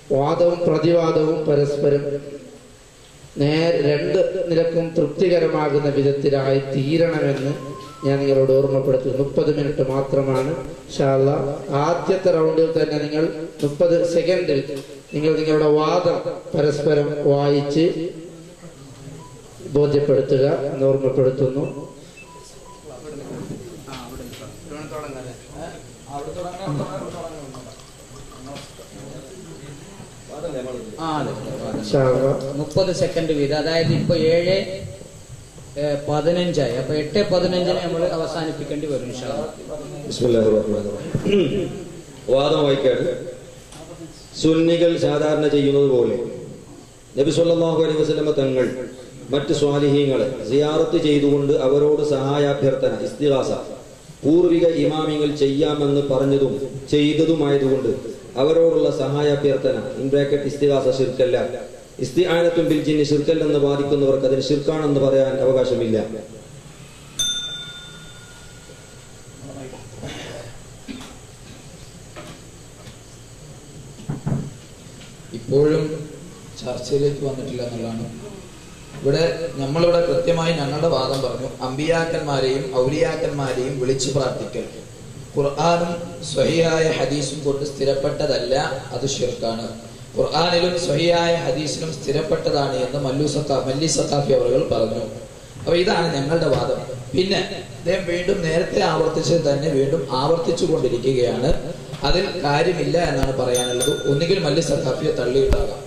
വാദവും പ്രതിവാദവും പരസ്പരം നേർ രണ്ട് നിരക്കും തൃപ്തികരമാകുന്ന വിധത്തിലായി തീരണമെന്ന് ഞാൻ നിങ്ങളോട് ഓർമ്മപ്പെടുത്തുന്നു മുപ്പത് മിനിറ്റ് മാത്രമാണ് ഷാല്ല ആദ്യത്തെ റൗണ്ടിൽ തന്നെ നിങ്ങൾ മുപ്പത് സെക്കൻഡിൽ നിങ്ങൾ നിങ്ങളുടെ വാദം പരസ്പരം വായിച്ച് ബോധ്യപ്പെടുത്തുക എന്ന് ഓർമ്മപ്പെടുത്തുന്നു ആ അതെ ഷാള്ള മുപ്പത് സെക്കൻഡ് വീതം അതായത് ഇപ്പൊ ഏഴ് ഏഹ്, പതിനഞ്ചായി അപ്പൊ എട്ട് പതിനഞ്ചിന് നമ്മൾ അവസാനിപ്പിക്കേണ്ടി വരും ഇൻഷാ അല്ലാ. ബിസ്മില്ലാഹിർ റഹ്മാനിർ റഹീം. വാദം വായിക്കാണ് സുന്നികൾ സാധാരണ ചെയ്യുന്നത് പോലെ നബി സല്ലല്ലാഹു അലൈഹി വസല്ലമ തങ്ങൾ മറ്റ് സ്വാലിഹീങ്ങളെ സിയാറത്ത് ചെയ്തുകൊണ്ട് അവരോട് സഹായാഭ്യർത്ഥന ഇസ്തിഹാസ പൂർവിക ഇമാമിങ്ങൾ ചെയ്യാമെന്ന് പറഞ്ഞതും ചെയ്തതുമായതുകൊണ്ട് അവരോടുള്ള സഹായാഭ്യർത്ഥന ഇൻ ബ്രാക്കറ്റ് ഇസ്തിഹാസ ശിർക്കല്ല ഇസ്തിആനത്തും ബിൽ ജിന്നി ശിർക്കല്ലെന്ന് ബാധിക്കുന്നവർക്ക് അതിന് ശിർക്കാണെന്ന് പറയാൻ അവകാശമില്ല ഇപ്പോഴും ചർച്ചയിലേക്ക് വന്നിട്ടില്ല എന്നുള്ളതാണ് ഇവിടെ നമ്മളിവിടെ കൃത്യമായി ഞങ്ങളുടെ വാദം പറഞ്ഞു അമ്പിയാക്കന്മാരെയും ഔലിയാക്കന്മാരെയും വിളിച്ചു പ്രാർത്ഥിക്കൽ ഖുർആാനും സ്വഹിയായ ഹദീസും കൊണ്ട് സ്ഥിരപ്പെട്ടതല്ല അത് ഷിർക്കാണ് ഖുർആാനിലും സ്വഹിയായ ഹദീസിലും സ്ഥിരപ്പെട്ടതാണ് എന്ന് മല്ലു സത്താ മല്ലി സത്താഫി അവർ പറഞ്ഞു അപ്പൊ ഇതാണ് ഞങ്ങളുടെ വാദം പിന്നെ അദ്ദേഹം വീണ്ടും നേരത്തെ ആവർത്തിച്ചത് തന്നെ വീണ്ടും ആവർത്തിച്ചു കൊണ്ടിരിക്കുകയാണ് അതിൽ കാര്യമില്ല എന്നാണ് പറയാനുള്ളത് ഒന്നുകിൽ മല്ലി സത്താഫിയെ തള്ളിയിട്ടാകാം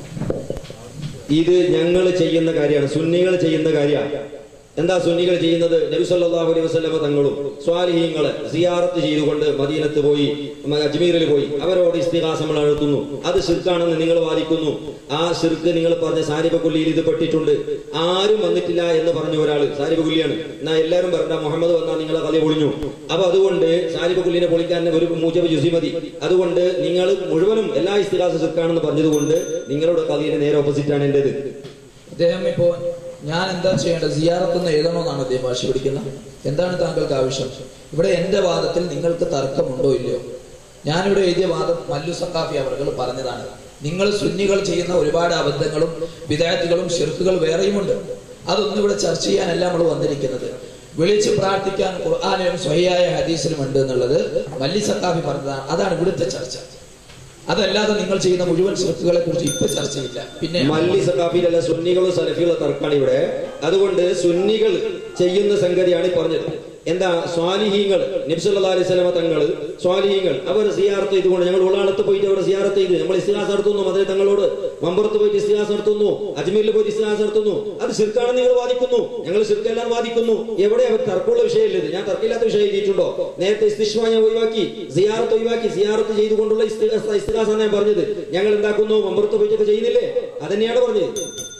ഇത് ഞങ്ങൾ ചെയ്യുന്ന കാര്യമാണ് സുന്നികൾ ചെയ്യുന്ന കാര്യമാണ് എന്താ സുന്നികൾ ചെയ്യുന്നത് നബി സല്ലല്ലാഹു അലൈഹി വസല്ലമ തങ്ങളും സ്വാലിഹീങ്ങളെ സിയാറത്ത് ചെയ്തുകൊണ്ട് മദീനത്ത് പോയി മ- അജ്മീറിൽ പോയി അവരോട് ഇസ്തിഹാസം നടത്തുന്നു അത് ശിർക്കാണെന്ന് നിങ്ങൾ വാദിക്കുന്നു ആ ശിർക്ക് നിങ്ങൾ പറഞ്ഞ സാരിബ കൊല്ലിയിൽ ഇത് പെട്ടിട്ടുണ്ട് ആരും വന്നിട്ടില്ല എന്ന് പറഞ്ഞ ഒരാള് സാരിബ കൊല്ലിയാണ് എന്നാ എല്ലാവരും പറഞ്ഞ മുഹമ്മദ് വന്നാൽ നിങ്ങളെ കളി പൊളിഞ്ഞു അപ്പൊ അതുകൊണ്ട് സാരിബ കൊല്ലിനെ പൊളിക്കാൻ ഒരു മൂജബ് ജുസി മതി അതുകൊണ്ട് നിങ്ങൾ മുഴുവനും എല്ലാ ഇസ്തിഹാസ ശിർക്കാണെന്ന് പറഞ്ഞതുകൊണ്ട് നിങ്ങളുടെ കളിയുടെ നേരെ ഓപ്പോസിറ്റ് ആണ് എന്റേത് അദ്ദേഹം ഇപ്പോ ഞാൻ എന്താ ചെയ്യേണ്ടത് സിയാറത്ത് എന്ന് എഴുതണമെന്നാണ് അദ്ദേഹം ഭാഷ പിടിക്കുന്നത് എന്താണ് താങ്കൾക്ക് ആവശ്യം ഇവിടെ എന്റെ വാദത്തിൽ നിങ്ങൾക്ക് തർക്കമുണ്ടോ ഇല്ലയോ ഞാനിവിടെ എഴുതിയ വാദം മല്ലു സക്കാഫി അവർ പറഞ്ഞതാണ് നിങ്ങൾ സുന്നികൾ ചെയ്യുന്ന ഒരുപാട് അബദ്ധങ്ങളും വിദായത്തുകളും ഷിർക്കുകൾ വേറെയുമുണ്ട് അതൊന്നും ഇവിടെ ചർച്ച ചെയ്യാനല്ല നമ്മൾ വന്നിരിക്കുന്നത് വിളിച്ച് പ്രാർത്ഥിക്കാൻ ഖുർആാനിലും സ്വഹിയായ ഹദീസിലും ഉണ്ട് എന്നുള്ളത് മല്ലി സക്കാഫി പറഞ്ഞതാണ് അതാണ് ഇവിടുത്തെ ചർച്ച അതല്ലാതെ നിങ്ങൾ ചെയ്യുന്ന മുഴുവൻ ഷിർക്കുകളെ കുറിച്ച് ഇപ്പൊ ചർച്ചയില്ല പിന്നെ മല്ലി സഖാഫിയിലല്ല സുന്നികളും സലഫികളും തർക്കാണ് ഇവിടെ അതുകൊണ്ട് സുന്നികൾ ചെയ്യുന്ന സംഗതിയാണ് ഈ പറഞ്ഞത് എന്താ സ്വാലിഹീങ്ങൾ നബ്സല്ലാ അലൈഹി സ്വലമ തങ്ങള് സ്വാലിഹീങ്ങൾ അവർ സിയാർത്ത് ചെയ്തുകൊണ്ട് ഞങ്ങൾ ഉള്ളാളത്ത് പോയിട്ട് അവർ സിയാർത്ത് ചെയ്ത് നമ്മൾ ഇസ്തിഹാസ് നടത്തുന്നു അതിൽ തങ്ങളോട് മമ്പുറത്ത് പോയിട്ട് ഇസ്തിഹാസ് നടത്തുന്നു അജ്മീരിൽ പോയിട്ട് ഇസ്തിഹാസ് നടത്തുന്നു അത് ശിർക്കാണെന്ന് നിങ്ങൾ വാദിക്കുന്നു ഞങ്ങൾ ശിർക്കെല്ലാം വാദിക്കുന്നു എവിടെ അവർ തർക്കമുള്ള വിഷയമില്ല ഇത് ഞാൻ തർക്കമില്ലാത്ത വിഷയം എഴുതിയിട്ടുണ്ടോ നേരത്തെ ഇസ്തിഷ്മ ഞാൻ ഒഴിവാക്കി സിയാറത്ത് ഒഴിവാക്കി സിയാറത്ത് ചെയ്തുകൊണ്ടുള്ള ഇസ്തിഹാസ ഇസ്തിഹാസാണ് ഞാൻ പറഞ്ഞത് ഞങ്ങൾ എന്താക്കുന്നു മമ്പുറത്ത് പോയിട്ടൊക്കെ ചെയ്യുന്നില്ലേ അതന്നെയാണ് പറഞ്ഞത്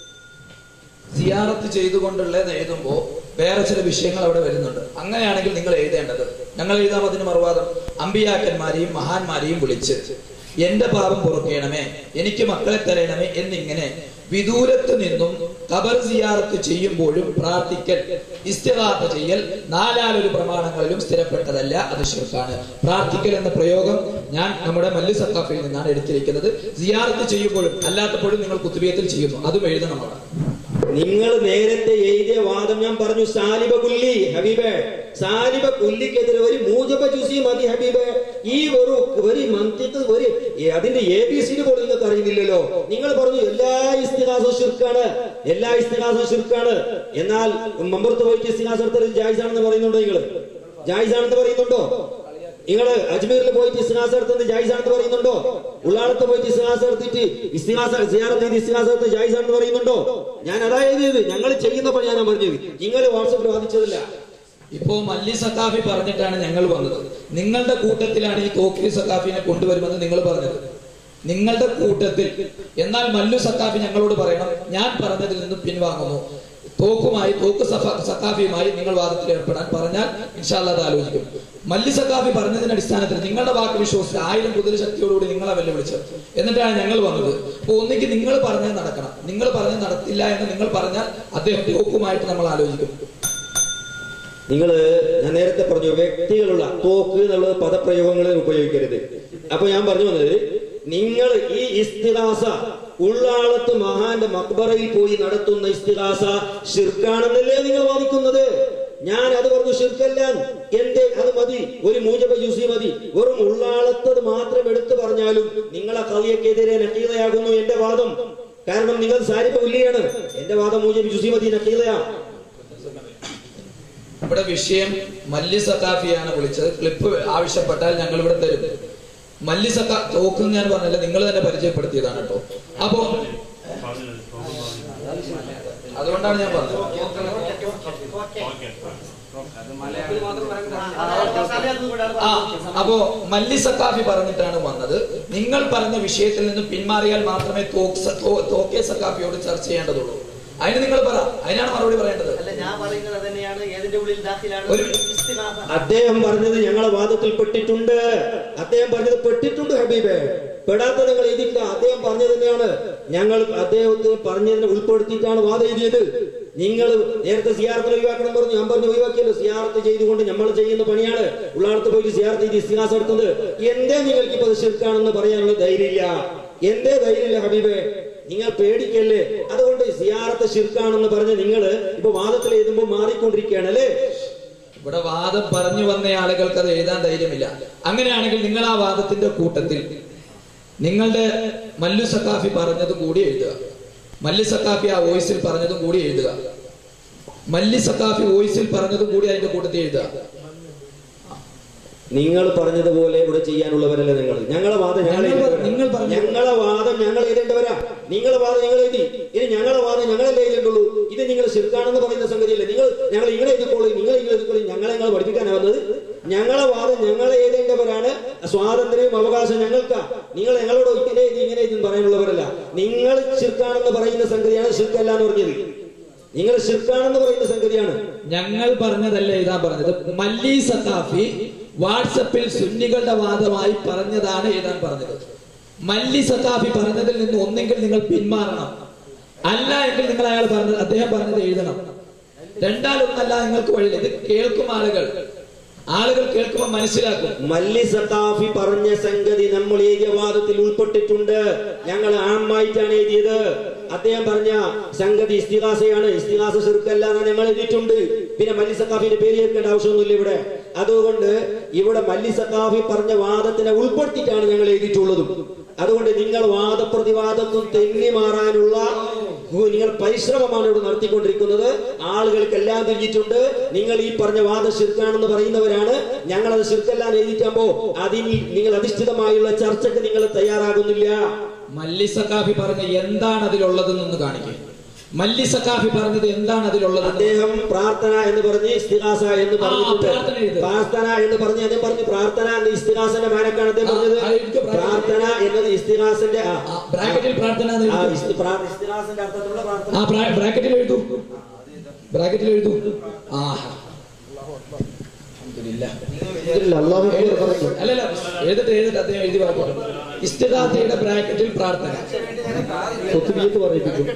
സിയാറത്ത് ചെയ്തുകൊണ്ടുള്ളത് എഴുതുമ്പോൾ വേറെ ചില വിഷയങ്ങൾ അവിടെ വരുന്നുണ്ട് അങ്ങനെയാണെങ്കിൽ നിങ്ങൾ എഴുതേണ്ടത് ഞങ്ങൾ എഴുതാം അതിന് മറുവാദം അമ്പിയാക്കന്മാരെയും മഹാന്മാരെയും വിളിച്ച് എന്റെ പാപം പൊറുക്കണമേ എനിക്ക് മക്കളെ തരണമേ എന്നിങ്ങനെ വിദൂരത്ത് നിന്നും ഖബർ സിയാറത്ത് ചെയ്യുമ്പോഴും പ്രാർത്ഥിക്കൽ ഇസ്തിഹാത്ത ചെയ്യൽ നാലാലൊരു പ്രമാണങ്ങളിലും സ്ഥിരപ്പെട്ടതല്ല അത് ശിർക്കാണ് പ്രാർത്ഥിക്കൽ എന്ന പ്രയോഗം ഞാൻ നമ്മുടെ മല്ലു സത്താഫിൽ നിന്നാണ് എടുത്തിരിക്കുന്നത് സിയാറത്ത് ചെയ്യുമ്പോഴും അല്ലാത്തപ്പോഴും നിങ്ങൾ കുത്തുബിയത്തിൽ ചെയ്യുന്നു അതും എഴുതണം അവിടെ നിങ്ങൾ നേരത്തെ എഴുതിയ വാദം ഞാൻ പറഞ്ഞു സാലിബ കുല്ലി ഹബീബേ സാലിബ കുല്ലിക്കെതിരെ ഒരു മൂജബ ജുസി മതി ഹബീബേ ഈ ഒരു ഒരു മന്ത്രിക്ക് ഒരു ഈ അതിന്റെ എ ബി സിന് പോലും നിങ്ങൾക്ക് അറിയുന്നില്ലല്ലോ നിങ്ങൾ പറഞ്ഞു എല്ലാ ഇസ്തിഹാസവും ശിർക്കാണ് എല്ലാ ഇസ്തിഹാസവും ശിർക്കാണ് എന്നാൽ മമ്പുറത്ത് പോയിട്ട് ഇസ്തിഹാസം എടുത്തത് ജായിസാണെന്ന് പറയുന്നുണ്ടോ നിങ്ങൾ ജായിസാണെന്ന് പറയുന്നുണ്ടോ നിങ്ങൾ അജ്മീറിൽ പോയിട്ട് ഇസ്തിഹാസ എടുത്തത് ജായിസാണെന്ന് പറയുന്നുണ്ടോ ഉള്ളാളത്ത് പോയിട്ട് ഇസ്തിഹാസ എടുത്തിട്ട് ഇസ്തിഹാസ സിയാറത്ത് ചെയ്ത് ഇസ്തിഹാസ എടുത്ത് ജായിസാണെന്ന് പറയുന്നുണ്ടോ ഞാൻ അതാ എഴുതിയത് ഞങ്ങൾ ചെയ്യുന്ന പണിയാണ് ഞാൻ പറഞ്ഞത് നിങ്ങൾ വാട്സപ്പിൽ വാദിച്ചതില്ല ഇപ്പോ മല്ലി സക്കാഫി പറഞ്ഞിട്ടാണ് ഞങ്ങൾ വന്നത് നിങ്ങളുടെ കൂട്ടത്തിലാണ് ഈ തോക്കി സക്കാഫിനെ കൊണ്ടുവരുമെന്ന് നിങ്ങൾ പറഞ്ഞത് നിങ്ങളുടെ കൂട്ടത്തിൽ എന്നാൽ മല്ലു സക്കാഫി ഞങ്ങളോട് പറയണം ഞാൻ പറഞ്ഞതിൽ നിന്നും പിൻവാങ്ങുന്നു തോക്കുമായി തോക്ക് സഫ- സക്കാഫിയുമായി നിങ്ങൾ വാദത്തിൽ ഏർപ്പെടാൻ പറഞ്ഞാൽ ഇൻഷാല്ല അത് ആലോചിക്കും മല്ലി സക്കാഫി പറഞ്ഞതിന്റെ അടിസ്ഥാനത്തിൽ നിങ്ങളുടെ വാക്ക് വിശ്വസിച്ച് ആയിരം കുതിര ശക്തിയോടുകൂടി നിങ്ങളെ വെല്ലുവിളിച്ചത് എന്നിട്ടാണ് ഞങ്ങൾ വന്നത് അപ്പൊ ഒന്നിക്ക് നിങ്ങൾ പറഞ്ഞത് നടക്കണം നിങ്ങൾ പറഞ്ഞത് നടത്തില്ല എന്ന് നിങ്ങൾ പറഞ്ഞാൽ അദ്ദേഹം തോക്കുമായിട്ട് നമ്മൾ ആലോചിക്കും നിങ്ങൾ ഞാൻ നേരത്തെ പറഞ്ഞു വ്യക്തികളുള്ള തോക്ക് എന്നുള്ള പദപ്രയോഗങ്ങൾ ഉപയോഗിക്കരുത് അപ്പൊ ഞാൻ പറഞ്ഞു വന്നത് നിങ്ങൾ ഈ ഇസ്തിഹാസ ഉള്ളാളത്ത് മഹാന്റെ മക്ബറയിൽ പോയി നടത്തുന്ന ഇസ്തിഹാസ ഷിർക്കാണെന്നല്ലേ നിങ്ങൾ വാദിക്കുന്നത് ഞാൻ അത് പറഞ്ഞു ഷിർക്കല്ല എന്റെ അത് മതി ഒരു മൂജബ ജുസി മതി വെറും ഉള്ളാളത്തത് മാത്രം എടുത്തു പറഞ്ഞാലും നിങ്ങളെ കവിയക്കെതിരെ നക്കീതയാകുന്നു എന്റെ വാദം കാരണം നിങ്ങൾ സാരിപ്പ ഉല്ലിയാണ് എന്റെ വാദം മൂജബ് ജുസി മതി നക്കീതയാ ഇവിടെ വിഷയം മല്ലി സക്കാഫിയാണ് വിളിച്ചത് ക്ലിപ്പ് ആവശ്യപ്പെട്ടാൽ ഞങ്ങൾ ഇവിടെ തരും മല്ലി സക്ക തോക്കും ഞാൻ പറഞ്ഞില്ല നിങ്ങൾ തന്നെ പരിചയപ്പെടുത്തിയതാണ് കേട്ടോ അപ്പോ അതുകൊണ്ടാണ് ഞാൻ പറഞ്ഞത് ആ അപ്പോ മല്ലി സക്കാഫി പറഞ്ഞിട്ടാണ് വന്നത് നിങ്ങൾ പറഞ്ഞ വിഷയത്തിൽ നിന്ന് പിന്മാറിയാൽ മാത്രമേ തോക്സ- തോ- തോക്കെ സക്കാഫിയോട് ചർച്ച ചെയ്യേണ്ടതുള്ളൂ അതിന് നിങ്ങൾ പറ അതിനാണ് മറുപടി പറയേണ്ടത് അല്ല ഞാൻ പറയുന്നത് തന്നെയാണ് ഏതിന്റെ ഉള്ളിൽ ദാഖിലാണ് ഒരു- ഇസ്തിഹാസ. അദ്ദേഹം പറഞ്ഞത് ഞങ്ങളെ വാദത്തിൽ പെട്ടിട്ടുണ്ട് അദ്ദേഹം പറഞ്ഞത് പെട്ടിട്ടുണ്ട് ഹബീബെ പെടാത്ത നിങ്ങൾ എഴുതിയില്ല അദ്ദേഹം പറഞ്ഞത് തന്നെയാണ് ഞങ്ങൾ അദ്ദേഹത്തിന് പറഞ്ഞതിനെ ഉൾപ്പെടുത്തിയിട്ടാണ് വാദം എഴുതിയത് നിങ്ങൾ നേരത്തെ സിയാറത്തിന് ഒഴിവാക്കണം പറഞ്ഞു ഞാൻ പറഞ്ഞു ഒഴിവാക്കിയല്ലോ സിയാറത്ത് ചെയ്തുകൊണ്ട് നമ്മൾ ചെയ്യുന്ന പണിയാണ് ഉള്ളാടത്ത് പോയിട്ട് സിയാറത്ത് ചെയ്ത് ഇസ്തിഹാസം എടുത്തത് എന്തേ നിങ്ങൾക്ക് ഇപ്പൊ ശിർക്കാണെന്ന് പറയാനുള്ള ധൈര്യമില്ല എന്തേ ധൈര്യമില്ല ഹബീബെ നിങ്ങൾ പേടിക്കല്ലേ അതുകൊണ്ട് സിയാറത്ത് ശിർക്കാണെന്ന് പറഞ്ഞ് നിങ്ങൾ ഇപ്പൊ വാദത്തിൽ എഴുതുമ്പോൾ മാറിക്കൊണ്ടിരിക്കുകയാണ് അല്ലേ ഇവിടെ വാദം പറഞ്ഞു വന്ന ആളുകൾക്ക് അത് എഴുതാൻ ധൈര്യമില്ല അങ്ങനെയാണെങ്കിൽ നിങ്ങൾ ആ വാദത്തിന്റെ കൂട്ടത്തിൽ നിങ്ങളുടെ മല്ലു സക്കാഫി പറഞ്ഞതും കൂടി എഴുതുക മല്ലി സക്കാഫി ആ വോയിസിൽ പറഞ്ഞതും കൂടി എഴുതുക മല്ലി സക്കാഫി വോയിസിൽ പറഞ്ഞതും കൂടി അതിന്റെ കൂട്ടത്തിൽ എഴുതുക നിങ്ങൾ പറഞ്ഞതുപോലെ ഇവിടെ ചെയ്യാനുള്ളവരല്ല നിങ്ങൾ ഞങ്ങളെ വാദം ഞങ്ങൾ ഞങ്ങൾ എഴുതേണ്ടവരാ. നിങ്ങൾ പറഞ്ഞു. ഞങ്ങളെ വാദം ഞങ്ങൾ എഴുതേണ്ടവരാ നിങ്ങളെ വാദം ഞങ്ങൾ എഴുതി ഇനി ഞങ്ങളെ വാദം ഞങ്ങളല്ലേ എഴുതേണ്ടുള്ളൂ ഇത് നിങ്ങൾ ശിർക്കാണെന്ന് പറയുന്ന സംഗതിയല്ലേ നിങ്ങൾ ഞങ്ങൾ ഇങ്ങനെ എഴുതിക്കോളൂ നിങ്ങൾ ഇങ്ങനെ എഴുതിക്കോളൂ ഞങ്ങളെ നിങ്ങൾ പഠിപ്പിക്കാനാ വന്നത് ഞങ്ങളെ വാദം ഞങ്ങളെ എഴുതേണ്ടവരാണ് സ്വാതന്ത്ര്യവും അവകാശം ഞങ്ങൾക്കാ നിങ്ങൾ ഞങ്ങളോട് ഇങ്ങനെ എഴുതി ഇങ്ങനെ എഴുതി എന്ന് പറയാനുള്ളവരല്ല നിങ്ങൾ ശിർക്കാണെന്ന് പറയുന്ന സംഗതിയാണ് ശിർക്കല്ല എന്ന് പറഞ്ഞത് നിങ്ങൾ ശിർക്കാണെന്ന് പറയുന്ന സംഗതിയാണ് ഞങ്ങൾ പറഞ്ഞതല്ല എഴുതാൻ പറഞ്ഞത് മല്ലി സക്കാഫി വാട്സപ്പിൽ സുന്നികളുടെ വാദമായി പറഞ്ഞതാണ് എഴുതാൻ പറഞ്ഞത് മല്ലി സക്കാഫി പറഞ്ഞതിൽ നിന്ന് ഒന്നെങ്കിൽ നിങ്ങൾ പിന്മാറണം അല്ല എങ്കിൽ നിങ്ങൾ അയാൾ പറഞ്ഞത് അദ്ദേഹം പറഞ്ഞത് എഴുതണം രണ്ടാലൊന്നല്ല നിങ്ങൾക്ക് വഴിയില്ല ഇത് കേൾക്കും ആളുകൾ ആളുകൾ കേൾക്കുമ്പോൾ മനസ്സിലാക്കും മല്ലി സത്താഫി പറഞ്ഞ സംഗതി നമ്മൾ എഴുതിയ വാദത്തിൽ ഉൾപ്പെട്ടിട്ടുണ്ട് ഞങ്ങൾ ആമായിട്ടാണ് എഴുതിയത് അദ്ദേഹം പറഞ്ഞ സംഗതി ഇസ്തിഹാസയാണ് ഇസ്തിഹാസ ചെറുക്കല്ല എന്ന് ഞങ്ങൾ എഴുതിയിട്ടുണ്ട് പിന്നെ മല്ലി സത്താഫിന്റെ പേര് ചേർക്കേണ്ട ആവശ്യമൊന്നുമില്ല ഇവിടെ അതുകൊണ്ട് ഇവിടെ മല്ലി സത്താഫി പറഞ്ഞ വാദത്തിനെ ഉൾപ്പെടുത്തിയിട്ടാണ് ഞങ്ങൾ എഴുതിയിട്ടുള്ളതും അതുകൊണ്ട് നിങ്ങൾ വാദപ്രതിവാദത്തും തെന്നി മാറാനുള്ള നിങ്ങൾ പരിശ്രമമാണ് ഇവിടെ നടത്തിക്കൊണ്ടിരിക്കുന്നത് ആളുകൾക്ക് എല്ലാം തിരിഞ്ഞിട്ടുണ്ട് നിങ്ങൾ ഈ പറഞ്ഞ വാദം ശിർക്കാണെന്ന് പറയുന്നവരാണ് ഞങ്ങൾ അത് ശിർക്കെല്ലാം എഴുതിക്കുമ്പോ അതിൽ നിങ്ങൾ അധിഷ്ഠിതമായുള്ള ചർച്ചയ്ക്ക് നിങ്ങൾ തയ്യാറാകുന്നില്ല മല്ലി സക്കാഫി പറഞ്ഞ എന്താണ് അതിലുള്ളതെന്നൊന്ന് കാണിക്കുക മല്ലി സക്കാഫി പറഞ്ഞത് എന്താണ് അതിലുള്ളത് അദ്ദേഹം പ്രാർത്ഥന എന്ന് പറഞ്ഞ് ഇസ്തിഹാസ എന്ന് പറഞ്ഞിട്ടുണ്ട് പ്രാർത്ഥന എഴുത്. പ്രാർത്ഥന എന്ന് പറഞ്ഞ് അദ്ദേഹം പറഞ്ഞു പ്രാർത്ഥന എന്ന ഇസ്തിഹാസന്റെ മാനക്കാണ് അദ്ദേഹം ആ, പറഞ്ഞത് ആ, എനിക്ക് പ്രാർത്ഥന. പ്രാർത്ഥന എന്നത് ഇസ്തിഹാസന്റെ ആ, ബ്രാക്കറ്റിൽ പ്രാർത്ഥന എന്ന് ആ, എഴുതി. ഇസ്തി- പ്രാ- ഇസ്തിഹാസന്റെ അർത്ഥത്തിലുള്ള പ്രാർത്ഥന ആ ബ്രാ- ബ്രാക്കറ്റിൽ എഴുതൂ ബ്രാക്കറ്റിൽ എഴുതൂ ആ അള്ളാഹു പറഞ്ഞു അല്ലല്ല എഴുതട്ടെ എഴുതട്ടെ അദ്ദേഹം എഴുതി പറഞ്ഞു ഇസ്തിദാത്തയുടെ ബ്രാക്കറ്റിൽ പ്രാർത്ഥന കുത്തുബിയത്ത് പറയിപ്പിക്കും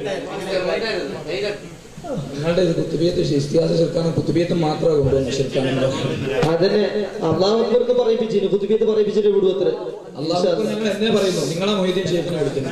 നിങ്ങളുടെ ഇത് കുത്തുബിയത്ത് ഇസ്തിഹാസ ശിർക്കാണ് കുത്തുബിയത്ത് മാത്രമേ കൊണ്ടുവന്നു ശിർക്കാണ് അതിനെ അള്ളാഹു പറയിപ്പിച്ചിരുന്നു കുത്തുബിയത്ത് പറയിപ്പിച്ചിട്ട് വിടും അത്ര അള്ളാഹു ഞങ്ങൾ എന്നെ പറയുന്നു നിങ്ങളെ മൊയ്തീൻ ഷെയ്ഖിനെ വിളിക്കുന്നു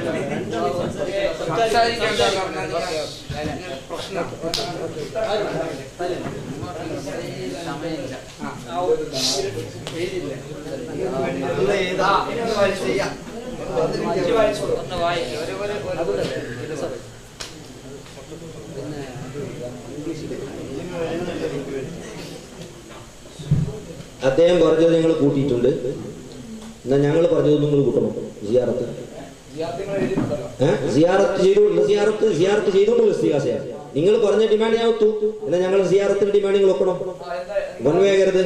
അദ്ദേഹം പറഞ്ഞത് ഞങ്ങൾ കൂട്ടിയിട്ടുണ്ട് എന്നാ ഞങ്ങൾ പറഞ്ഞത് നിങ്ങൾ കൂട്ടണം സിയാറത്ത് ഏഹ് സിയാറത്ത് ചെയ്തു സിയാറത്ത് സിയാറത്ത് ചെയ്തുകൊണ്ടുള്ള ഇസ്തിഹാസയാണ് നിങ്ങൾ പറഞ്ഞ ഡിമാൻഡ് ഞാൻ ഒത്തു എന്നാ ഞങ്ങൾ സിയാറത്തിന്റെ ഡിമാൻഡ് നിങ്ങൾ ഒക്കണം വൻവേകരുത്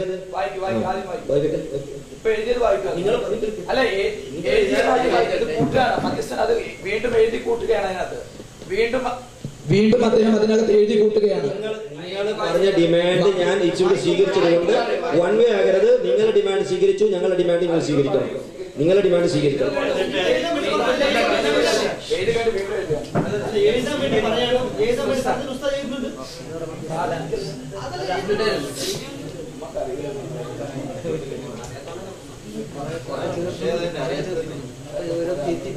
നിങ്ങൾ അല്ല എ- എഴുതിയ വാക്യം ഇത് കൂട്ടുകയാണ് മധ്യസ്ഥൻ അത് വീണ്ടും എഴുതി കൂട്ടുകയാണ് അതിനകത്ത് വീണ്ടും വീണ്ടും അദ്ദേഹം അതിനകത്ത് എഴുതി കൂട്ടുകയാണ് നിങ്ങൾ പറഞ്ഞ ഡിമാൻഡ് ഞാൻ ഇച്ചിരി സ്വീകരിച്ചത് കൊണ്ട് വൺ വേ ആകരുത് നിങ്ങളുടെ ഡിമാൻഡ് സ്വീകരിച്ചു ഞങ്ങളുടെ ഡിമാൻഡ് നിങ്ങൾ സ്വീകരിക്കണം നിങ്ങളുടെ ഡിമാൻഡ് സ്വീകരിക്കണം എഴുതി കഴിഞ്ഞ് വീണ്ടും എഴുതുക എഴുതാൻ വേണ്ടി പറയാനും എഴുതാൻ വേണ്ടി പറഞ്ഞ ഉസ്താദ് എഴുതുന്നുണ്ട്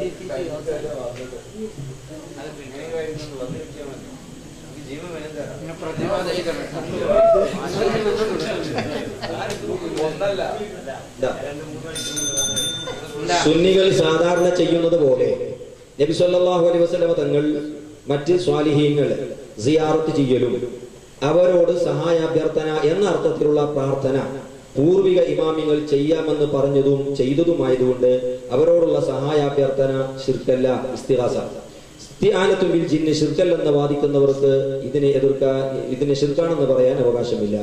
സുന്നികൾ സാധാരണ ചെയ്യുന്നത് പോലെ നബി സല്ലല്ലാഹു അലൈഹി വസല്ലമ തങ്ങൾ മറ്റ് സ്വാലിഹീങ്ങൾ സിയാറത്ത് ചെയ്യലും അവരോട് സഹായാഭ്യർത്ഥന എന്ന അർത്ഥത്തിലുള്ള പ്രാർത്ഥന പൂർവിക ഇമാമിങ്ങൾ ചെയ്യാമെന്ന് പറഞ്ഞതും ചെയ്തതുമായതുകൊണ്ട് അവരോടുള്ള സഹായാഭ്യർത്ഥന ശിർക്കല്ല ഇസ്തിഹാസ ഇസ്തിആനത്തുമ്പിൽ ജിന്ന് ശിർക്കല്ലെന്ന് വാദിക്കുന്നവർക്ക് ഇതിനെ എതിർക്കാൻ ഇതിനെ ശിർക്കാണെന്ന് പറയാൻ അവകാശമില്ല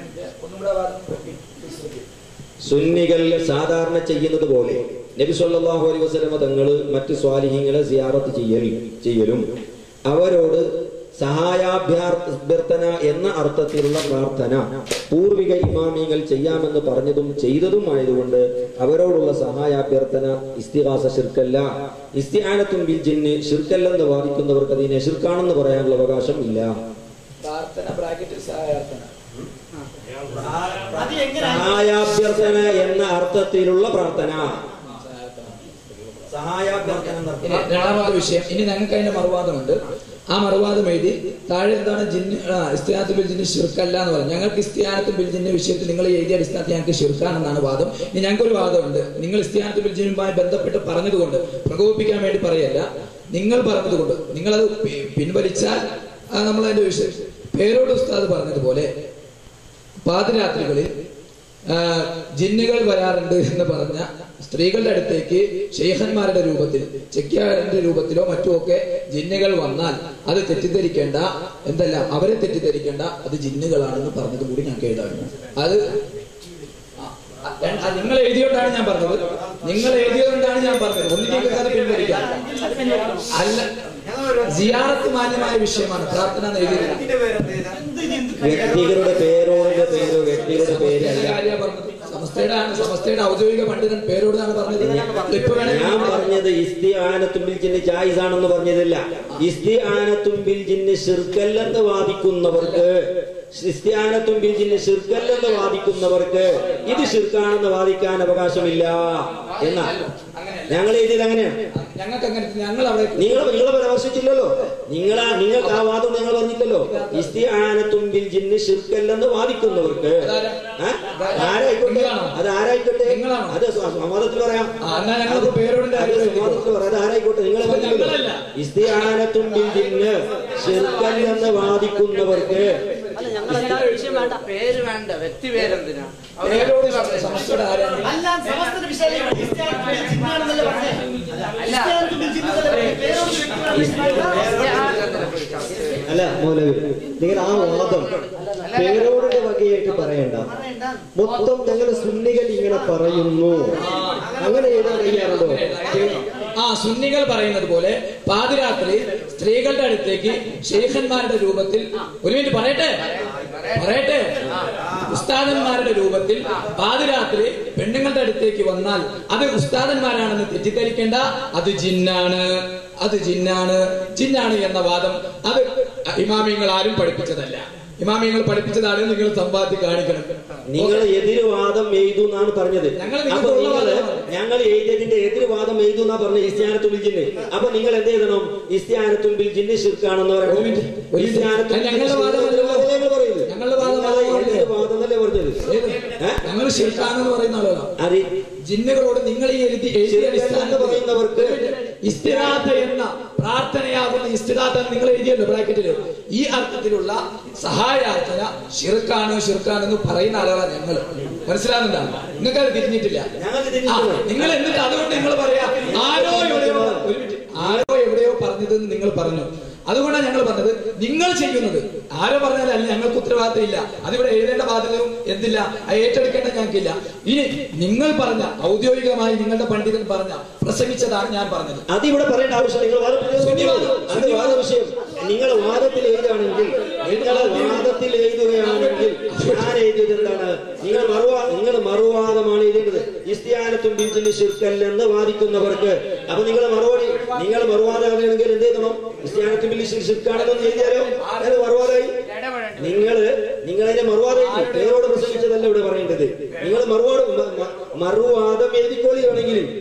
സുന്നികൾ സാധാരണ ചെയ്യുന്നത് പോലെ നബി സല്ലല്ലാഹു അലൈഹി വസല്ലമ തങ്ങൾ മറ്റ് സ്വാലിഹീങ്ങളെ സിയാറത്ത് ചെയ്യൽ ചെയ്യലും അവരോട് സഹായാഭ്യർത്ഥന എന്ന അർത്ഥത്തിലുള്ള പ്രാർത്ഥന പൂർവിക ഇമാമിങ്ങൾ ചെയ്യാമെന്ന് പറഞ്ഞതും ചെയ്തതുമായതുകൊണ്ട് അവരോടുള്ള സഹായാഭ്യർത്ഥന ഇസ്തിഹാസ ശിർക്കല്ല ഇസ്തിആനത്തും ബിൽ ജിന്ന് ശിർക്കല്ലെന്ന് വാദിക്കുന്നവർക്ക് അതിനെ ശിർക്കാണെന്ന് പറയാനുള്ള അവകാശം ഇല്ല പ്രാർത്ഥന ബ്രാക്കറ്റിൽ സഹായാർത്ഥന അത് എങ്ങനെ സഹായാഭ്യർത്ഥന എന്ന അർത്ഥത്തിലുള്ള പ്രാർത്ഥന സഹായാഭ്യർത്ഥന എന്ന ഇനി അർത്ഥം. രണ്ടാമത്തെ വിഷയം ഇനി ഞങ്ങൾക്ക് അതിന്റെ മറുവാദമുണ്ട് ആ മറുവാദം എഴുതി താഴെ എന്താണ് ജിന്ന് ഇസ്തിയാനത്ത് ബിൽ ജിന്ന് ഷിർക്കല്ല എന്ന് പറഞ്ഞു ഞങ്ങൾക്ക് ഇസ്തിയാനത്ത് ബിൽ ജിന്റെ വിഷയത്തിൽ നിങ്ങൾ എഴുതിയ അടിസ്ഥാനത്തിൽ ഞങ്ങൾക്ക് ഷിർക്കാണെന്നാണ് വാദം ഇനി ഞങ്ങൾക്കൊരു വാദമുണ്ട് നിങ്ങൾ ഇസ്തിയാനത്ത് ബിൽ ജിന്നുമായി ബന്ധപ്പെട്ട് പറഞ്ഞതുകൊണ്ട് പ്രകോപിപ്പിക്കാൻ വേണ്ടി പറയല്ല നിങ്ങൾ പറഞ്ഞതുകൊണ്ട് നിങ്ങളത് പി- പിൻവലിച്ചാൽ നമ്മൾ അതിന്റെ വിഷയം പേരോട് ഉസ്താദ് പറഞ്ഞതുപോലെ പാതിരാത്രികളിൽ ആ, ജിന്നുകൾ വരാറുണ്ട് എന്ന് പറഞ്ഞ സ്ത്രീകളുടെ അടുത്തേക്ക് ഷെയ്ഖന്മാരുടെ രൂപത്തിൽ ചെക്കിയാറിന്റെ രൂപത്തിലോ മറ്റോ ഒക്കെ ജിന്നുകൾ വന്നാൽ അത് തെറ്റിദ്ധരിക്കേണ്ട എന്തല്ല അവരെ തെറ്റിദ്ധരിക്കേണ്ട അത് ജിന്നുകളാണെന്ന് പറഞ്ഞത് കൂടി ഞാൻ കേട്ടായിരുന്നു അത് ആ, ആ, നിങ്ങൾ എഴുതിയോണ്ടാണ് ഞാൻ പറഞ്ഞത് നിങ്ങൾ എഴുതിയതുകൊണ്ടാണ് ഞാൻ പറഞ്ഞത് ഒന്നിലേക്ക് അത് പിൻവലിക്കാം അല്ല സിയാറത്ത് മാന്യമായ വിഷയമാണ് പ്രാർത്ഥന എന്ന് എഴുതിയില്ല വ്യക്തികളുടെ പേരോടെ പേരോ വ്യക്തികളുടെ പേരല്ല കാര്യ പറഞ്ഞത് സമസ്തയുടെ ആണ് സമസ്തയുടെ ഔദ്യോഗിക പണ്ഡിതൻ പേരോടാണ് പറഞ്ഞത് ക്ലിപ്പ് ഞാൻ വേണമെങ്കിൽ പറഞ്ഞത് ഇസ്തിആനത്തുമ്പിൽ ജിന്ന് ജായിസ് ആണെന്ന് പറഞ്ഞതല്ല ഇസ്തിആനത്തുമ്പിൽ ജിന്ന് ഷിർക്കല്ലെന്ന് വാദിക്കുന്നവർക്ക് ഇസ്തിആനത്തുമ്പിൽ ജിന്ന് ഷിർക്കല്ലെന്ന് വാദിക്കുന്നവർക്ക് ഇത് ഷിർക്കാണെന്ന് വാദിക്കാൻ അവകാശമില്ല എന്നാ ഞങ്ങൾ എഴുതിയത് അങ്ങനെയാണ് ഞങ്ങൾക്ക് അങ്ങനെ ഞങ്ങൾ അവിടെ നിങ്ങൾ നിങ്ങൾ പരാമർശിച്ചില്ലല്ലോ നിങ്ങൾ നിങ്ങൾക്ക് ആ വാദം നിങ്ങൾ പറഞ്ഞില്ലല്ലോ ഇസ്തിആനത്തുമ്പിൽ ജിന്ന് ഷിർക്കല്ലെന്ന് വാദിക്കുന്നവർക്ക് ഏ? ആരായിക്കോട്ടെ നിങ്ങളാണോ? അത് ആരായിക്കോട്ടെ നിങ്ങളാണോ? അത് സമാധാനത്തിൽ പറയാം ആ, എന്നാ ഞങ്ങൾക്ക് പേരോടിന്റെ അത് കാര്യം സമാധാനത്തിൽ പറയാം അത് ആരായിക്കോട്ടെ നിങ്ങൾ ഞങ്ങളല്ല. ഇസ്തിആനത്തുമ്പിൽ ജിന്ന് ഷിർക്കല്ലെന്ന് വാദിക്കുന്നവർക്ക് അല്ല ഞങ്ങളെല്ലാം വിഷയം വേണ്ട പേര് വേണ്ട വ്യക്തി പേരെന്തിനാ പേരോട് സമസ്തയുടെ ആരാണ് അല്ല സമസ്തന്റെ വിഷയം ഇസ്ലാമിന്റെ ജിന്നാണെന്നല്ലേ പറഞ്ഞേ ഇസ്ലാമിന്റെ ജിന്നെന്നല്ലേ പറഞ്ഞേ? പേരോട് വ്യക്തികളാണ് അല്ല മൗലവി നിങ്ങൾ ആ വാദം പേരോടിന്റെ വകയായിട്ട് പറയണ്ട പറയണ്ട മൊത്തം ഞങ്ങൾ സുന്നികൾ ഇങ്ങനെ പറയുന്നു അങ്ങനെ എഴുതാൻ കഴിയാറുണ്ടോ ആ സുന്നികൾ പറയുന്നത് പോലെ പാതിരാത്രി സ്ത്രീകളുടെ അടുത്തേക്ക് ഷെയ്ഖന്മാരുടെ രൂപത്തിൽ ഒരു മിനിറ്റ് പറയട്ടെ പറയട്ടെ ഉസ്താദന്മാരുടെ രൂപത്തിൽ പാതിരാത്രി പെണ്ണുങ്ങളുടെ അടുത്തേക്ക് വന്നാൽ അത് ഉസ്താദന്മാരാണെന്ന് തെറ്റിദ്ധരിക്കേണ്ട അത് ജിന്നാണ് അത് ജിന്നാണ് ജിന്നാണ് എന്ന വാദം അത് ഇമാമിയങ്ങൾ ആരും പഠിപ്പിച്ചതല്ല ഇമാമിയങ്ങൾ പഠിപ്പിച്ചതാണ് നിങ്ങൾ സമ്പാദ്യ കാണിക്കണം നിങ്ങൾ എതിർവാദം എഴുതു എന്നാണ് പറഞ്ഞത് ഞങ്ങൾ അപ്പൊ നിങ്ങൾക്ക് നിങ്ങൾ ഉള്ളതാണ്. ഞങ്ങൾ എഴുതിയതിന്റെ എതിർവാദം എഴുതു എന്നാ പറഞ്ഞത് ഇസ്തിയാനത്തുൽ ജിന്ന് അപ്പൊ നിങ്ങൾ എന്ത് എഴുതണം ഇസ്തിയാനത്തുൽ ജിന്ന് ഷിർക്കാണെന്ന് ഒരു പറയണം മിനിറ്റ്, ഒരു മിനിറ്റ്. ഇസ്തിയാനത്തുൽ അത് ഞങ്ങളുടെ ജിന്ന് വാദമല്ലല്ലോ. അതല്ലേ നിങ്ങൾ പറയുന്നത് ഞങ്ങളുടെ വാദം നിങ്ങളെ അതല്ലേ. എതിർവാദം എന്നല്ലേ പറഞ്ഞത് ഏത്? ഏ? ഞങ്ങൾ ശിർക്കാണെന്ന് പറയുന്ന ആളുകളാണ് അത് ജിന്നുകളോട് നിങ്ങൾ ഈ എഴുതി എഴുതിയ ശിർക്ക് എന്ന് അടിസ്ഥാനത്തിൽ പറയുന്നവർക്ക് ഇസ്തിറാത്ത എന്ന പ്രാർത്ഥനയാകുന്ന ഇസ്തിറാത്ത എന്ന് നിങ്ങൾ എഴുതിയല്ലോ ബ്രാക്കറ്റില് ഈ അർത്ഥത്തിലുള്ള സഹായാർത്ഥന ഷിർക്കാണ് ഷിർക്കാണെന്ന് പറയുന്ന ആളുകളാണ് ഞങ്ങൾ മനസ്സിലാകുന്നുണ്ടോ നിങ്ങൾക്ക് അത് തിരിഞ്ഞിട്ടില്ല ഞങ്ങൾക്ക് ആ, തിരിഞ്ഞിട്ടില്ല. നിങ്ങൾ എന്നിട്ട് അതുകൊണ്ട് നിങ്ങൾ പറയാ ആരോ എവിടെയോ ഒരു മിനിറ്റ്. ആരോ എവിടെയോ പറഞ്ഞതെന്ന് നിങ്ങൾ പറഞ്ഞു അതുകൊണ്ടാണ് ഞങ്ങൾ പറഞ്ഞത് നിങ്ങൾ ചെയ്യുന്നത് ആരോ പറഞ്ഞാലല്ല ഞങ്ങൾക്ക് ഉത്തരവാദിത്തം ഇല്ല അതിവിടെ എഴുതേണ്ട ബാധ്യതയും എന്തില്ല അത് ഏറ്റെടുക്കേണ്ട ഞങ്ങൾക്കില്ല ഇനി നിങ്ങൾ പറഞ്ഞ ഔദ്യോഗികമായി നിങ്ങളുടെ പണ്ഡിതൻ പറഞ്ഞ പ്രസംഗിച്ചതാണ് ഞാൻ പറഞ്ഞത് അത് ഇവിടെ പറയേണ്ട ആവശ്യം നിങ്ങൾ വാദം സുന്നിവാദം. അത് വാദ വിഷയം നിങ്ങൾ വാദത്തിൽ എഴുതുകയാണെങ്കിൽ നിങ്ങൾ വാദത്തിൽ എഴുതുകയാണെങ്കിൽ ഞാൻ എഴുതിയത് എന്താണ് നിങ്ങൾ മറുവാ നിങ്ങൾ മറുവാദമാണ് എഴുതേണ്ടത് ഇസ്തിയാനത്തും ബീജിന് ശിർക്കല്ലെന്ന് വാദിക്കുന്നവർക്ക് അപ്പൊ നിങ്ങൾ മറുപടി നിങ്ങൾ മറുവാദമാണെങ്കിൽ എന്ത് ചെയ്യണം ഇസ്തിയാനത്തും ബില്ല് ശിർക്കാണെന്ന് എഴുതിയാലോ അത് മറുവാദമായി നിങ്ങള് നിങ്ങളതിനെ മറുവാദം എഴുതി. പേരോട് പ്രസംഗിച്ചതല്ല ഇവിടെ പറയേണ്ടത് നിങ്ങൾ മറുവാദം മ- മ- മറുവാദം എഴുതിക്കോളിയാണെങ്കിൽ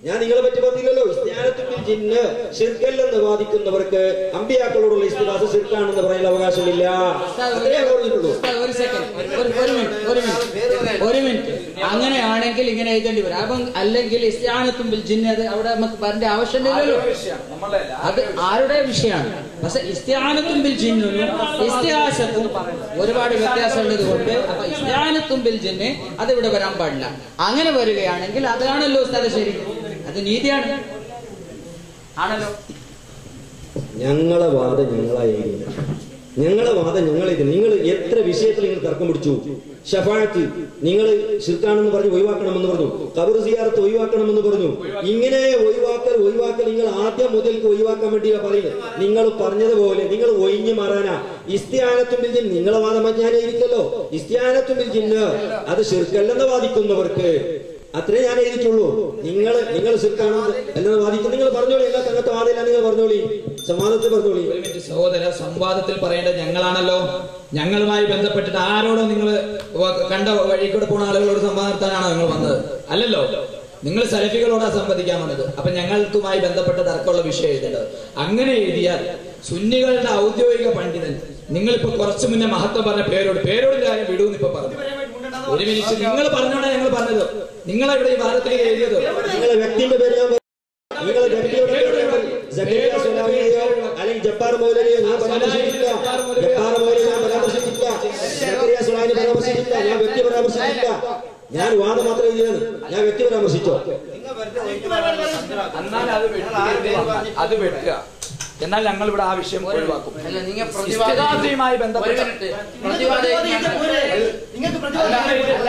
ഞാൻ നിങ്ങളെ പറ്റി പറഞ്ഞില്ലല്ലോ ഇസ്തിയാനത്തുമ്പിൽ ജിന്ന് ഷിർക്കല്ലെന്ന് വാദിക്കുന്നവർക്ക് അമ്പിയാക്കളോടുള്ള ഇസ്തിഹാസ ഷിർക്കാണെന്ന് പറയാൻ അവകാശമില്ല അത്രേ പറഞ്ഞിട്ടുള്ളൂ ഉസ്താദ്, ഒരു സെക്കൻഡ് ഒരു ഒരു മിനിറ്റ് ഒരു മിനിറ്റ് ഒരു മിനിറ്റ് അങ്ങനെയാണെങ്കിൽ ഇങ്ങനെ എഴുതേണ്ടി വരും അപ്പം അല്ലെങ്കിൽ ഇസ്ലാനത്തുമ്പിൽ ജിന്ന് അത് അവിടെ നമുക്ക് വരേണ്ട ആവശ്യമില്ലല്ലോ അത് ആരുടെ വിഷയമാണ് പക്ഷെ ഇസ്തിയാനത്തുമ്പിൽ ജിന്നും ഇസ്തിഹാസത്തും ഒരുപാട് വ്യത്യാസമുള്ളത് കൊണ്ട് അപ്പൊ ഇസ്തിയാനത്തുമ്പിൽ ജിന്ന് അത് ഇവിടെ വരാൻ പാടില്ല അങ്ങനെ വരികയാണെങ്കിൽ അതാണല്ലോ ഉസ്താദ് ശരി അത് നീതിയാണ് ആണല്ലോ ഞങ്ങളെ വാദം ഞങ്ങളായിരുന്നു ഞങ്ങളെ വാദം ഞങ്ങളായിരുന്നു നിങ്ങൾ എത്ര വിഷയത്തിൽ നിങ്ങൾ തർക്കം പിടിച്ചു ഷഫായത്ത് നിങ്ങൾ ഷിർക്കാണെന്ന് പറഞ്ഞ് ഒഴിവാക്കണമെന്ന് പറഞ്ഞു കബർ സിയാറത്ത് ഒഴിവാക്കണമെന്ന് പറഞ്ഞു ഇങ്ങനെ ഒഴിവാക്കൽ ഒഴിവാക്കൽ നിങ്ങൾ ആദ്യം മുതൽക്ക് ഒഴിവാക്കാൻ വേണ്ടിയാ പറയുന്നത് നിങ്ങൾ പറഞ്ഞതുപോലെ നിങ്ങൾ ഒഴിഞ്ഞു മാറാനാ ഇസ്തിയാനത്തുമ്പിൽ ജിൻ നിങ്ങളെ വാദം ഞാൻ എഴുതിക്കല്ലോ ഇസ്തിയാനത്തുമ്പിൽ ജിന്ന് അത് ഷിർക്കല്ലെന്ന് വാദിക്കുന്നവർക്ക് അത്രേ ഞാൻ എഴുതിയിട്ടുള്ളൂ നിങ്ങൾ നിങ്ങൾ ഷിർക്കാണെന്ന് എന്നത് വാദിക്കും നിങ്ങൾ പറഞ്ഞോളി എല്ലാ തങ്ങത്തെ വാദില്ല നിങ്ങൾ പറഞ്ഞോളി സമാധാനത്തിൽ പറഞ്ഞോളി ഒരു മിനിറ്റ് സഹോദര സംവാദത്തിൽ പറയേണ്ടത് ഞങ്ങളാണല്ലോ ഞങ്ങളുമായി ബന്ധപ്പെട്ടിട്ട് ആരോടോ നിങ്ങൾ കണ്ട വഴി കൂടെ പോണ ആളുകളോട് സംവാദം നടത്താനാണോ നിങ്ങൾ വന്നത് അല്ലല്ലോ നിങ്ങൾ സലഫികളോടാ സംവദിക്കാൻ വന്നത് അപ്പൊ ഞങ്ങൾക്കുമായി ബന്ധപ്പെട്ട തർക്കമുള്ള വിഷയം എഴുതേണ്ടത് അങ്ങനെ എഴുതിയാൽ സുന്നികളുടെ ഔദ്യോഗിക പണ്ഡിതൻ നിങ്ങളിപ്പോ കുറച്ചു മുന്നേ മഹത്വം പറഞ്ഞ പേരോട് പേരോട് കാര്യം വിടൂന്ന് ഇപ്പൊ പറഞ്ഞു ഒരു മിനിറ്റ് നിങ്ങൾ പറഞ്ഞോണ്ടാ ഞങ്ങൾ പറഞ്ഞത് നിങ്ങളെ ഇവിടെ ഈ വാദത്തിലേക്ക് എഴുതിയത് നിങ്ങളെ വ്യക്തിന്റെ പേര് ഞാൻ പറഞ്ഞു. നിങ്ങളെ വ്യക്തിയുടെ പേര് ഞാൻ പറഞ്ഞു. സക്കരിയ സുലാമിയെയോ അല്ലെങ്കിൽ ജപ്പാർ മൗലവിയോ ഞാൻ പരാമർശിച്ചില്ല ജപ്പാർ മൗലവി ഞാൻ പരാമർശിച്ചില്ല സക്കരിയ സുലാമിനെ പരാമർശിച്ചില്ല ഞാൻ വ്യക്തി പരാമർശിച്ചില്ല ഞാൻ വാദം മാത്രം എഴുതിയാണ് ഞാൻ വ്യക്തി പരാമർശിച്ചോ എന്നാൽ അത് വെട്ടുക. അത് വെട്ടുക എന്നാൽ ഞങ്ങൾ ഇവിടെ ആ വിഷയം ഒഴിവാക്കും അല്ല നിങ്ങൾ ഇസ്തിഹാസയുമായി ബന്ധപ്പെട്ട നിങ്ങൾക്ക് പ്രതിവാദം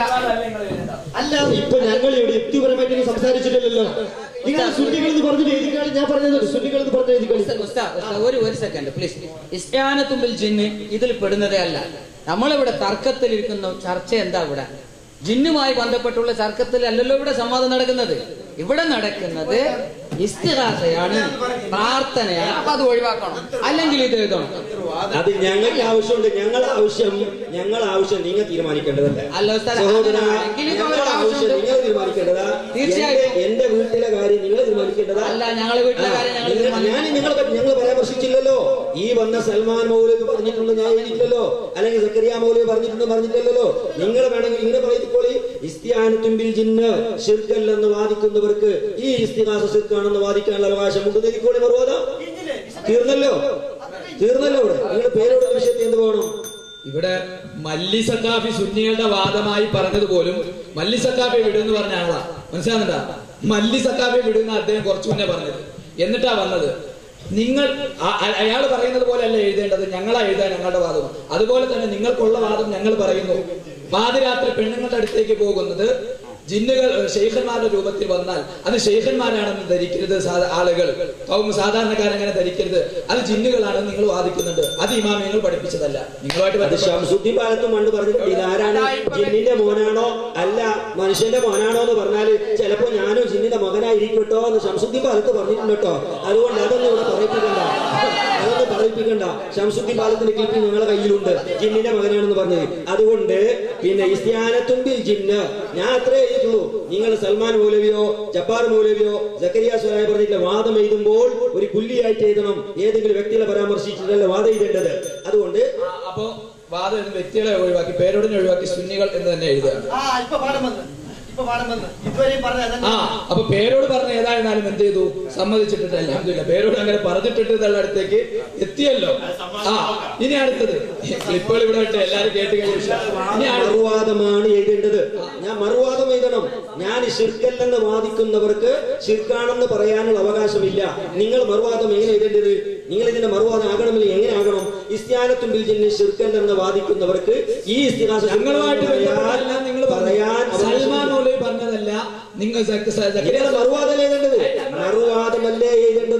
അല്ല ഇപ്പൊ ഞങ്ങൾ ഇവിടെ യുക്തിപരമായിട്ട് സംസാരിച്ചിട്ടില്ലല്ലോ നിങ്ങൾ സുന്നികൾ എന്ന് പറഞ്ഞിട്ട് എഴുതിക്കാളി ഞാൻ പറഞ്ഞത് സുന്നികൾ എന്ന് പറഞ്ഞ എഴുതിക്കാളി ഉസ്താദ്, ഉസ്താദ്, ഒരു ഒരു സെക്കൻഡ് പ്ലീസ് ഇസ്യാനത്തുമ്പിൽ ജിന്ന് ഇതിൽ പെടുന്നതേ അല്ല നമ്മളിവിടെ തർക്കത്തിലിരിക്കുന്ന ചർച്ച എന്താ ഇവിടെ ജിന്നുമായി ബന്ധപ്പെട്ടുള്ള തർക്കത്തിലല്ലല്ലോ ഇവിടെ സംവാദം നടക്കുന്നത് ഇവിടെ നടക്കുന്നത് ഇസ്തിഹാസയാണ് പ്രാർത്ഥനയാണ് അപ്പൊ അത് ഒഴിവാക്കണം അല്ലെങ്കിൽ ഇത് എഴുതണം അത് ഞങ്ങൾക്ക് ആവശ്യമുണ്ട് ഞങ്ങളെ ആവശ്യം ഞങ്ങളെ ആവശ്യം നിങ്ങൾ തീരുമാനിക്കേണ്ടതല്ല അല്ല ഉസ്താദ്, സഹോദര എങ്കിലും ഇപ്പൊ ഞങ്ങളെ ഒരു ആവശ്യം ആവശ്യമുണ്ട്. നിങ്ങൾ തീരുമാനിക്കേണ്ടതാ തീർച്ചയായും. എന്റെ- എന്റെ വീട്ടിലെ കാര്യം നിങ്ങൾ തീരുമാനിക്കേണ്ടതാ അല്ല, ഞങ്ങളെ വീട്ടിലെ ആ, കാര്യം ഞങ്ങൾ നിങ്ങൾ- തീരുമാനിക്കും. ഞാൻ നിങ്ങളെ പറ്റി ഞങ്ങൾ പരാമർശിച്ചില്ലല്ലോ ഈ വന്ന സൽമാൻ മൗലവി പറഞ്ഞിട്ടുണ്ട് ഞാൻ എഴുതിയില്ലല്ലോ അല്ലെങ്കിൽ സക്കരിയ മൗലവി പറഞ്ഞിട്ടുണ്ട് പറഞ്ഞിട്ടില്ലല്ലോ നിങ്ങൾ വേണമെങ്കിൽ ഇങ്ങനെ പറയിക്കോളി ഇസ്തിയാനത്തുമ്പിൽ ജിന്ന് ഷിർക്കല്ലെന്ന് വാദിക്കുന്നവർക്ക് ഈ ഇസ്തിഹാസ ഷിർക്കാണെന്ന് വാദിക്കാനുള്ള അവകാശമുണ്ട് തിരിക്കോളി മറുവാദം തീർന്നല്ലോ തീർന്നല്ലോ ഇവിടെ നിങ്ങൾ പേരോട് വിഷയത്തിൽ എന്ത് പോകണം ഇവിടെ മല്ലി സക്കാഫി സുന്നികളുടെ വാദമായി പറഞ്ഞത് പോലും മല്ലി സക്കാഫി വിടുന്ന് പറഞ്ഞ ആളാ മനസ്സിലാകുന്നുണ്ടാ മല്ലി സക്കാഫി വിടുന്ന അദ്ദേഹം കുറച്ചു മുന്നേ പറഞ്ഞത് എന്നിട്ടാ വന്നത് നിങ്ങൾ അയാൾ പറയുന്നത് പോലെ അല്ല എഴുതേണ്ടത് ഞങ്ങളാ എഴുതാൻ ഞങ്ങളുടെ വാദം അതുപോലെ തന്നെ നിങ്ങൾക്കുള്ള വാദം ഞങ്ങൾ പറയുന്നു പാതിരാത്രി പെണ്ണുങ്ങളുടെ അടുത്തേക്ക് പോകുന്നത് ജിന്നുകൾ ഷെയ്ഖന്മാരുടെ രൂപത്തിൽ വന്നാൽ അത് ഷെയ്ഖന്മാരാണെന്ന് ധരിക്കരുത് സാധാ- ആളുകൾ കൗമ സാധാരണക്കാരങ്ങനെ ധരിക്കരുത് അത് ജിന്നുകളാണെന്ന് നിങ്ങൾ വാദിക്കുന്നുണ്ട് അത് ഇമാമിയങ്ങൾ പഠിപ്പിച്ചതല്ല നിങ്ങളുമായിട്ട് അത് ബന്ധപ്പെട്ട ഷംസുദ്ദീൻ പാലത്തും പണ്ട് പറഞ്ഞിട്ടുണ്ട് ഇതാരാണ് ജിന്നിന്റെ മോനാണോ അല്ല മനുഷ്യന്റെ മോനാണോ എന്ന് പറഞ്ഞാല് ചിലപ്പോ ഞാനും ജിന്നിന്റെ മകനായിരിക്കും കേട്ടോ എന്ന് ഷംസുദ്ദീൻ പാലത്ത് പറഞ്ഞിട്ടുണ്ട് കേട്ടോ അതുകൊണ്ട് അതൊന്നും ഇവിടെ പറയിപ്പിക്കണ്ട അതൊന്നും പറയിപ്പിക്കണ്ട ഷംസുദ്ദീൻ പാലത്തിന്റെ ക്ലിപ്പ് ഞങ്ങളുടെ കയ്യിലുണ്ട് ജിന്നിന്റെ മകനാണെന്ന് പറഞ്ഞത് അതുകൊണ്ട് പിന്നെ ഇസ്യാനത്തുമ്പിൽ ജിന്ന് ഞാൻ അത്രേ എഴുതിയിട്ടുള്ളൂ നിങ്ങൾ സൽമാൻ മൗലവിയോ ജബ്ബാർ മൗലവിയോ ജക്കരിയ സ്വലായി പറഞ്ഞിട്ടില്ല വാദം എഴുതുമ്പോൾ ഒരു കുല്ലിയായിട്ട് എഴുതണം ഏതെങ്കിലും വ്യക്തികളെ പരാമർശിച്ചിട്ടല്ല വാദം എഴുതേണ്ടത് അതുകൊണ്ട് ആ, അപ്പോ വാദം എന്ന വ്യക്തികളെ ഒഴിവാക്കി പേരോടിനെ ഒഴിവാക്കി സുന്നികൾ എന്ന് തന്നെ എഴുതുകയാണ് ആ ഇപ്പൊ പാഠം വന്ന് ഇപ്പൊ പാഠം വന്ന് ഇതുവരെയും പറഞ്ഞ ആ അതന്നെ അപ്പൊ പേരോട് പറഞ്ഞ ഏതായിരുന്നാലും എന്ത് ചെയ്തു സമ്മതിച്ചിട്ടില്ല അലഹമില്ല പേരോട് അങ്ങനെ പറഞ്ഞിട്ടിട്ട് ഇതുള്ള അടുത്തേക്ക് എത്തിയല്ലോ ആ ഇനി അടുത്തത് ക്ലിപ്പുകൾ ഇവിടെ വിട്ട് എല്ലാരും കേട്ട് കഴിഞ്ഞ ശേഷം. ഇനി അടുത്ത മറുവാദമാണ് എഴുതേണ്ടത് ഞാൻ മറുവാദം എഴുതണം ഞാൻ ഷിർക്കല്ലെന്ന് വാദിക്കുന്നവർക്ക് ഷിർക്കാണെന്ന് പറയാനുള്ള അവകാശമില്ല നിങ്ങൾ മറുവാദം എങ്ങനെ എഴുതേണ്ടത് നിങ്ങൾ ഇതിന്റെ മറുവാദം ആകണമെങ്കിൽ എങ്ങനെ ആകണം ഇസ്ത്യാനത്തുമ്പിൽ ജിന്ന് ഷിർക്കല്ലെന്ന് വാദിക്കുന്നവർക്ക് ഈ ഇസ്തിഹാസ ഞങ്ങളുമായിട്ട് ബന്ധപ്പെട്ടതല്ല നിങ്ങൾ പറയാൻ സൽമാൻ മൗലവി പറഞ്ഞതല്ല നിങ്ങൾ സ- സ- നിങ്ങൾ സക്കരിയ മറുവാദം എഴുതേണ്ടത് മറുവാദമല്ലേ എഴുതേണ്ടത്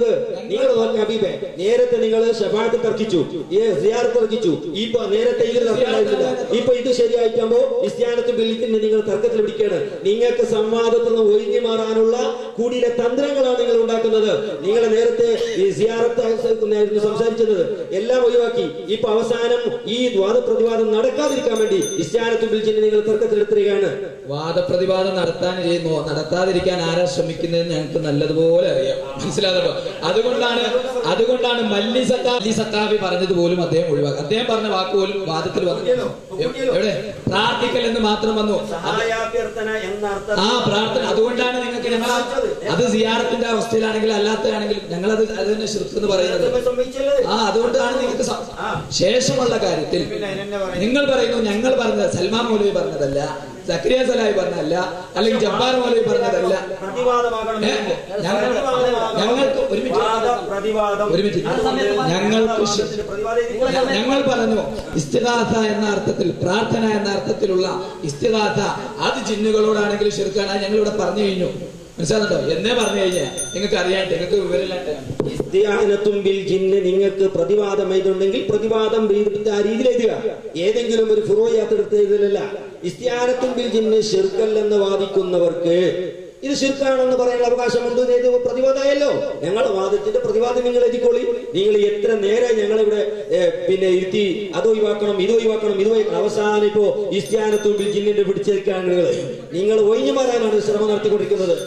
നിങ്ങൾ നോക്കി ഹബീബെ നേരത്തെ നിങ്ങൾ ഷഫാത്ത് തർക്കിച്ചു ഈ സിയാറത്ത് തർക്കിച്ചു ഇപ്പൊ നേരത്തെ ഇത് തർക്കമായിട്ടില്ല ഇപ്പൊ ഇത് ശരിയായിട്ടാകുമ്പോ ഇസ്ലാനത്ത് ബില്ലിത്തിന് നിങ്ങൾ തർക്കത്തിൽ പിടിക്കുകയാണ് നിങ്ങൾക്ക് സംവാദത്തിൽ നിന്ന് ഒഴിഞ്ഞു മാറാനുള്ള കൂടിയിലെ തന്ത്രങ്ങളാണ് നിങ്ങൾ ഉണ്ടാക്കുന്നത് നിങ്ങൾ നേരത്തെ ഈ സിയാറത്ത് ആയിരുന്നു സംസാരിച്ചത് എല്ലാം ഒഴിവാക്കി ഇപ്പൊ അവസാനം ഈ വാദപ്രതിവാദം നടക്കാതിരിക്കാൻ വേണ്ടി ഇസ്ലാനത്ത് ബില്ലിന് നിങ്ങൾ തർക്കത്തിലെത്തുകയാണ് വാദപ്രതിവാദം നടത്താൻ ചെയ്യുന്നു നടത്താതിരിക്കാൻ ആരാ ശ്രമിക്കുന്നതെന്ന് ഞങ്ങൾക്ക് നല്ലതുപോലെ അറിയാം മനസ്സിലാകുന്നുണ്ടോ അതുകൊണ്ടാണ് അതുകൊണ്ടാണ് മല്ലി സക്കാ മല്ലി സക്കാബി പറഞ്ഞത് പോലും അദ്ദേഹം ഒഴിവാക്കി അദ്ദേഹം പറഞ്ഞ വാക്ക് പോലും വാദത്തിൽ വന്നു എവിടെ പ്രാർത്ഥിക്കൽ എന്ന് മാത്രം വന്നു സഹായാഭ്യർത്ഥന എന്ന അർത്ഥം ആ പ്രാർത്ഥന അതുകൊണ്ടാണ് നിങ്ങൾക്ക് ഞങ്ങൾ അത് സിയാറത്തിന്റെ അവസ്ഥയിലാണെങ്കിൽ അല്ലാത്തതാണെങ്കിൽ ഞങ്ങൾ അത് അത് തന്നെ ശിർക്ക് എന്ന് പറയുന്നത് സംഭവിച്ചല്ലേ ആ അതുകൊണ്ടാണ് നിങ്ങൾക്ക് സ- ശേഷമുള്ള കാര്യത്തിൽ നിങ്ങൾ പറയുന്നു ഞങ്ങൾ പറഞ്ഞത് സൽമാൻ മൗലവി പറഞ്ഞതല്ല സക്രിയ സലായി പറഞ്ഞതല്ല അല്ലെങ്കിൽ ജബ്ബാർ മൗലവി പറഞ്ഞതല്ല പ്രതിവാദമാകണം ഏ, ഞങ്ങൾ ഞങ്ങൾക്ക് ഒരു മിനിറ്റ് വാദ പ്രതിവാദം ഒരു മിനിറ്റ് ഞങ്ങൾക്ക് ശ- പ്രതിവാദം ഞങ്ങൾ പറഞ്ഞു ഇസ്തിഗാഥ എന്ന അർത്ഥത്തിൽ പ്രാർത്ഥന എന്ന അർത്ഥത്തിലുള്ള ഇസ്തിഗാഥ അത് ജിന്നുകളോടാണെങ്കിലും ശരിക്കാണ് ഞങ്ങൾ ഇവിടെ പറഞ്ഞു കഴിഞ്ഞു മനസ്സിലാകുന്നുണ്ടോ എന്നേ പറഞ്ഞു കഴിഞ്ഞാൽ നിങ്ങൾക്ക് അറിയാണ്ട് നിങ്ങൾക്ക് വിവരമില്ലാണ്ടാണ് ഇസ്തിയാനത്തും ബിൽ ജിന്ന് നിങ്ങൾക്ക് പ്രതിവാദം എഴുതുണ്ടെങ്കിൽ പ്രതിവാദം ചെയ്തിട്ട് ആ രീതിയിൽ എഴുതുക ഏതെങ്കിലും ഒരു ഫുറോയാത്തെടുത്ത് എഴുതലല്ല ഇസ്തിയാനത്തും ബിൽ ജിന്ന് ഷിർക്കൽ എന്ന് വാദിക്കുന്നവർക്ക് ഇത് ഷിർക്കാണെന്ന് പറയാനുള്ള അവകാശമുണ്ട് എന്ന് എഴുതി പ്രതിവാദമായല്ലോ ഞങ്ങളുടെ വാദത്തിന്റെ പ്രതിവാദം നിങ്ങൾ എഴുതിക്കോളി നിങ്ങൾ എത്ര നേരെ ഞങ്ങളിവിടെ ഏ, പിന്നെ ഇരുത്തി അത് ഒഴിവാക്കണം ഇത് ഒഴിവാക്കണം ഇത് ഒഴിവാക്കണം അവസാനം ഇപ്പോ ഇസ്തിയാനത്തും ബിൽ ജിന്നിന്റെ പിടിച്ചേക്കാണ് നിങ്ങൾ നിങ്ങൾ ഒഴിഞ്ഞു മാറാനാണ് ശ്രമം നടത്തിക്കൊണ്ടിരിക്കുന്നത്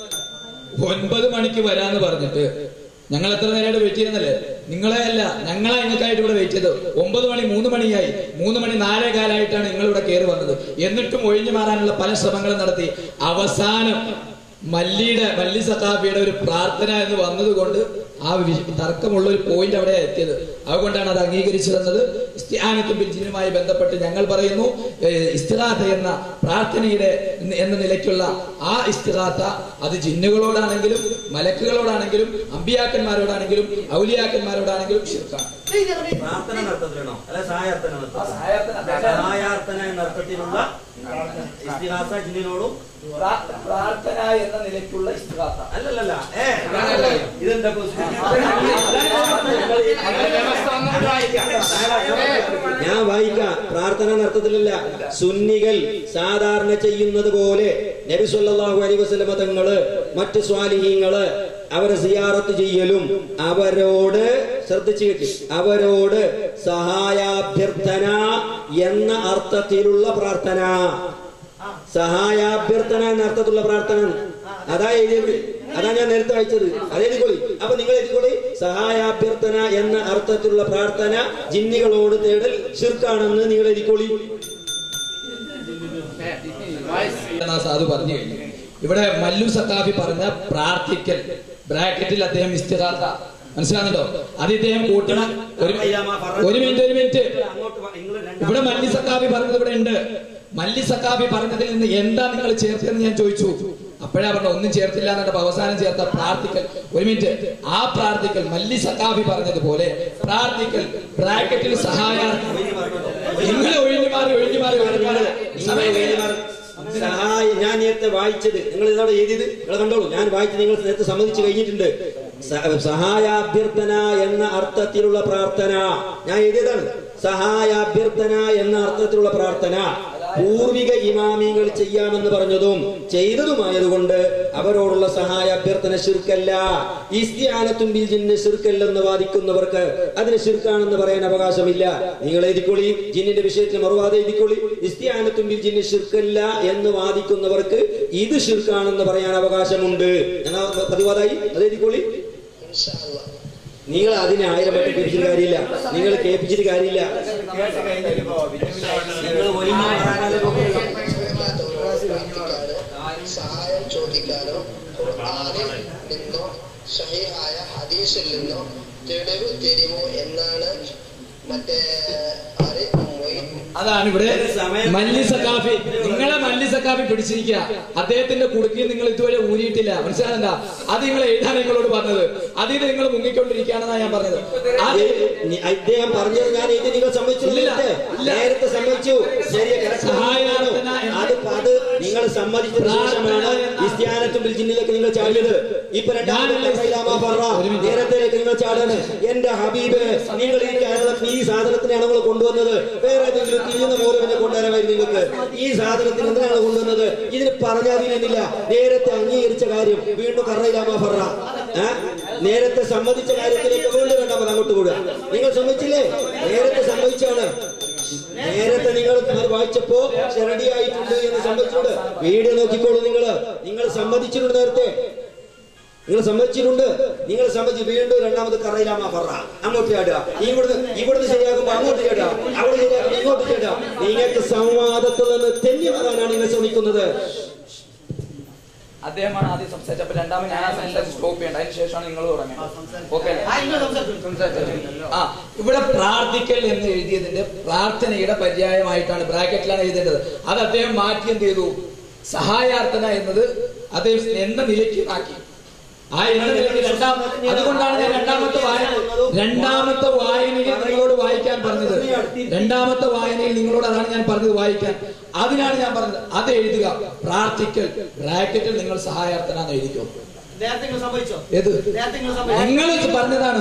ഒൻപത് മണിക്ക് വരാന്ന് പറഞ്ഞിട്ട് ഞങ്ങൾ എത്ര നേരമായിട്ട് വെയിറ്റ് ചെയ്യുന്നല്ലേ നിങ്ങളെ അല്ല ഞങ്ങളെ നിങ്ങൾക്കായിട്ട് ഇവിടെ വെയിറ്റ് ചെയ്തത് ഒമ്പത് മണി മൂന്ന് മണിയായി മൂന്ന് മണി നാലേ കാലായിട്ടാണ് നിങ്ങൾ ഇവിടെ കയറി വന്നത് എന്നിട്ടും ഒഴിഞ്ഞു മാറാനുള്ള പല ശ്രമങ്ങളും നടത്തി അവസാനം മല്ലിയുടെ മല്ലി സഖാഫിയുടെ ഒരു പ്രാർത്ഥന എന്ന് വന്നതുകൊണ്ട് ആ വി- തർക്കമുള്ള ഒരു പോയിന്റ് അവിടെ എത്തിയത് അതുകൊണ്ടാണ് അത് അംഗീകരിച്ചു തന്നത് ഇസ്തിഹാനത്തും ബിൽജിനുമായി ബന്ധപ്പെട്ട് ഞങ്ങൾ പറയുന്നു ഏഹ്, ഇസ്തിഹാത്ത എന്ന പ്രാർത്ഥനയുടെ എന്ന- എന്ന നിലയ്ക്കുള്ള ആ ഇസ്തിഹാത്ത അത് ജിന്നുകളോടാണെങ്കിലും മലക്കുകളോടാണെങ്കിലും അമ്പിയാക്കന്മാരോടാണെങ്കിലും ഔലിയാക്കന്മാരോടാണെങ്കിലും ശിർക്കാണ് പ്രാർത്ഥന നടത്തത്തിലാണോ അല്ല സഹായാർത്ഥന സഹായാർത്ഥന എന്ന അർത്ഥത്തിലുള്ള ഇസ്തിഹാസ ജിന്നിനോടും പ്രാർത്ഥന എന്ന നിലയ്ക്കുള്ള ഇസ്തിഹാത്ത അല്ലല്ലല്ല ഏ ഇതെന്താ ഞാൻ വായിക്കാം പ്രാർത്ഥന നടത്തത്തിലല്ല സുന്നികൾ സാധാരണ ചെയ്യുന്നത് പോലെ നബി സല്ലല്ലാഹു അലൈഹി വസല്ലമ തങ്ങള് മറ്റ് സ്വാലിഹീങ്ങള് അവരെ സിയാറത്ത് ചെയ്യലും അവരോട് ശ്രദ്ധിച്ചു കേട്ടി അവരോട് സഹായാഭ്യർത്ഥന എന്ന അർത്ഥത്തിലുള്ള പ്രാർത്ഥന സഹായാഭ്യർത്ഥന എന്ന അർത്ഥത്തിലുള്ള പ്രാർത്ഥന അതാ എഴുതിയത് അതാ ഞാൻ നേരത്തെ വായിച്ചത് അത് എഴുതിക്കോളി അപ്പൊ നിങ്ങൾ എഴുതിക്കോളി സഹായാഭ്യർത്ഥന എന്ന അർത്ഥത്തിലുള്ള പ്രാർത്ഥന ജിന്നികളോട് തേടൽ ഷിർക്കാണെന്ന് നിങ്ങൾ എഴുതിക്കോളി എന്നാ സാധു പറഞ്ഞു കഴിഞ്ഞു ഇവിടെ മല്ലു സക്കാഫി പറഞ്ഞ പ്രാർത്ഥിക്കൽ ബ്രാക്കറ്റിൽ അദ്ദേഹം ഇസ്തിഹാത്ത മനസ്സിലാകുന്നുണ്ടോ അത് ഇദ്ദേഹം കൂട്ടണം ഒരു ഒരു മിനിറ്റ് ഒരു മിനിറ്റ് ഇവിടെ മല്ലി സക്കാഫി പറഞ്ഞത് ഇവിടെ ഉണ്ട് മല്ലി സക്കാഫി പറഞ്ഞതിൽ നിന്ന് എന്താ നിങ്ങൾ ചേർത്തതെന്ന് ഞാൻ ചോദിച്ചു അപ്പോഴാ പറഞ്ഞ ഒന്നും ചേർത്തില്ല എന്നിട്ട് അവസാനം ചേർത്ത പ്രാർത്ഥിക്കൽ ഒരു മിനിറ്റ് ആ പ്രാർത്ഥിക്കൽ മല്ലി സക്കാഫി പറഞ്ഞതുപോലെ പ്രാർത്ഥിക്കൽ ബ്രാക്കറ്റിൽ സഹായാർത്ഥം നിങ്ങൾ ഒഴിഞ്ഞു മാറി ഒഴിഞ്ഞു മാറി ഒഴിഞ്ഞു മാറി സമയം കഴിഞ്ഞു. സഹായ ഞാൻ നേരത്തെ വായിച്ചത് നിങ്ങൾ ഇതോടെ എഴുതിയത് നിങ്ങൾ കണ്ടോളൂ ഞാൻ വായിച്ചത് നിങ്ങൾ നേരത്തെ സമ്മതിച്ചു കഴിഞ്ഞിട്ടുണ്ട് സ- സഹായാഭ്യർത്ഥന എന്ന അർത്ഥത്തിലുള്ള പ്രാർത്ഥന ഞാൻ എഴുതിയതാണ് സഹായാഭ്യർത്ഥന എന്ന അർത്ഥത്തിലുള്ള പ്രാർത്ഥന പൂർവിക ഇമാമികൾ ചെയ്യാമെന്ന് പറഞ്ഞതും ചെയ്തതുമായതുകൊണ്ട് അവരോടുള്ള സഹായ അഭ്യർത്ഥന ശിർക്കല്ല ഇസ്തിയാനത്തും ബിൽ ജിന്ന് ശിർക്കല്ലെന്ന് വാദിക്കുന്നവർക്ക് അതിന് ശിർക്കാണെന്ന് പറയാൻ അവകാശമില്ല നിങ്ങൾ എഴുതിക്കൊള്ളി ജിന്നിന്റെ വിഷയത്തിൽ മറുവാദം എഴുതിക്കൊള്ളി ഇസ്തിയാനത്തും ബിൽ ജിന്ന് ശിർക്കല്ല എന്ന് വാദിക്കുന്നവർക്ക് ഇത് ശിർക്കാണെന്ന് പറയാൻ അവകാശമുണ്ട് ഞങ്ങൾ പ്രതിവാദമായി അത് എഴുതിക്കൊള്ളി നിങ്ങൾ അതിനെ ആയിരം വട്ടം കേൾപ്പിച്ചിട്ട് കാര്യമില്ല നിങ്ങൾ കേൾപ്പിച്ചിട്ട് കാര്യമില്ല നിങ്ങൾ ഒലിഞ്ഞു മാറാനാണ് സഹായം ചോദിക്കാനോ ഖുർആനിൽ നിന്നോ സഹിഹായ ഹദീസിൽ നിന്നോ തെളിവ് തരുമോ എന്നാണ് മറ്റേ ആര് മൊയ്ൻ അതാണ് ഇവിടെ മല്ലി സക്കാഫി നിങ്ങളെ മല്ലി സക്കാഫി പിടിച്ചിരിക്കുക അദ്ദേഹത്തിന്റെ കുടുക്കിൽ നിങ്ങൾ ഇതുവരെ ഊരിയിട്ടില്ല മനസ്സിലാകണ്ട അത് നിങ്ങൾ എഴുതാൻ നിങ്ങളോട് പറഞ്ഞത് അതിന് നിങ്ങൾ മുങ്ങിക്കൊണ്ടിരിക്കുകയാണെന്നാണ് ഞാൻ പറഞ്ഞത് അത് നി- അദ്ദേഹം പറഞ്ഞത് ഞാൻ ഇത് നിങ്ങൾ സമ്മതിച്ചു ഇല്ല, നേരത്തെ? ഇല്ല. നേരത്തെ സമ്മതിച്ചു ശരി correct. സഹായാർത്ഥന എന്ന- അത് അത് നിങ്ങൾ സമ്മതിച്ചതിന് ശേഷമാണ് പ്രാർത്ഥന എന്ന- ഇസ്ത്യാനത്തും ബിൽജിന്നിലേക്ക് നിങ്ങൾ ചാടിയത് ഇപ്പൊ രണ്ടാമത്തെ ഞാനല്ല കൈലാമ പറ ഒരു മിനിറ്റ്. നേരത്തെ ഇങ്ങനെ ചാടാണ് എന്റെ ഹബീബ് നിങ്ങൾ ഈ കേരളത്തിൽ ഈ സാധനത്തിനാണ് നിങ്ങൾ കൊണ്ടുവന്നത് വേറെ ഏതെങ്കിലും തിരിയുന്ന മോരവിനെ കൊണ്ടുവരാമായിരുന്നു നിങ്ങൾക്ക് ഈ സാധനത്തിന് എന്തിനാണ് കൊണ്ടുവന്നത് ഇതിന് പറഞ്ഞാതിരുന്നില്ല നേരത്തെ അംഗീകരിച്ച കാര്യം വീണ്ടും കറയിലാമ ഫറ ഏ? നേരത്തെ സമ്മതിച്ച കാര്യത്തിലേക്ക് വീണ്ടും രണ്ടാമത് അങ്ങോട്ട് കൂടുക നിങ്ങൾ സമ്മതിച്ചില്ലേ നേരത്തെ സമ്മതിച്ചാണ് നേരത്തെ നിങ്ങൾ അത് വായിച്ചപ്പോ റെഡി ആയിട്ടുണ്ട് എന്ന് സമ്മതിച്ചിട്ടുണ്ട് വീഡിയോ നോക്കിക്കോളൂ നിങ്ങൾ നിങ്ങൾ സമ്മതിച്ചിട്ടുണ്ട് നേരത്തെ നിങ്ങൾ സമ്മതിച്ചിട്ടുണ്ട് നിങ്ങൾ സമ്മതിച്ച് വീണ്ടും രണ്ടാമത് കറയിലാമ പറ അങ്ങോട്ട് ചാടുക ഇവിടുന്ന് ഇവിടുന്ന് ശരിയാകുമ്പോ അങ്ങോട്ട് ചാടുക അവിടെ ശരിയാകുമ്പോ ഇങ്ങോട്ട് ചാടുക നിങ്ങൾക്ക് സംവാദത്തിൽ നിന്ന് തെന്നി വരാനാണ് നിങ്ങൾ ശ്രമിക്കുന്നത് അദ്ദേഹമാണ് ആദ്യം സംസാരിച്ചത് അപ്പൊ രണ്ടാമത് ഞാൻ ആ സെന്റൻസ് സ്റ്റോപ്പ് ചെയ്യേണ്ട അതിന് ശേഷമാണ് നിങ്ങൾ തുടങ്ങേണ്ടത് ഓക്കെ ആ, നിങ്ങൾ സംസാരിച്ചോ. ആ ഇവിടെ പ്രാർത്ഥിക്കൽ എന്ന് എഴുതിയതിന്റെ പ്രാർത്ഥനയുടെ പര്യായമായിട്ടാണ് ബ്രാക്കറ്റിലാണ് എഴുതേണ്ടത് അത് അദ്ദേഹം മാറ്റി എന്ത് ചെയ്തു സഹായാർത്ഥന എന്നത് അദ്ദേഹം എന്ന നിലയ്ക്ക് ആക്കി ആ എന്ന നിലയ്ക്ക് രണ്ടാം അതുകൊണ്ടാണ് ഞാൻ രണ്ടാമത്തെ വായന രണ്ടാമത്തെ വായനയിൽ നിങ്ങളോട് വായിക്കാൻ പറഞ്ഞത് രണ്ടാമത്തെ വായനയിൽ നിങ്ങളോട് അതാണ് ഞാൻ പറഞ്ഞത് വായിക്കാൻ അതിനാണ് ഞാൻ പറഞ്ഞത് അത് എഴുതുക പ്രാർത്ഥിക്കൽ ബ്രാക്കറ്റിൽ നിങ്ങൾ സഹായാർത്ഥന എന്ന് എഴുതിക്കോ നേരത്തെ നിങ്ങൾ സംഭവിച്ചോ ഏത് നേരത്തെ നിങ്ങൾ സംഭവിച്ചോ നിങ്ങൾ പറഞ്ഞതാണ്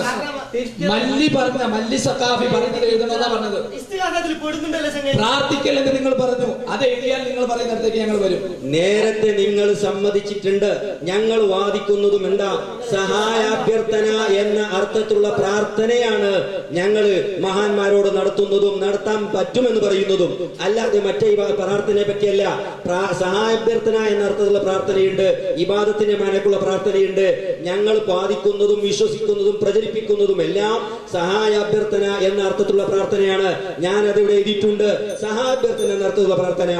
മല്ലി പറഞ്ഞ മല്ലി സക്കാഫി പറഞ്ഞത് എഴുതണമെന്നാ പറഞ്ഞത് ഇസ്തിഹാസത്തിൽ പെടുന്നുണ്ടല്ലോ ചങ്ങായി പ്രാർത്ഥിക്കൽ എന്ന് നിങ്ങൾ പറഞ്ഞു അത് എഴുതിയാൽ നിങ്ങൾ പറയുന്നിടത്തേക്ക് ഞങ്ങൾ വരും നേരത്തെ നിങ്ങൾ സമ്മതിച്ചിട്ടുണ്ട് ഞങ്ങൾ വാദിക്കുന്നതും എന്താ സഹായാഭ്യർത്ഥന എന്ന അർത്ഥത്തിലുള്ള പ്രാർത്ഥനയാണ് ഞങ്ങൾ മഹാന്മാരോട് നടത്തുന്നതും നടത്താൻ പറ്റുമെന്ന് പറയുന്നതും അല്ലാതെ മറ്റേ ഈ പ്രാർത്ഥനയെ പറ്റിയല്ല പ്രാ- സഹായാഭ്യർത്ഥന എന്ന അർത്ഥത്തിലുള്ള പ്രാർത്ഥനയുണ്ട് ഇബാദത്തിന്റെ മനക്കുള്ള പ്രാർത്ഥനയുണ്ട് ഞങ്ങൾ വാദിക്കുന്നതും വിശ്വസിക്കുന്നതും പ്രചരിപ്പിക്കുന്നതും എല്ലാം സഹായാഭ്യർത്ഥന എന്ന അർത്ഥത്തിലുള്ള പ്രാർത്ഥനയാണ് ഞാൻ അതിവിടെ എഴുതിയിട്ടുണ്ട് സഹായാഭ്യർത്ഥന എന്ന അർത്ഥത്തിലുള്ള പ്രാർത്ഥന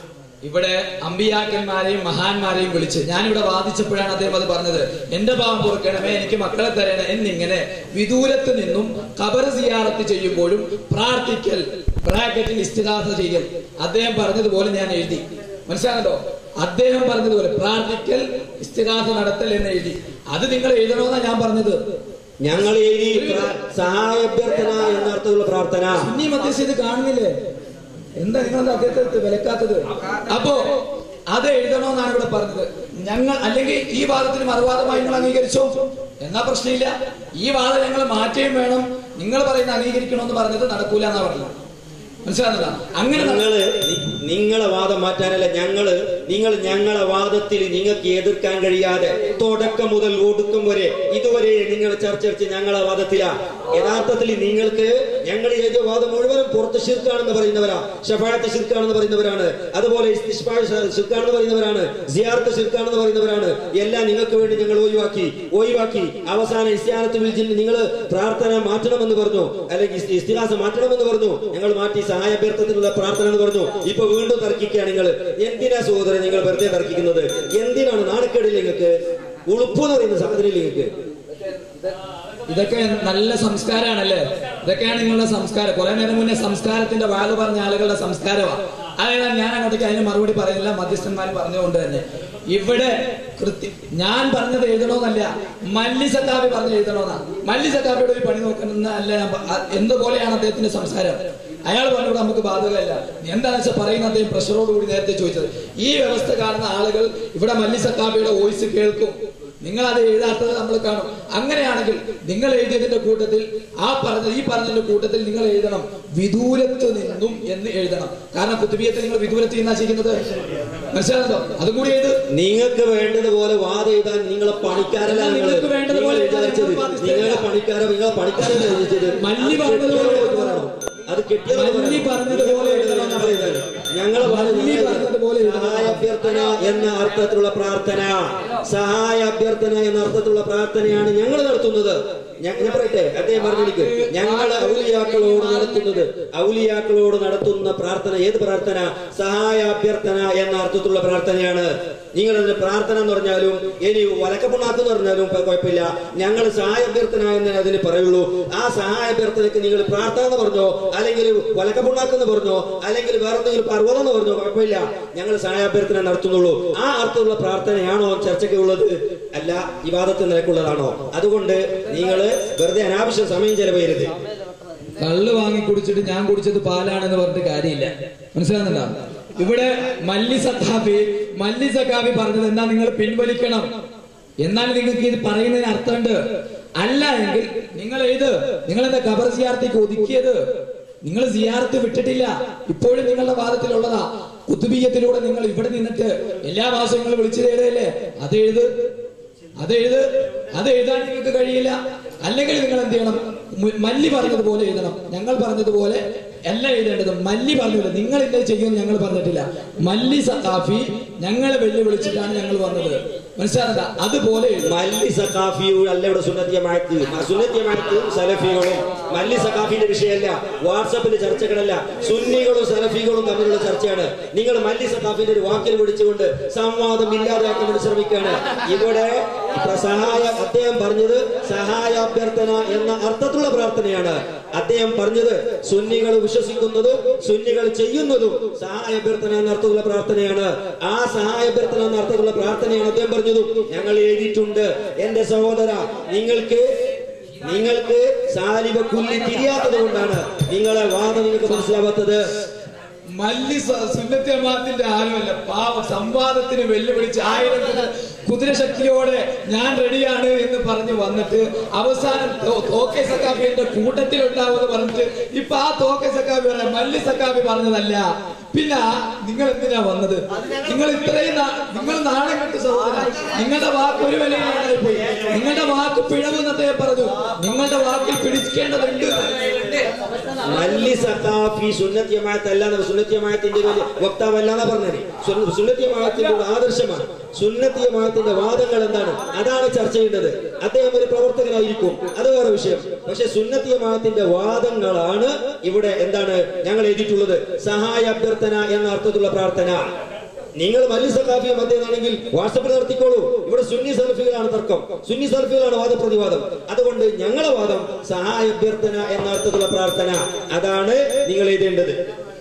ഇവിടെ അമ്പിയാക്കന്മാരെയും മഹാന്മാരെയും വിളിച്ച് ഞാനിവിടെ വാദിച്ചപ്പോഴാണ് അദ്ദേഹം അത് പറഞ്ഞത് എന്റെ പാവം പൊറുക്കണമേ എനിക്ക് മക്കളെ തരണേ എന്നിങ്ങനെ വിദൂരത്ത് നിന്നും കബർ സിയാറത്ത് ചെയ്യുമ്പോഴും പ്രാർത്ഥിക്കൽ ബ്രാക്കറ്റിൽ ഇസ്തിദാസ ചെയ്യൽ അദ്ദേഹം പറഞ്ഞതുപോലെ ഞാൻ എഴുതി മനസ്സിലാണല്ലോ അദ്ദേഹം പറഞ്ഞതുപോലെ പ്രാർത്ഥിക്കൽ ഇസ്തിദാസ നടത്തൽ എന്ന് എഴുതി അത് നിങ്ങൾ എഴുതണമെന്നാണ് ഞാൻ പറഞ്ഞത് ഞങ്ങൾ എഴുതി പ്ര- സഹായാഭ്യർത്ഥന എന്ന അർത്ഥത്തിലുള്ള പ്രാർത്ഥന സുന്നി മധ്യസ്ഥ ഇത് കാണുന്നില്ലേ എന്താ നിങ്ങൾ അദ്ദേഹത്തെ വിലക്കാത്തത് അപ്പോ അത് എഴുതണമെന്നാണ് ഇവിടെ പറഞ്ഞത് ഞങ്ങൾ അല്ലെങ്കിൽ ഈ വാദത്തിന് മറുവാദമായി നിങ്ങൾ അംഗീകരിച്ചോ എന്നാ പ്രശ്നമില്ല ഈ വാദം ഞങ്ങൾ മാറ്റുകയും വേണം നിങ്ങൾ പറയുന്ന അംഗീകരിക്കണമെന്ന് പറഞ്ഞത് നടക്കൂല എന്നാ പറഞ്ഞത് മനസ്സിലാകുന്നില്ല അങ്ങനെ നട- നിങ്ങള് നി- നിങ്ങളെ വാദം മാറ്റാനല്ല ഞങ്ങള് നിങ്ങൾ ഞങ്ങളെ വാദത്തിൽ നിങ്ങൾക്ക് എതിർക്കാൻ കഴിയാതെ തുടക്കം മുതൽ ഒടുക്കം വരെ ഇതുവരെ നിങ്ങൾ ചർച്ച വെച്ച് ഞങ്ങളെ വാദത്തിലാ യഥാർത്ഥത്തിൽ നിങ്ങൾക്ക് ഞങ്ങൾ എഴുതിയ വാദം മുഴുവനും പുറത്ത് ശിർക്കാണെന്ന് പറയുന്നവരാ ഷഫായത്ത് ശിർക്കാണെന്ന് പറയുന്നവരാണ് അതുപോലെ ഇസ്തിഷ്ഫാ ശ- ശിർക്കാണെന്ന് പറയുന്നവരാണ് സിയാർത്ത് ശിർക്കാണെന്ന് പറയുന്നവരാണ് എല്ലാം നിങ്ങൾക്ക് വേണ്ടി ഞങ്ങൾ ഒഴിവാക്കി ഒഴിവാക്കി അവസാന ഇസ്യാനത്ത് വിളിച്ച് നിങ്ങൾ പ്രാർത്ഥന മാറ്റണമെന്ന് പറഞ്ഞു അല്ലെങ്കിൽ ഇസ്- ഇസ്തിഹാസം മാറ്റണമെന്ന് പറഞ്ഞു ഞങ്ങൾ മാറ്റി സഹായാഭ്യർത്ഥത്തിനുള്ള പ്രാർത്ഥന എന്ന് പറഞ്ഞു ഇപ്പൊ വീണ്ടും തർക്കിക്കുകയാണ് നിങ്ങൾ എന്തിനാ സഹോദരൻ നിങ്ങൾ വെറുതെ തർക്കിക്കുന്നത് എന്തിനാണ് നാണക്കേടില്ല നിങ്ങൾക്ക് ഉളുപ്പ് എന്ന് പറയുന്ന സാധനം നിങ്ങൾക്ക് ഇതൊക്കെ നല്ല സംസ്കാരമാണല്ലേ ഇതൊക്കെയാണ് നിങ്ങളുടെ സംസ്കാരം കുറെ നേരം മുന്നേ സംസ്കാരത്തിന്റെ വാല് പറഞ്ഞ ആളുകളുടെ സംസ്കാരമാണ് അതായത് ഞാൻ അങ്ങോട്ടേക്ക് അതിന് മറുപടി പറയുന്നില്ല മധ്യസ്ഥന്മാർ പറഞ്ഞുകൊണ്ട് തന്നെ ഇവിടെ കൃത്യം ഞാൻ പറഞ്ഞത് എഴുതണമെന്നല്ല മല്ലി സക്കാബി പറഞ്ഞ് എഴുതണമെന്നാ മല്ലി സക്കാബിയുടെ ഒരു പണി നോക്കുന്ന അല്ല ഞാൻ പ- അ- എന്തുപോലെയാണ് അദ്ദേഹത്തിന്റെ സംസാരം അയാൾ പറഞ്ഞൂടെ നമുക്ക് ബാധകമല്ല എന്താണെന്ന് വെച്ചാൽ പറയുന്ന അദ്ദേഹം പ്രഷറോട് കൂടി നേരത്തെ ചോദിച്ചത് ഈ വ്യവസ്ഥ കാണുന്ന ആളുകൾ ഇവിടെ മല്ലി സക്കാബിയുടെ വോയിസ് കേൾക്കും നിങ്ങൾ അത് എഴുതാത്തത് നമ്മൾ കാണും അങ്ങനെയാണെങ്കിൽ നിങ്ങൾ എഴുതിയതിന്റെ കൂട്ടത്തിൽ ആ പറഞ്ഞ ഈ പറഞ്ഞതിന്റെ കൂട്ടത്തിൽ നിങ്ങൾ എഴുതണം വിദൂരത്ത് നിന്നും എന്ന് എഴുതണം കാരണം കുത്തുബിയത്തെ നിങ്ങൾ വിദൂരത്ത് നിന്നാ ചെയ്യുന്നത് മനസ്സിലാകുന്നുണ്ടോ അതും കൂടി എഴുത് നിങ്ങൾക്ക് വേണ്ടതുപോലെ വാദം എഴുതാൻ നിങ്ങളെ പണിക്കാരല്ല എന്നാൽ നിങ്ങൾ നിങ്ങൾക്ക് വേണ്ടതുപോലെ നിങ്ങൾ വിചാരിച്ചത് നിങ്ങൾ വാദിച്ചത് നിങ്ങളെ പണിക്കാരെ നിങ്ങളെ പണിക്കാരല്ല എഴുതിച്ചത് മല്ലി പറഞ്ഞതുപോലെ എഴുതണം. അത് കിട്ടിയത് മല്ലി പറഞ്ഞതുപോലെ എഴുതണം എന്നാ പറയുന്നത്. ഞങ്ങൾ മല്ലി പറഞ്ഞതുപോലെ എഴുതണം. സഹായാഭ്യർത്ഥന എന്ന അർത്ഥത്തിലുള്ള പ്രാർത്ഥന സഹായാഭ്യർത്ഥന എന്ന അർത്ഥത്തിലുള്ള പ്രാർത്ഥനയാണ് ഞങ്ങൾ നടത്തുന്നത് ഞാൻ ഞാൻ പറയട്ടെ അദ്ദേഹം പറഞ്ഞെനിക്ക് ഞങ്ങൾ ഔലിയാക്കളോട് നടത്തുന്നത് ഔലിയാക്കളോട് നടത്തുന്ന പ്രാർത്ഥന ഏത് പ്രാർത്ഥന സഹായാഭ്യർത്ഥന എന്ന അർത്ഥത്തിലുള്ള പ്രാർത്ഥനയാണ് നിങ്ങൾ അതിന്റെ പ്രാർത്ഥന എന്ന് പറഞ്ഞാലും ഇനി വലക്കപ്പുണ്ണാക്കെന്ന് പറഞ്ഞാലും ഇപ്പൊ കുഴപ്പമില്ല ഞങ്ങൾ സഹായാഭ്യർത്ഥന എന്ന് അതിന് പറയുള്ളൂ ആ സഹായാഭ്യർത്ഥനയ്ക്ക് നിങ്ങൾ പ്രാർത്ഥന എന്ന് പറഞ്ഞോ അല്ലെങ്കിൽ വലക്കപ്പുണ്ണാക്കെന്ന് പറഞ്ഞോ അല്ലെങ്കിൽ വേറെ എന്തെങ്കിലും പർവ്വതം എന്ന് പറഞ്ഞോ കുഴപ്പമില്ല ഞങ്ങൾ സഹായാഭ്യർത്ഥന നടത്തുന്നുള്ളൂ ആ അർത്ഥമുള്ള പ്രാർത്ഥനയാണോ ചർച്ചയ്ക്ക് ഉള്ളത് അല്ല വിവാദത്തിന് നിലക്കുള്ളതാണോ അതുകൊണ്ട് നിങ്ങൾ വെറുതെ അനാവശ്യ സമയം ചെലവരുത് കള്ള് വാങ്ങി കുടിച്ചിട്ട് ഞാൻ കുടിച്ചത് പാലാണെന്ന് പറഞ്ഞിട്ട് കാര്യമില്ല മനസ്സിലാകുന്നുണ്ടോ ഇവിടെ മല്ലി സഖാബി മല്ലി സഖാബി പറഞ്ഞത് എന്താ നിങ്ങൾ പിൻവലിക്കണം എന്നാൽ നിങ്ങൾക്ക് ഇത് പറയുന്നതിന് അർത്ഥമുണ്ട് അല്ല എങ്കിൽ നിങ്ങൾ എഴുത് നിങ്ങൾ എന്താ ഖബർ സിയാർത്തേക്ക് ഒതുക്കിയത് നിങ്ങൾ സിയാർത്ത് വിട്ടിട്ടില്ല ഇപ്പോഴും നിങ്ങളുടെ വാദത്തിലുള്ളതാ കുത്തുബീയത്തിലൂടെ നിങ്ങൾ ഇവിടെ നിന്നിട്ട് എല്ലാ മാസവും നിങ്ങൾ വിളിച്ചു തേടുകയല്ലേ അത് എഴുത് അത് എഴുത് അത് എഴുതാൻ നിങ്ങൾക്ക് കഴിയില്ല അല്ലെങ്കിൽ നിങ്ങൾ എന്ത് ചെയ്യണം മു- മല്ലി പറഞ്ഞതുപോലെ എഴുതണം ഞങ്ങൾ പറഞ്ഞതുപോലെ അല്ല എഴുതേണ്ടത് മല്ലി പറഞ്ഞില്ല നിങ്ങൾ ഇന്നത് ചെയ്യുമെന്ന് ഞങ്ങൾ പറഞ്ഞിട്ടില്ല മല്ലി സഖാഫി ഞങ്ങളെ വെല്ലുവിളിച്ചിട്ടാണ് ഞങ്ങൾ വന്നത് മനസ്സിലാകുക അതുപോലെ എഴുതണം. മല്ലി സഖാഫിയും അല്ല ഇവിടെ സുന്നത്തിയമായത്ത് സുന്നത്തിയമായത്തും സലഫികളും മല്ലി സഖാഫിന്റെ വിഷയമല്ല വാട്സപ്പിന്റെ ചർച്ചകളല്ല സുന്നികളും സലഫികളും തമ്മിലുള്ള ചർച്ചയാണ് നിങ്ങൾ മല്ലി സഖാഫിന്റെ ഒരു വാക്കിൽ പിടിച്ചുകൊണ്ട് സംവാദം ഇല്ലാതാക്കാൻ വേണ്ടി ശ്രമിക്കുകയാണ് ഇവിടെ ഇപ്പൊ സഹായ അദ്ദേഹം പറഞ്ഞത് സഹായ അഭ്യർത്ഥന എന്ന അർത്ഥത്തിലുള്ള പ്രാർത്ഥനയാണ് അദ്ദേഹം പറഞ്ഞത് സുന്നികൾ വിശ്വസിക്കുന്നതും സുന്നികൾ ചെയ്യുന്നതും സഹായ അഭ്യർത്ഥന എന്ന അർത്ഥത്തിലുള്ള പ്രാർത്ഥനയാണ് ആ സഹായ അഭ്യർത്ഥന എന്ന അർത്ഥത്തിലുള്ള പ്രാർത്ഥനയാണ് അദ്ദേഹം പറഞ്ഞതും ഞങ്ങൾ എഴുതിയിട്ടുണ്ട് എന്റെ സഹോദര നിങ്ങൾക്ക് നിങ്ങൾക്ക് സാലിബ കുല്ലി തിരിയാത്തത് കൊണ്ടാണ് നിങ്ങളെ വാദം നിങ്ങൾക്ക് മനസ്സിലാവാത്തത് മല്ലി സ- സുന്നത്ത് ജമാഅത്തിന്റെ ആരുമല്ല പാവ സംവാദത്തിന് വെല്ലുവിളിച്ച് ആയിരം കുതിര കുതിരശക്തിയോടെ ഞാൻ റെഡിയാണ് എന്ന് പറഞ്ഞു വന്നിട്ട് അവസാനം തോ- തോക്കെ സക്കാബിന്റെ കൂട്ടത്തിലുണ്ടാവുമെന്ന് പറഞ്ഞിട്ട് ഇപ്പൊ ആ തോക്കെ സക്കാബി പറയാം മല്ലി സക്കാബി പറഞ്ഞതല്ല പിന്നെ നിങ്ങൾ എന്തിനാ വന്നത് നിങ്ങൾ ഇത്രയും നാ- നിങ്ങൾ നാളെ കെട്ട് സഹോദര നിങ്ങളുടെ വാക്ക് ഒരു വിലയില്ലാതായി പോയി നിങ്ങളുടെ വാക്ക് പിഴവെന്ന് അദ്ദേഹം പറഞ്ഞു നിങ്ങളുടെ വാക്കിൽ പിടിക്കേണ്ടതുണ്ട് മല്ലി സഖാഫി സുന്നത്ത് ജമാഅത്ത് അല്ലാന്ന് സുന്നത്ത് ജമാഅത്തിന്റെ വലിയ വക്താവല്ലാന്നാ പറഞ്ഞത് സുന്ന- സുന്നത്ത് ജമാഅത്തിന്റെ ഒരു ആദർശമാണ് സുന്നത്ത് ജമാഅത്തിന്റെ വാദങ്ങൾ എന്താണ് അതാണ് ചർച്ച ചെയ്യേണ്ടത് അദ്ദേഹം ഒരു പ്രവർത്തകനായിരിക്കും അത് വേറെ വിഷയം പക്ഷെ സുന്നത്ത് ജമാഅത്തിന്റെ വാദങ്ങളാണ് ഇവിടെ എന്താണ് ഞങ്ങൾ എഴുതിയിട്ടുള്ളത് സഹായ അഭ്യർത്ഥന എന്ന അർത്ഥത്തിലുള്ള പ്രാർത്ഥന നിങ്ങൾ മല്ലി സഖാഫിയും അദ്ദേഹമാണെങ്കിൽ വാട്സപ്പിൽ നടത്തിക്കോളൂ ഇവിടെ സുന്നി സലഫികളാണ് തർക്കം സുന്നി സലഫികളാണ് വാദപ്രതിവാദം അതുകൊണ്ട് ഞങ്ങളെ വാദം സഹായ അഭ്യർത്ഥന എന്ന അർത്ഥത്തിലുള്ള പ്രാർത്ഥന അതാണ് നിങ്ങൾ എഴുതേണ്ടത്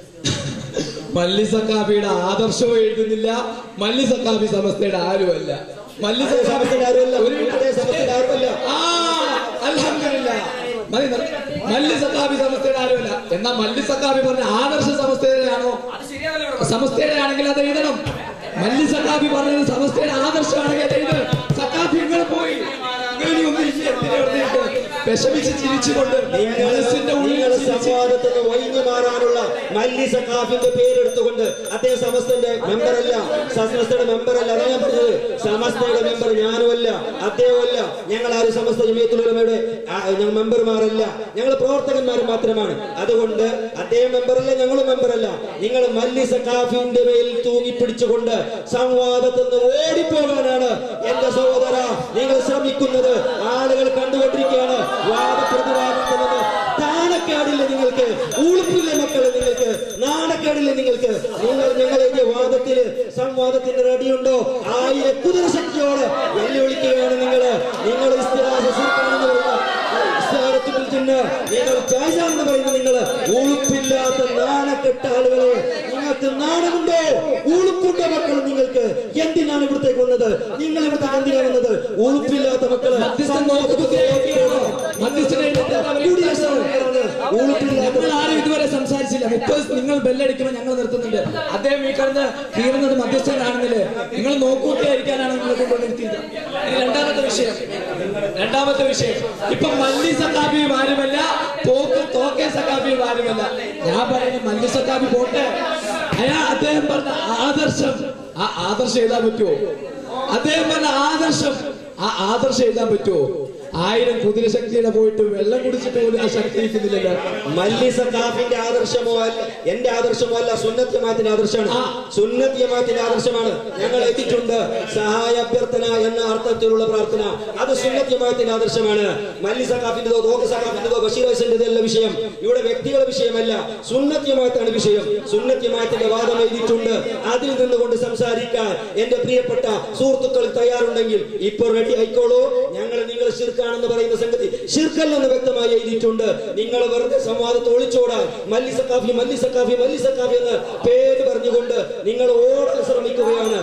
മല്ലി സക്കാബിയുടെ ആദർശവും എഴുതുന്നില്ല മല്ലി സക്കാബി സമസ്തയുടെ ആരുമല്ല മല്ലി അതേ സമസ്തയുടെ ആരുമല്ല. ഒരു മിനിറ്റ്. അതേ സമസ്തയുടെ ആരുമല്ല. ആ, അൽഹംദുലില്ലാ. മതി നിർ- മല്ലി സക്കാബി സമസ്തയുടെ ആരുമല്ല എന്നാ മല്ലി സക്കാബി പറഞ്ഞ ആദർശ സമസ്തയുടെ ആണോ സമസ്തയുടെ ആണെങ്കിൽ അത് എഴുതണം മല്ലി സക്കാബി പറഞ്ഞത് സമസ്തയുടെ ആദർശമാണെങ്കിൽ അത് എഴുതണം സക്കാബി നിങ്ങൾ പോയി നിങ്ങൾ ഇനി ഒന്നും ഇല്ല. എന്തിനാ വെറുതെ ഇരിക്കുന്നത്? വിഷമിച്ച് ചിരിച്ചുകൊണ്ട് മനസ്സിന്റെ ഉള്ളിൽ നിങ്ങൾ ചിരിച്ച് സംവാദത്തിൽ നിന്ന് ഒഴിഞ്ഞു മാറാനുള്ള മല്ലി സഖാഫിന്റെ പേരെടുത്തുകൊണ്ട് അദ്ദേഹം സമസ്തന്റെ മെമ്പറല്ല സമസ്തയുടെ മെമ്പറല്ല അതാണ് ഞാൻ പറഞ്ഞത് സമസ്തയുടെ മെമ്പർ ഞാനുമല്ല അദ്ദേഹമല്ല ഞങ്ങൾ ആരും സമസ്ത ജമീയത്തുലമയുടെ ഞങ്ങൾ മെമ്പർമാരല്ല ഞങ്ങൾ പ്രവർത്തകന്മാർ മാത്രമാണ് അതുകൊണ്ട് അദ്ദേഹം മെമ്പറല്ല ഞങ്ങളും മെമ്പറല്ല നിങ്ങൾ മല്ലി സഖാഫിന്റെ മേൽ തൂങ്ങിപ്പിടിച്ചുകൊണ്ട് സംവാദത്തിൽ നിന്ന് ഓടിപ്പോകാനാണ് എന്റെ സഹോദര നിങ്ങൾ ശ്രമിക്കുന്നത് ആളുകൾ കണ്ടുകൊണ്ടിരിക്കുകയാണ് വാദപ്രതിവാദത്തിൽ നിന്ന് നാണക്കേടില്ല നിങ്ങൾക്ക് ഉളുപ്പില്ല മക്കളെ നിങ്ങൾക്ക് നാണക്കേടില്ല നിങ്ങൾക്ക് നിങ്ങൾ ഞങ്ങൾ എഴുതിയ വാദത്തില് സംവാദത്തിന്റെ റെഡിയുണ്ടോ ആയിരം കുതിര ശക്തിയോട് വെല്ലുവിളിക്കുകയാണ് നിങ്ങൾ നിങ്ങൾ ഇസ്തിഹാസ സുൽത്താനെന്ന് പറയുന്ന ഇസ്തിഹാരത്തുൽ ജിന്ന്, നിങ്ങൾ ജായ്സാണെന്ന് പറയുന്ന നിങ്ങൾ ഉളുപ്പില്ലാത്ത നാണക്കെട്ട ആളുകളെ നിങ്ങൾക്ക് നാണമുണ്ടോ ഉളുപ്പുണ്ടോ മക്കൾ നിങ്ങൾക്ക് എന്തിനാണ് ഇവിടത്തേക്ക് വന്നത് നിങ്ങൾ ഇവിടത്തേക്ക് എന്തിനാണ് വന്നത് ഉളുപ്പില്ലാത്ത മക്കള് മധ്യസ്ഥൻ നോക്ക് ബുദ്ധിയാക്കിയാണ്. മധ്യസ്ഥനെ എഴുന്നേറ്റ് അവരെ ഉളുപ്പില്ലാത്ത ഞങ്ങൾ ആരും ഇതുവരെ സംസാരിച്ചില്ല മുപ്പത് നിങ്ങൾ ബെല്ലടിക്കുമ്പോൾ ഞങ്ങൾ നിർത്തുന്നുണ്ട് അദ്ദേഹം ഈ കിടന്ന് കീറുന്നത് മധ്യസ്ഥൻ കാണുന്നില്ലേ നിങ്ങൾ നോക്കൂട്ടിയായിരിക്കാനാണ് നിങ്ങളെ കൊണ്ട് നിർത്തിയത് ഇനി രണ്ടാമത്തെ വിഷയം രണ്ടാമത്തെ വിഷയം ഇപ്പൊ മല്ലി സക്കാബി ആരുമല്ല തോക്ക് തോക്കെ സക്കാബി ആരുമല്ല ഞാൻ പറയുന്നത് മല്ലി സക്കാബി പോട്ടെ അയാൾ അദ്ദേഹം പറഞ്ഞ ആദർശം ആ ആദർശം എഴുതാൻ പറ്റുമോ അദ്ദേഹം പറഞ്ഞ ആദർശം ആ ആദർശം എഴുതാൻ പറ്റുമോ ആയിരം കുതിരശക്തിയുടെ പോയിട്ട് വെള്ളം കുടിച്ചിട്ട് പോലും ആ ശക്തി ഇരിക്കുന്നില്ലല്ലോ മല്ലി സഖാഫിന്റെ ആദർശമോ അല്ല എന്റെ ആദർശമോ അല്ല സുന്നത്ത് ജമാഅത്തിന്റെ ആദർശമാണ് ആ. സുന്നത്ത് ജമാഅത്തിന്റെ ആദർശമാണ് ഞങ്ങൾ എത്തിയിട്ടുണ്ട് സഹായ അഭ്യർത്ഥന എന്ന അർത്ഥത്തിലുള്ള പ്രാർത്ഥന അത് സുന്നത്ത് ജമാഅത്തിന്റെ ആദർശമാണ് മല്ലി സഖാഫിന്റെതോ തോക്ക് സഖാഫിന്റെതോ ബഷീർ ഹസന്റെതോ അല്ല വിഷയം ഇവിടെ വ്യക്തികളുടെ വിഷയമല്ല സുന്നത്ത് ജമാഅത്താണ് വിഷയം സുന്നത്ത് ജമാഅത്തിന്റെ വാദം എഴുതിയിട്ടുണ്ട് അതിൽ നിന്നുകൊണ്ട് സംസാരിക്കാൻ എന്റെ പ്രിയപ്പെട്ട സുഹൃത്തുക്കൾ തയ്യാറുണ്ടെങ്കിൽ ഇപ്പോൾ റെഡി ആയിക്കോളൂ ഞങ്ങൾ നിങ്ങൾ ഷിർക്കാണെന്ന് പറയുന്ന സംഗതി ഷിർക്കല്ലെന്ന് വ്യക്തമായി എഴുതിയിട്ടുണ്ട് നിങ്ങൾ വെറുതെ സംവാദത്തെ ഒളിച്ചോടാൻ മല്ലി സക്കാഫി മല്ലി സക്കാഫി മല്ലി സക്കാഫി എന്ന് പേര് പറഞ്ഞുകൊണ്ട് നിങ്ങൾ ഓടാൻ ശ്രമിക്കുകയാണ്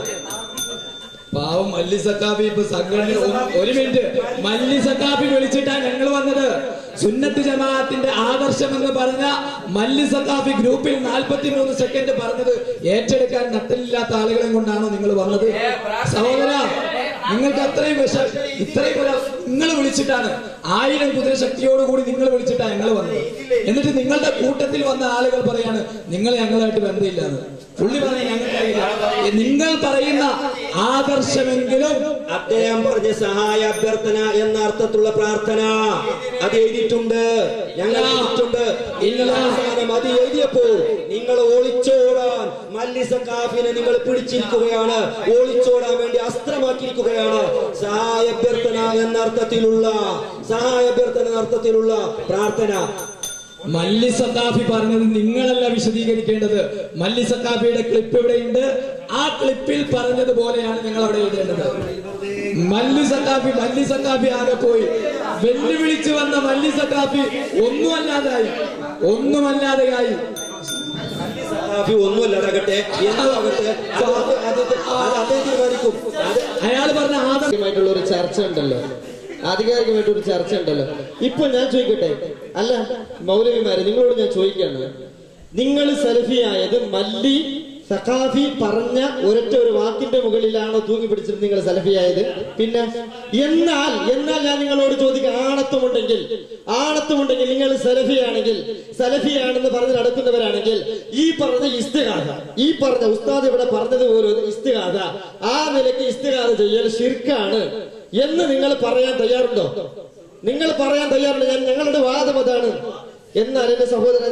പാവം മല്ലി സക്കാബി ഇപ്പൊ സംഘടന ഒന്ന് ഒരു മിനിറ്റ് മല്ലി സക്കാബി വിളിച്ചിട്ടാണ് ഞങ്ങൾ വന്നത് സുന്നത്ത് ജമാഅത്തിന്റെ ആദർശം എന്ന് പറഞ്ഞ മല്ലി സക്കാബി ഗ്രൂപ്പിൽ 43 മൂന്ന് സെക്കൻഡ് പറഞ്ഞത് ഏറ്റെടുക്കാൻ നട്ടലില്ലാത്ത ആളുകളെ കൊണ്ടാണോ നിങ്ങൾ വന്നത് സഹോദര നിങ്ങൾക്ക് അത്രയും വിഷ ഇത്രയും ഒരു നിങ്ങൾ വിളിച്ചിട്ടാണ് ആയിരം കുതിര ശക്തിയോടുകൂടി നിങ്ങൾ വിളിച്ചിട്ടാണ് ഞങ്ങൾ വന്നത് എന്നിട്ട് നിങ്ങളുടെ കൂട്ടത്തിൽ വന്ന ആളുകൾ പറയാണ് നിങ്ങൾ ഞങ്ങളായിട്ട് ബന്ധമില്ലാന്ന് പുള്ളി പറഞ്ഞ ഞങ്ങൾക്കറിയില്ല നിങ്ങൾ പറയുന്ന ആദർശമെങ്കിലും അദ്ദേഹം പറഞ്ഞ സഹായ അഭ്യർത്ഥന എന്ന അർത്ഥത്തിലുള്ള പ്രാർത്ഥന അത് എഴുതിയിട്ടുണ്ട് ഞങ്ങൾ എഴുതിയിട്ടുണ്ട് നിങ്ങൾ അവസാനം അത് എഴുതിയപ്പോൾ നിങ്ങൾ ഒളിച്ചോടാൻ മല്ലിസ കാഫിനെ നിങ്ങൾ പിടിച്ചിരിക്കുകയാണ് ഒളിച്ചോടാൻ വേണ്ടി അസ്ത്രമാക്കിയിരിക്കുകയാണ് സഹായ അഭ്യർത്ഥന എന്ന അർത്ഥത്തിലുള്ള സഹായ അഭ്യർത്ഥന എന്ന അർത്ഥത്തിലുള്ള പ്രാർത്ഥന മല്ലി സത്താഫി പറഞ്ഞത് നിങ്ങളല്ല വിശദീകരിക്കേണ്ടത് മല്ലി സത്താഫിയുടെ ക്ലിപ്പ് ഇവിടെയുണ്ട് ആ ക്ലിപ്പിൽ പറഞ്ഞതുപോലെയാണ് നിങ്ങൾ അവിടെ എഴുതേണ്ടത് മല്ലി സത്താഫി മല്ലി സത്താഫി ആകെ പോയി വെല്ലുവിളിച്ചു വന്ന മല്ലി സത്താഫി ഒന്നുമല്ലാതായി ഒന്നുമല്ലാതെയായി കാഫി ഒന്നുമല്ലാതാകട്ടെ എന്താകട്ടെ അത് അത് അത് അത് അദ്ദേഹം തീരുമാനിക്കും അത് അയാൾ പറഞ്ഞ ആദർ ആധികാരികമായിട്ടുള്ള ഒരു ചർച്ച ഉണ്ടല്ലോ ആധികാരികമായിട്ട് ഒരു ചർച്ച ഉണ്ടല്ലോ ഇപ്പൊ ഞാൻ ചോദിക്കട്ടെ അല്ല മൗലവിമാരെ നിങ്ങളോട് ഞാൻ ചോദിക്കാണ് നിങ്ങൾ സെൽഫിയായത് മല്ലി സഖാഫി പറഞ്ഞ ഒരൊറ്റ ഒരു വാക്കിന്റെ മുകളിലാണോ തൂങ്ങി പിടിച്ചിട്ട് നിങ്ങൾ സെൽഫിയായത് പിന്നെ എന്നാൽ എന്നാൽ ഞാൻ നിങ്ങളോട് ചോദിക്കാം ആണത്വമുണ്ടെങ്കിൽ ആണത്വമുണ്ടെങ്കിൽ നിങ്ങൾ സെലഫിയാണെങ്കിൽ സെലഫിയാണെന്ന് പറഞ്ഞ് നടക്കുന്നവരാണെങ്കിൽ ഈ പറഞ്ഞ ഇസ്തിഹാദ ഈ പറഞ്ഞ ഉസ്താദ് ഇവിടെ പറഞ്ഞതുപോലെ ഒരു ഇസ്തിഹാദ ആ നിലയ്ക്ക് ഇസ്തിഹാദ ചെയ്യൽ ഷിർക്കാണ് എന്ന് നിങ്ങൾ പറയാൻ തയ്യാറുണ്ടോ നിങ്ങൾ പറയാൻ തയ്യാറുണ്ട് ഞാൻ ഞങ്ങളുടെ വാദം അതാണ് എന്നാൽ എന്റെ സഹോദരൻ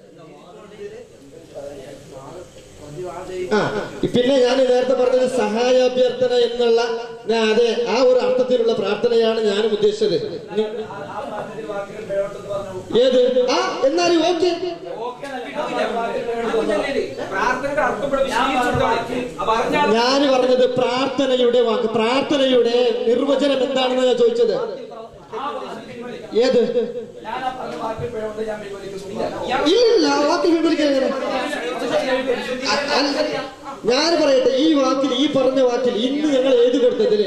ആ പിന്നെ ഞാൻ നേരത്തെ പറഞ്ഞത് സഹായാഭ്യർത്ഥന എന്നുള്ള ഞാൻ അതെ ആ ഒരു അർത്ഥത്തിലുള്ള പ്രാർത്ഥനയാണ് ഞാനും ഉദ്ദേശിച്ചത് നി- ഏത് ആ എന്നാലും ഓക്കെ ഞാൻ പറഞ്ഞത് പ്രാർത്ഥനയുടെ വാക്ക് പ്രാർത്ഥനയുടെ നിർവചനം എന്താണെന്ന് ഞാൻ ചോദിച്ചത് ഏത് ഇല്ലില്ല ആ വാക്ക് പിൻവലിക്കാൻ എങ്ങനെ? അ- അല്ല, ഞാൻ പറയട്ടെ ഈ വാക്കിൽ ഈ പറഞ്ഞ വാക്കിൽ ഇന്ന് ഞങ്ങൾ എഴുതി കൊടുത്തതില്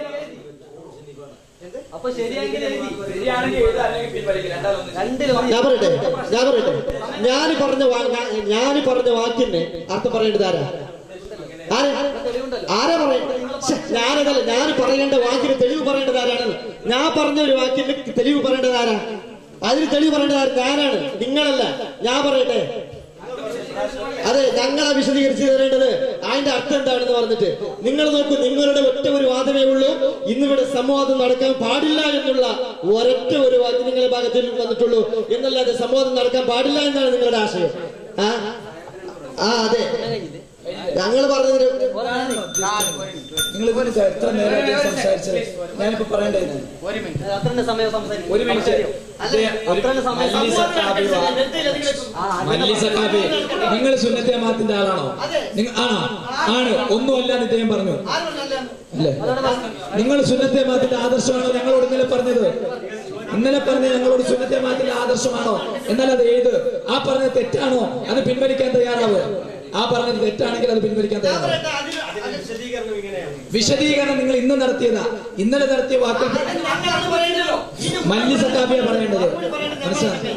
ഞാൻ പറയട്ടെ ഞാൻ പറയട്ടെ ഞാൻ പറഞ്ഞ വാ- ഞാൻ- ഞാൻ പറഞ്ഞ വാക്കിന് അർത്ഥം പറയേണ്ടത് ആരാ ആരാ ആരാ പറയണ്ടത് ഞാനതല്ല ഞാൻ പറയേണ്ട വാക്കിന് തെളിവ് പറയേണ്ടത് ആരാണ് ഞാൻ പറഞ്ഞ ഒരു വാക്കിന് തെളിവ് പറയേണ്ടത് ആരാ അതിന് തെളിവ് പറയേണ്ടത് ആര് ഞാനാണ് നിങ്ങളല്ല ഞാൻ പറയട്ടെ അതെ ഞങ്ങളാ വിശദീകരിച്ച് തരേണ്ടത് അതിന്റെ അർത്ഥം എന്താണെന്ന് പറഞ്ഞിട്ട് നിങ്ങൾ നോക്കൂ നിങ്ങളുടെ ഒറ്റ ഒരു വാദമേ ഉള്ളൂ ഇന്നിവിടെ സംവാദം നടക്കാൻ പാടില്ല എന്നുള്ള ഒരൊറ്റ ഒരു വാക്ക് നിങ്ങളുടെ ഭാഗത്തിൽ വന്നിട്ടുള്ളൂ എന്നല്ലാതെ സംവാദം നടക്കാൻ പാടില്ല എന്നാണ് നിങ്ങളുടെ ആശയം ആ ആ അതെ ഞങ്ങൾ പറഞ്ഞതിന് നിങ്ങൾ ഇതിന് എത്ര നേരത്തെ സംസാരിച്ചത് ഞാനിപ്പോ പറയേണ്ടത് ഒരു മിനിറ്റ് അത്രന്റെ സമയം സംസാരിക്കും ഒരു മിനിറ്റ് ഇദ്ദേഹം ഒരു മല്ലി സത്താബി വാ- മല്ലി സത്താബി നിങ്ങൾ സുന്നത്തെ മാത്തിന്റെ ആളാണോ നിങ്ങൾ ആണോ ആണ് ഒന്നുമല്ലാന്ന് ഇദ്ദേഹം പറഞ്ഞു അല്ലേ നിങ്ങൾ സുന്നത്തെ മാത്തിന്റെ ആദർശമാണോ ഞങ്ങളോട് ഇന്നലെ പറഞ്ഞത് ഇന്നലെ പറഞ്ഞ ഞങ്ങളോട് സുന്നത്തെ മാത്തിന്റെ ആദർശമാണോ എന്നാൽ അത് ഏത് ആ പറഞ്ഞത് തെറ്റാണോ അത് പിൻവലിക്കാൻ തയ്യാറാവ് ആ പറഞ്ഞത് തെറ്റാണെങ്കിൽ അത് പിൻവലിക്കാൻ തയ്യാറാവ് വിശദീകരണം നിങ്ങൾ ഇന്ന് നടത്തിയതാ ഇന്നലെ നടത്തിയ വാക്കിൽ മല്ലി സത്താബിയാ പറയേണ്ടത് മനസ്സിലായി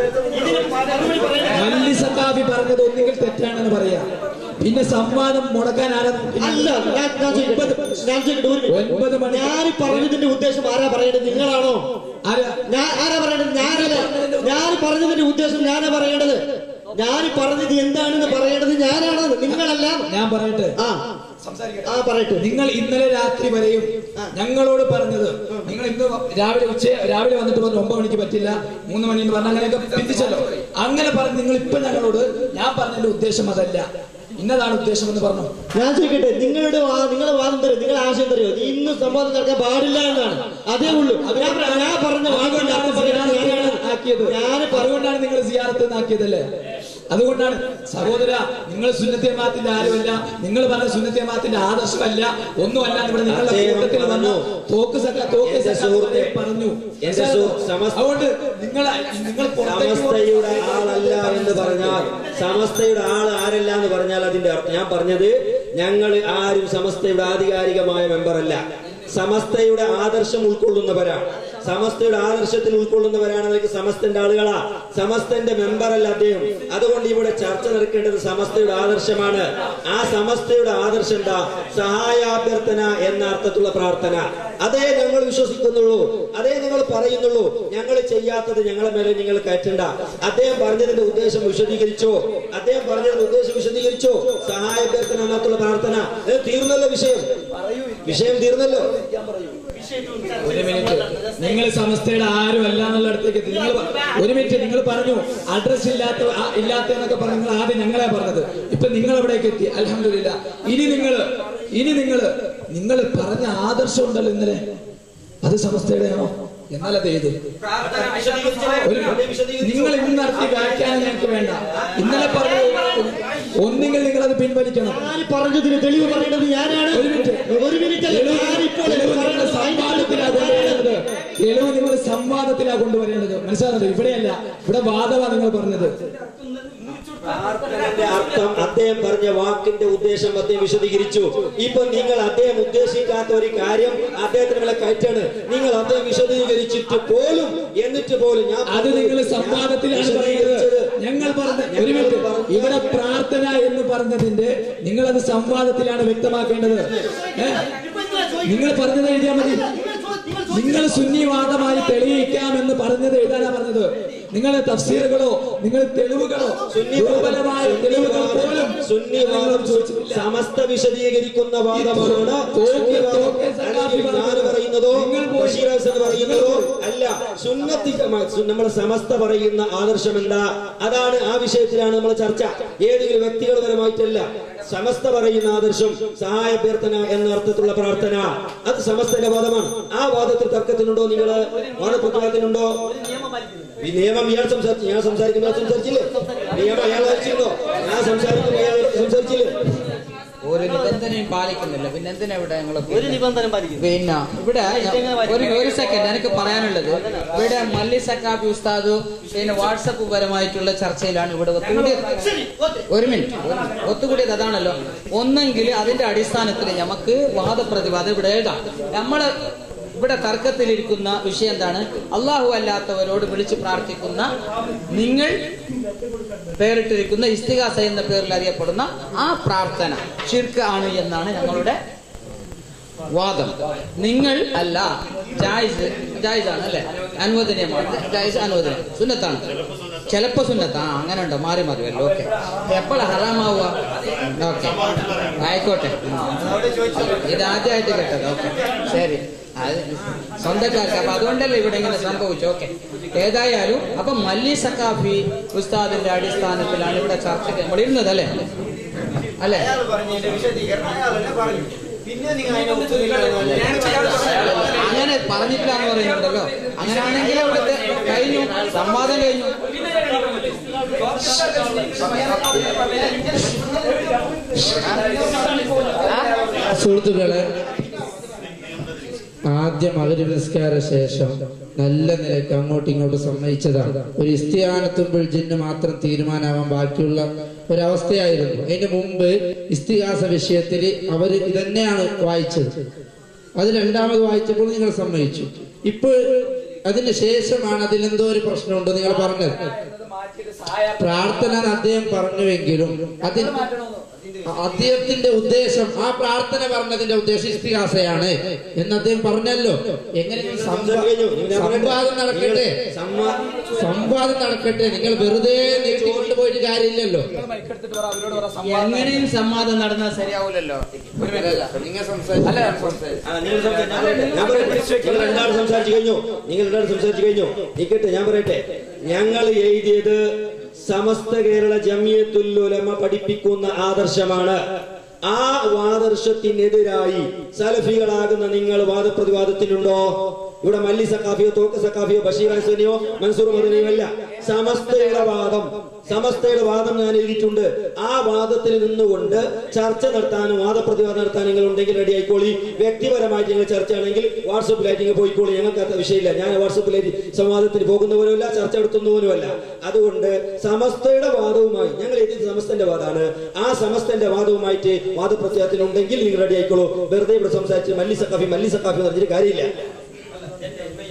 മല്ലി സത്താബി പറഞ്ഞത് ഒന്നുകിൽ തെറ്റാണെന്ന് പറയാ പിന്നെ സംവാദം മുടക്കാൻ ആരാ അല്ല ഞാൻ ഞാൻ ചോദിക്കട്ടെ ഞാൻ ചോദിക്കട്ടെ ഒരു ഒൻപത് മിനിറ്റ്. മണി ഞാൻ പറഞ്ഞതിന്റെ ഉദ്ദേശം ആരാ പറയേണ്ടത് നിങ്ങളാണോ ആരാ ഞാൻ ആരാ പറയേണ്ടത് ഞാനല്ല ഞാൻ പറഞ്ഞതിന്റെ ഉദ്ദേശം ഞാനാ പറയേണ്ടത് ഞാൻ പറഞ്ഞത് എന്താണെന്ന് പറയേണ്ടത് ഞാനാണ് നിങ്ങളല്ല ഞാൻ പറയട്ടെ ആ ആ പറയട്ടെ നിങ്ങൾ ഇന്നലെ രാത്രി വരെയും ഞങ്ങളോട് പറഞ്ഞത് നിങ്ങൾ ഇന്ന് രാവിലെ ഉച്ച രാവിലെ വന്നിട്ട് പറഞ്ഞു ഒമ്പത് മണിക്ക് പറ്റില്ല മൂന്ന് മണി എന്ന് പറഞ്ഞ അങ്ങനെയൊക്കെ പിന്തിച്ചല്ലോ അങ്ങനെ പറഞ്ഞ് നിങ്ങൾ ഇപ്പൊ ഞങ്ങളോട് ഞാൻ പറഞ്ഞതിന്റെ ഉദ്ദേശം അതല്ല ഇന്നതാണ് ഉദ്ദേശം എന്ന് പറഞ്ഞു ഞാൻ ചോദിക്കട്ടെ നിങ്ങളുടെ വാ- നിങ്ങളുടെ വാദം തരും നിങ്ങളുടെ ആശയം തരുമോ ഇന്ന് സംവാദം നടക്കാൻ പാടില്ല എന്നാണ് അതേ ഉള്ളൂ ഞാൻ ഞാൻ പറഞ്ഞ വാക്കിന്റെ അർത്ഥം പറയുന്നത് ഞാനാണ് ആക്കിയത് ഞാൻ അതുകൊണ്ടാണ് നിങ്ങൾ സിയാറത്ത് ആക്കിയതല്ലേ അതുകൊണ്ടാണ് സഹോദര നിങ്ങൾ സുന്നത്തിയമാത്തിന്റെ ആരുമല്ല നിങ്ങൾ പറഞ്ഞ സുന്നത്തിയമാത്തിന്റെ ആദർശമല്ല ഒന്നുമല്ല ഇവിടെ നിങ്ങളുടെ അദ്ദേഹം കൂട്ടത്തിൽ വന്നു പറഞ്ഞു. തോക്ക് സക്ക തോക്ക് എന്റെ സക്ക സുഹൃത്തെ, പറഞ്ഞു എന്റെ സു- സമസ്ത- അതുകൊണ്ട് നിങ്ങൾ നിങ്ങൾ പുറത്തേക്ക് സമസ്തയുടെ ആളല്ല എന്ന് പറഞ്ഞാൽ സമസ്തയുടെ ആൾ ആരല്ല എന്ന് പറഞ്ഞാൽ അതിന്റെ അർത്ഥം ഞാൻ പറഞ്ഞത് ഞങ്ങൾ ആരും സമസ്തയുടെ ആധികാരികമായ മെമ്പർ അല്ല സമസ്തയുടെ ആദർശം ഉൾക്കൊള്ളുന്നവരാണ് സമസ്തയുടെ ആദർശത്തിൽ ഉൾക്കൊള്ളുന്നവരാണ് അതൊക്കെ സമസ്തന്റെ ആളുകളാ സമസ്തന്റെ മെമ്പർ അല്ല അദ്ദേഹം അതുകൊണ്ട് ഇവിടെ ചർച്ച നടക്കേണ്ടത് സമസ്തയുടെ ആദർശമാണ് ആ സമസ്തയുടെ ആദർശം എന്താ സഹായാഭ്യർത്ഥന എന്ന അർത്ഥത്തിലുള്ള പ്രാർത്ഥന അതേ ഞങ്ങൾ വിശ്വസിക്കുന്നുള്ളൂ അതേ നിങ്ങൾ പറയുന്നുള്ളൂ ഞങ്ങൾ ചെയ്യാത്തത് ഞങ്ങളെ മേലെ നിങ്ങൾ കയറ്റണ്ട അദ്ദേഹം പറഞ്ഞതിന്റെ ഉദ്ദേശം വിശദീകരിച്ചോ അദ്ദേഹം പറഞ്ഞതിന്റെ ഉദ്ദേശം വിശദീകരിച്ചോ സഹായാഭ്യർത്ഥന എന്നത്തുള്ള പ്രാർത്ഥന ഇത് തീർന്നല്ലോ വിഷയം വിഷയം തീർന്നല്ലോ ഒരു മിനിറ്റ് നിങ്ങൾ സമസ്തയുടെ ആരും അല്ല എന്നുള്ള അടുത്തേക്ക് എത്തി നിങ്ങൾ പ- ഒരു മിനിറ്റ് നിങ്ങൾ പറഞ്ഞു അഡ്രസ് ഇല്ലാത്ത ആ, ഇല്ലാത്ത എന്നൊക്കെ പറഞ്ഞു നിങ്ങൾ ആദ്യം ഞങ്ങളെ പറഞ്ഞത് ഇപ്പൊ നിങ്ങൾ എവിടേക്ക് എത്തി അലഹമില്ല ഇനി നിങ്ങൾ ഇനി നിങ്ങൾ നിങ്ങൾ പറഞ്ഞ ആദർശം ഉണ്ടല്ലോ ഇന്നലെ അത് സമസ്തയുടെയാണോ എന്നാൽ അത് ഏത് ഒരു നിങ്ങൾ ഇന്ന് നടത്തിയ വ്യാഖ്യാനം ഞങ്ങൾക്ക് വേണ്ട ഇന്നലെ പറഞ്ഞ ഒന്നുകിൽ നിങ്ങൾ അത് പിൻവലിക്കണം ആര് പറഞ്ഞതിന് തെളിവ് പറയേണ്ടത് ഞാനാണ് ഒരു മിനിറ്റ് ഒരു മിനിറ്റ് അല്ല തെളിവ് ഞാനിപ്പോൾ തെളിവ് നിങ്ങൾ സംവാദത്തിലാ കൊണ്ടുവരേണ്ടത് തെളിവ് നിങ്ങൾ സംവാദത്തിലാ കൊണ്ടുവരേണ്ടത് മനസ്സിലാകുന്നത് ഇവിടെയല്ല ഇവിടെ വാദമാ നിങ്ങൾ പറഞ്ഞത് പ്രാർത്ഥനയുടെ അർത്ഥം അദ്ദേഹം പറഞ്ഞ വാക്കിന്റെ ഉദ്ദേശം അദ്ദേഹം വിശദീകരിച്ചു ഇപ്പൊ നിങ്ങൾ അദ്ദേഹം ഉദ്ദേശിക്കാത്ത ഒരു കാര്യം അദ്ദേഹത്തിന് മേലെ കയറ്റാണ് നിങ്ങൾ അദ്ദേഹം വിശദീകരിച്ചിട്ട് പോലും എന്നിട്ട് പോലും ഞാൻ അത് നിങ്ങൾ സംവാദത്തിലാണ് പറയുന്നത് ഞങ്ങൾ പറഞ്ഞ ഒരു മിനിറ്റ് ഇവിടെ പ്രാർത്ഥന എന്ന് പറഞ്ഞതിന്റെ നിങ്ങൾ അത് സംവാദത്തിലാണ് വ്യക്തമാക്കേണ്ടത് ഏ? നിങ്ങൾ പറഞ്ഞത് എഴുതിയാൽ മതി നിങ്ങൾ സുന്നിവാദമായി തെളിയിക്കാമെന്ന് പറഞ്ഞത് എഴുതാനാ പറഞ്ഞത് നിങ്ങളെ തഫ്സീറുകളോ നിങ്ങൾ തെളിവുകളോ ദുർബലമായ തെളിവുകൾ പോലും സുന്നിവാദം ചോദിച്ചിട്ടില്ല സമസ്ത വിശദീകരിക്കുന്ന വാദമാണ് തോക്കെ, തോക്കെ അല്ലെങ്കിൽ ഞാൻ പറയുന്നതോ നിങ്ങൾ പോയി- ബഷീർ ഹസൻ പറയുന്നതോ അല്ല സുന്നത്തി നമ്മൾ സമസ്ത പറയുന്ന ആദർശം എന്താ അതാണ് ആ വിഷയത്തിലാണ് നമ്മൾ ചർച്ച ഏതെങ്കിലും വ്യക്തികൾപരമായിട്ടല്ല സമസ്ത പറയുന്ന ആദർശം സഹായഭ്യർത്ഥന എന്ന അർത്ഥത്തിലുള്ള പ്രാർത്ഥന അത് സമസ്തന്റെ വാദമാണ് ആ വാദത്തിൽ തർക്കത്തിനുണ്ടോ നിങ്ങൾ വാദപ്രതിവാദത്തിനുണ്ടോ ഈ നിയമം ഇയാൾ സംസാരിച്ചു ഞാൻ സംസാരിക്കുമ്പോൾ ഇയാൾ സംസാരിച്ചില്ലേ നിയമം അയാൾ വായിച്ചിരുന്നോ ഞാൻ സംസാരിക്കുമ്പോൾ അയാൾ സംസാരിച്ചില്ലേ ഒരു നിബന്ധനയും പാലിക്കുന്നില്ല പിന്നെ എന്തിനാ ഇവിടെ ഞങ്ങൾ ഒരു നിബന്ധന പാലിക്കുന്നു പിന്നെ ഇവിടെ ഒരു ഒരു സെക്കൻഡ് എനിക്ക് പറയാനുള്ളത് ഇവിടെ മല്ലി സക്കാബി ഉസ്താദ് പിന്നെ വാട്സപ്പ് പരമായിട്ടുള്ള ചർച്ചയിലാണ് ഇവിടെ ഒത്തുകൂടിയത് ശരി ഓക്കെ ഒരു മിനിറ്റ് ഒരു മിനിറ്റ്. ഒത്തുകൂടിയത് അതാണല്ലോ ഒന്നെങ്കിൽ അതിന്റെ അടിസ്ഥാനത്തിൽ നമുക്ക് വാദപ്രതിവാദം ഇവിടെ എഴുതാം നമ്മള് ഇവിടെ തർക്കത്തിലിരിക്കുന്ന വിഷയം എന്താണ് അള്ളാഹു അല്ലാത്തവരോട് വിളിച്ചു പ്രാർത്ഥിക്കുന്ന നിങ്ങൾ പേരിട്ടിരിക്കുന്ന ഇസ്തിഹാസ എന്ന പേരിൽ അറിയപ്പെടുന്ന ആ പ്രാർത്ഥന ഷിർക്ക് ആണ് എന്നാണ് ഞങ്ങളുടെ വാദം നിങ്ങൾ അല്ല ജായിസ് ജായിസ് ആണ് അല്ലെ അനുവദനീയമാണ് ജായിസ് അനുവദനം സുന്നത്താണ് ചിലപ്പോ സുന്നത്ത് ആ അങ്ങനെ ഉണ്ടോ മാറി മാറി വല്ലോ ഓക്കെ എപ്പോഴാ ഹറാമാവുക ഓക്കെ ആയിക്കോട്ടെ ഇത് ആദ്യമായിട്ട് കേട്ടത് ഓക്കെ ശരി അത് സ്വന്തക്കാർക്ക് അപ്പൊ അതുകൊണ്ടല്ലേ ഇവിടെ ഇങ്ങനെ സംഭവിച്ചു ഓക്കെ ഏതായാലും അപ്പൊ മല്ലി സക്കാഫി ഉസ്താദിന്റെ അടിസ്ഥാനത്തിലാണ് ഇവിടെ ചർച്ചയ്ക്ക് നമ്മൾ ഇരുന്നത് അല്ലേ അല്ലേ അയാൾ പറഞ്ഞതിന്റെ വിശദീകരണം അയാൾ തന്നെ പറഞ്ഞു പിന്നെ നിങ്ങൾ അതിനെ ഒത്തുനിൽക്കണം അങ്ങനെ പറഞ്ഞിട്ടില്ല എന്ന് പറയുന്നുണ്ടല്ലോ അങ്ങനെയാണെങ്കിൽ അവിടുത്തെ കഴിഞ്ഞു സംവാദം കഴിഞ്ഞു സുഹൃത്തുക്കളെ ആദ്യം മകരി നിസ്കാര ശേഷം നല്ല നിലയ്ക്ക് അങ്ങോട്ടും ഇങ്ങോട്ടും സമ്മതിച്ചതാണ് ഒരു ഇസ്തിഹാനത്തുമ്പോൾ ജിന്ന് മാത്രം തീരുമാനമാവാൻ ബാക്കിയുള്ള ഒരവസ്ഥയായിരുന്നു അതിന് മുമ്പ് ഇസ്തിഹാസ വിഷയത്തിൽ അവർ ഇതന്നെയാണ് വായിച്ചത് അത് രണ്ടാമത് വായിച്ചപ്പോൾ നിങ്ങൾ സമ്മതിച്ചു ഇപ്പോൾ അതിന് ശേഷമാണ് അതിലെന്തോ ഒരു പ്രശ്നമുണ്ട് നിങ്ങൾ പറഞ്ഞത് പ്രാർത്ഥന എന്ന് അദ്ദേഹം പറഞ്ഞുവെങ്കിലും അതിന് അദ്ദേഹത്തിന്റെ ഉദ്ദേശം ആ പ്രാർത്ഥന പറഞ്ഞതിന്റെ ഉദ്ദേശം ഇസ്തിഹാസയാണ് എന്ന് അദ്ദേഹം പറഞ്ഞല്ലോ എങ്ങനെയും സംവാദം നടക്കട്ടെ സംവാദം നടക്കട്ടെ നിങ്ങൾ വെറുതെ നീട്ടിക്കൊണ്ട് പോയിട്ട് കാര്യമില്ലല്ലോ എങ്ങനെയും സംവാദം നടന്നാൽ ശരിയാവൂലല്ലോ നിങ്ങൾ അല്ല ആ, നിങ്ങൾ സംസാ- ഞാൻ പറയട്ടെ, ഞാൻ പറയട്ടെ. നിങ്ങൾ രണ്ടാളും സംസാരിച്ചു കഴിഞ്ഞു നിങ്ങൾ രണ്ടാളും സംസാരിച്ചു കഴിഞ്ഞു നിൽക്കട്ടെ ഞാൻ പറയട്ടെ ഞങ്ങൾ എഴുതിയത് സമസ്ത കേരള ജമിയത്തുൽ ഉലമ പഠിപ്പിക്കുന്ന ആദർശമാണ് ആ ആദർശത്തിനെതിരായി സലഫികളാകുന്ന നിങ്ങൾ വാദപ്രതിവാദത്തിനുണ്ടോ ഇവിടെ മല്ലി സക്കാഫിയോ തോക്ക് സക്കാഫിയോ ബഷീർ ഹസനിയോ മൻസൂർ മദനിയോ അല്ല സമസ്തയുടെ വാദം സമസ്തയുടെ വാദം ഞാൻ എഴുതിയിട്ടുണ്ട് ആ വാദത്തിൽ നിന്നുകൊണ്ട് ചർച്ച നടത്താനും വാദപ്രതിവാദം നടത്താൻ നിങ്ങൾ ഉണ്ടെങ്കിൽ റെഡി ആയിക്കോളി വ്യക്തിപരമായിട്ട് നിങ്ങൾ ചർച്ചയാണെങ്കിൽ വാട്സപ്പിലായിട്ട് നിങ്ങൾ പോയിക്കോളി ഞങ്ങൾക്ക് അത് വിഷയമില്ല ഞാൻ വാട്സപ്പിലായിട്ട് സംവാദത്തിന് പോകുന്നവരുമല്ല ചർച്ച നടത്തുന്നവരുമല്ല അതുകൊണ്ട് സമസ്തയുടെ വാദവുമായി ഞങ്ങൾ എഴുതിയത് സമസ്തന്റെ വാദമാണ് ആ സമസ്തന്റെ വാദവുമായിട്ട് വാദപ്രത്യാഗത്തിനുണ്ടെങ്കിൽ നിങ്ങൾ റെഡി ആയിക്കോളൂ വെറുതെ ഇവിടെ സംസാരിച്ച് മല്ലി സക്കാഫി മല്ലി സക്കാഫി എന്ന് പറഞ്ഞിട്ട് കാര്യമില്ല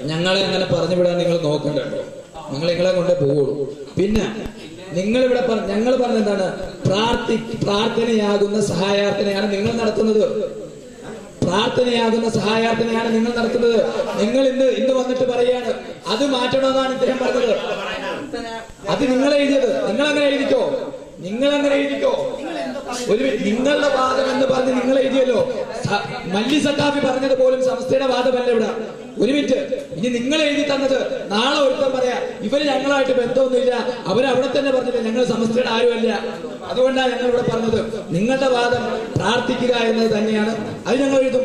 ഞങ്ങളെ അങ്ങനെ പറഞ്ഞു വിടാൻ നിങ്ങൾ നോക്കണ്ടല്ലോ ഞങ്ങൾ നിങ്ങളെ കൊണ്ടേ പോവുള്ളൂ പിന്നെ നിങ്ങൾ ഇവിടെ ഞങ്ങൾ പറഞ്ഞ എന്താണ് പ്രാർത്ഥി പ്രാർത്ഥനയാകുന്ന സഹായാർത്ഥനയാണ് നിങ്ങൾ നടത്തുന്നത് പ്രാർത്ഥനയാകുന്ന സഹായാർത്ഥനയാണ് നിങ്ങൾ നടത്തുന്നത് നിങ്ങൾ ഇന്ന് ഇന്ന് വന്നിട്ട് പറയാണ് അത് മാറ്റണമെന്നാണ് ഇദ്ദേഹം പറഞ്ഞത് അത് നിങ്ങൾ എഴുതിയത് നിങ്ങൾ അങ്ങനെ എഴുതിക്കോ നിങ്ങൾ അങ്ങനെ എഴുതിക്കോ ഒരു മിനിറ്റ്, നിങ്ങളുടെ വാദം എന്ന് പറഞ്ഞ് നിങ്ങൾ എഴുതിയല്ലോ സ- മല്ലി സക്കാഫി പറഞ്ഞത് പോലും സംസ്ഥയുടെ വാദമല്ല ഇവിടെ ഒരു മിനിറ്റ് ഇനി നിങ്ങൾ എഴുതി തന്നത് നാളെ ഒരുത്തം പറയാ ഇവര് ഞങ്ങളായിട്ട് ബന്ധമൊന്നുമില്ല അവരവിടെ തന്നെ പറഞ്ഞില്ല ഞങ്ങൾ സംസ്ഥയുടെ ആരുമല്ല അതുകൊണ്ടാണ് ഞങ്ങൾ ഇവിടെ പറഞ്ഞത് നിങ്ങളുടെ വാദം പ്രാർത്ഥിക്കുക എന്നത് തന്നെയാണ് അത് ഞങ്ങൾ എഴുതും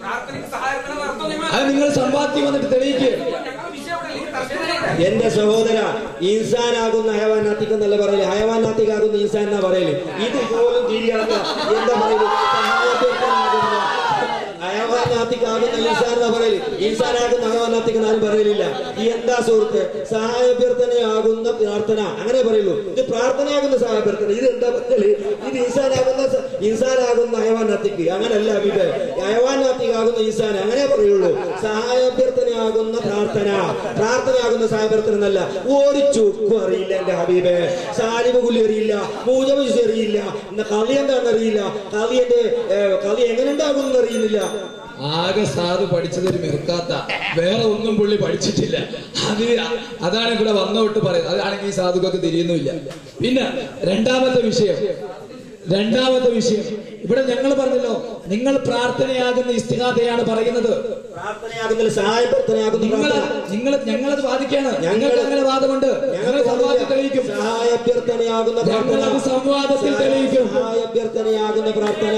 അത് നിങ്ങൾ സമ്പാദ്യം വന്നിട്ട് തെളിയിക്കുക എന്റെ സഹോദര ഇൻസാനാകുന്ന ഹയവാനാത്തിക്ക് എന്നല്ല പറയല് ഹയവാനാത്തിക്കാകുന്ന ഇൻസാൻ എന്നാ പറയല് ഇത് പോലും തിരിയാത്ത എന്താ പറയല് സഹായപ്പെടുത്താനാകുന്ന ഹയവാനാത്തിക്കാകുന്ന ഇൻസാൻ എന്നാ പറയല് ഇൻസാനാകുന്ന ഹയവാനാത്തിക്ക് എന്നാലും പറയലില്ല ഈ എന്താ സുഹൃത്ത് സഹായഭ്യർത്ഥനയാകുന്ന പ്രാർത്ഥന അങ്ങനെ പറയുള്ളൂ ഇത് പ്രാർത്ഥനയാകുന്ന സഹായഭ്യർത്ഥന ഇത് എന്താ പറഞ്ഞാല് ഇത് ഇൻസാനാകുന്ന സ- ഇൻസാനാകുന്ന ഹയവാനാത്തിക്ക് അങ്ങനല്ല അഭിപ്രായ ഹയവാനാത്തിക്കാകുന്ന ഇൻസാൻ അങ്ങനെ പറയുള്ളൂ സഹായഭ്യർത്ഥനയാകുന്ന പ്രാർത്ഥന പ്രാർത്ഥനയാകുന്ന സഹായഭ്യർത്ഥന എന്നല്ല ഒരു ചുക്കും അറിയില്ല എന്റെ ഹബീബെ സാലിബ് കുലി അറിയില്ല മൂജബുസ് അറിയില്ല ഇന്ന് കളി എന്താണെന്ന് അറിയില്ല കളിയുടെ കളി എങ്ങനെ ഉണ്ടാകുമെന്ന് അറിയുന്നില്ല ആകെ സാധു പഠിച്ചത് ഒരു മെറുക്കാത്ത വേറെ ഒന്നും പുള്ളി പഠിച്ചിട്ടില്ല അത് അതാണ് ഇവിടെ വന്ന തൊട്ട് പറയുന്നത് അതാണെങ്കിൽ ഈ സാധുക്കൊക്കെ തിരിയുന്നുമില്ല പിന്നെ രണ്ടാമത്തെ വിഷയം രണ്ടാമത്തെ വിഷയം ഇവിടെ ഞങ്ങൾ പറഞ്ഞല്ലോ നിങ്ങൾ പ്രാർത്ഥനയാകുന്ന ഇസ്തിഹാതയാണ് പറയുന്നത് പ്രാർത്ഥനയാകുന്ന സഹായഭ്യർത്ഥനയാകുന്ന നിങ്ങൾ പ്രാർത്ഥന നിങ്ങൾ ഞങ്ങളത് വാദിക്കാണ് ഞങ്ങൾ- ഞങ്ങൾക്ക് അങ്ങനെ വാദമുണ്ട് ഞങ്ങൾ സംവാദം തെളിയിക്കും സഹായഭ്യർത്ഥനയാകുന്ന പ്രാർത്ഥന ഞങ്ങളത് സംവാദത്തിൽ തെളിയിക്കും സഹായഭ്യർത്ഥനയാകുന്ന പ്രാർത്ഥന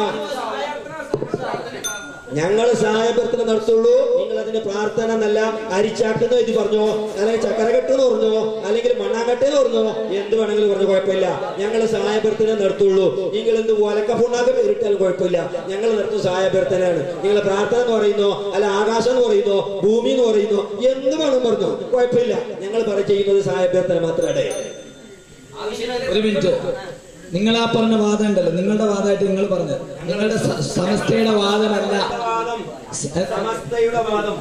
ഞങ്ങൾ സഹായഭ്യർത്ഥന നടത്തുള്ളൂ നിങ്ങൾ അതിന്റെ പ്രാർത്ഥന എന്നല്ല അരിച്ചാക്കുന്ന ഇത് പറഞ്ഞോ അല്ലെങ്കിൽ ചക്കരകെട്ടെന്ന് പറഞ്ഞോ അല്ലെങ്കിൽ മണ്ണാങ്കട്ടെന്ന് പറഞ്ഞോ എന്ത് വേണമെങ്കിലും പറഞ്ഞു കുഴപ്പമില്ല ഞങ്ങൾ സഹായഭ്യർത്ഥന നടത്തുള്ളൂ നിങ്ങൾ എന്ത് ഒലക്കപ്പുണ്ണാക്ക് പേരിട്ടാലും കുഴപ്പമില്ല ഞങ്ങൾ നടത്തുന്ന സഹായഭ്യർത്ഥനയാണ് നിങ്ങൾ പ്രാർത്ഥന എന്ന് പറയുന്നോ അല്ല ആകാശം എന്ന് പറയുന്നോ ഭൂമി എന്ന് പറയുന്നോ എന്ത് വേണം പറഞ്ഞോ കുഴപ്പമില്ല ഞങ്ങൾ പറ ചെയ്യുന്നത് സഹായഭ്യർത്ഥന മാത്രമാണ് ഒരു മിനിറ്റ് നിങ്ങൾ ആ പറഞ്ഞ വാദം ഉണ്ടല്ലോ നിങ്ങളുടെ വാദമായിട്ട് നിങ്ങൾ പറഞ്ഞത് നിങ്ങളുടെ സ- സമസ്തയുടെ വാദമല്ല സമസ്തയുടെ വാദം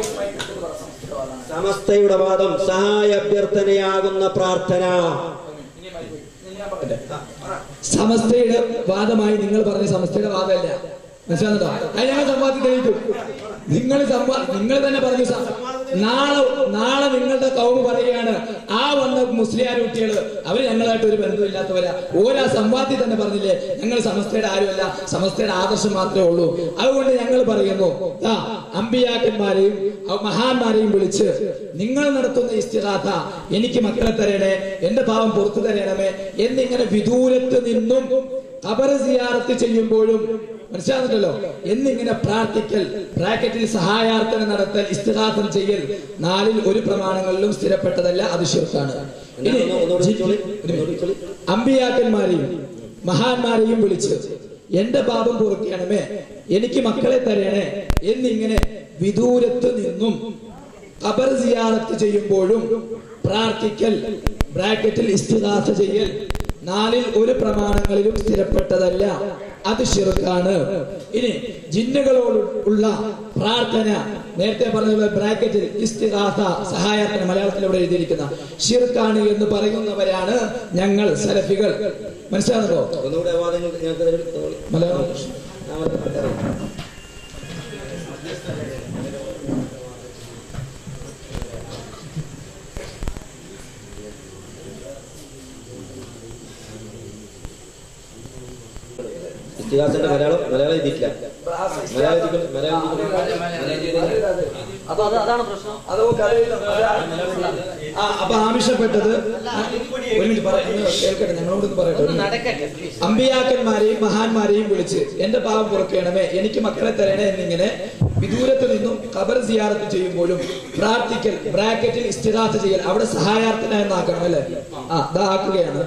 സമസ്തയുടെ വാദം സഹായ അഭ്യർത്ഥനയാകുന്ന പ്രാർത്ഥന സമസ്തയുടെ വാദമായി നിങ്ങൾ പറഞ്ഞ സമസ്തയുടെ വാദമല്ല മനസ്സിലാകുന്നുണ്ടോ അത് ഞങ്ങൾ സംവാദത്തിൽ തെളിയിക്കും നിങ്ങൾ സംവാ നിങ്ങൾ തന്നെ പറഞ്ഞു സ- നാളെ നാളെ നിങ്ങളുടെ കൗമ് പറയുകയാണ് ആ വന്ന മുസ്ലിം കുട്ടികൾ അവർ ഞങ്ങളായിട്ട് ഒരു ബന്ധമില്ലാത്തവരാ ഓരോ സംവാദത്തിൽ തന്നെ പറഞ്ഞില്ലേ ഞങ്ങൾ സമസ്തയുടെ ആരുമല്ല സമസ്തയുടെ ആദർശം മാത്രമേ ഉള്ളൂ അതുകൊണ്ട് ഞങ്ങൾ പറയുന്നു ആ അമ്പിയാക്കന്മാരെയും അവ- മഹാന്മാരെയും വിളിച്ച് നിങ്ങൾ നടത്തുന്ന ഇസ്തിഹാത്ത എനിക്ക് മക്കളെ തരണേ എന്റെ പാവം പുറത്തു തരണമേ എന്നിങ്ങനെ വിദൂരത്ത് നിന്നും ഖബർ സിയാറത്ത് ചെയ്യുമ്പോഴും മനസ്സിലാകുന്നുണ്ടല്ലോ എന്നിങ്ങനെ പ്രാർത്ഥിക്കൽ ബ്രാക്കറ്റിൽ സഹായാർത്ഥന നടത്തൽ ഇസ്തിഹാസം ചെയ്യൽ നാലിൽ ഒരു പ്രമാണങ്ങളിലും സ്ഥിരപ്പെട്ടതല്ല അത് ശിർക്കാണ് ഇനി ഒന്നുകൂടി ചോദിച്ചോളി, ഒന്നുകൂടി ചോദിച്ചോളി. അമ്പിയാക്കന്മാരെയും മഹാന്മാരെയും വിളിച്ച് എന്റെ പാപം പൊറുക്കണമേ എനിക്ക് മക്കളെ തരണേ എന്നിങ്ങനെ വിദൂരത്ത് നിന്നും ഖബർ സിയാറത്ത് ചെയ്യുമ്പോഴും പ്രാർത്ഥിക്കൽ ബ്രാക്കറ്റിൽ ഇസ്തിഹാസ ചെയ്യൽ നാലിൽ ഒരു പ്രമാണങ്ങളിലും സ്ഥിരപ്പെട്ടതല്ല അത് ഷിർക്കാണ് ഇനി ജിന്നുകളോട് ഉള്ള പ്രാർത്ഥന നേരത്തെ പറഞ്ഞ ബ്രാക്കറ്റിൽ ഇസ്തിഹാസ സഹായാർത്ഥന മലയാളത്തിൽ ഇവിടെ എഴുതിയിരിക്കുന്ന ഷിർക്കാണ് എന്ന് പറയുന്നവരാണ് ഞങ്ങൾ സലഫികൾ മനസ്സിലാകുന്നോ ഒന്നുകൂടെ വാദങ്ങൾ ഞങ്ങൾക്ക് നേരിട്ട് മലയാളം ഇസ്തിഹാസന്റെ മലയാളം മലയാളം എഴുതിയിട്ടില്ല മലയാളം എഴുതി- മലയാളം എഴുതി- അപ്പൊ അത് അതാണ് പ്രശ്നം ആ, അപ്പൊ ആവശ്യപ്പെട്ടത് ഒരു മിനിറ്റ് പറ- ഒന്ന് കേൾക്കട്ടെ ഞങ്ങളോടൊന്ന് പറയട്ടെ ഒരു മിനിറ്റ്. നടക്കട്ടെ please. അമ്പിയാക്കന്മാരെയും മഹാന്മാരെയും വിളിച്ച് എന്റെ പാവം പുറക്കണമേ എനിക്ക് മക്കളെ തരണേ എന്നിങ്ങനെ വിദൂരത്ത് നിന്നും ഖബർ സിയാറത്ത് ചെയ്യുമ്പോഴും പ്രാർത്ഥിക്കൽ ബ്രാക്കറ്റിൽ ഇസ്തിഹാസ ചെയ്യൽ അവിടെ സഹായാർത്ഥന എന്നാക്കണം അല്ലെ ആ ഇതാക്കുകയാണ്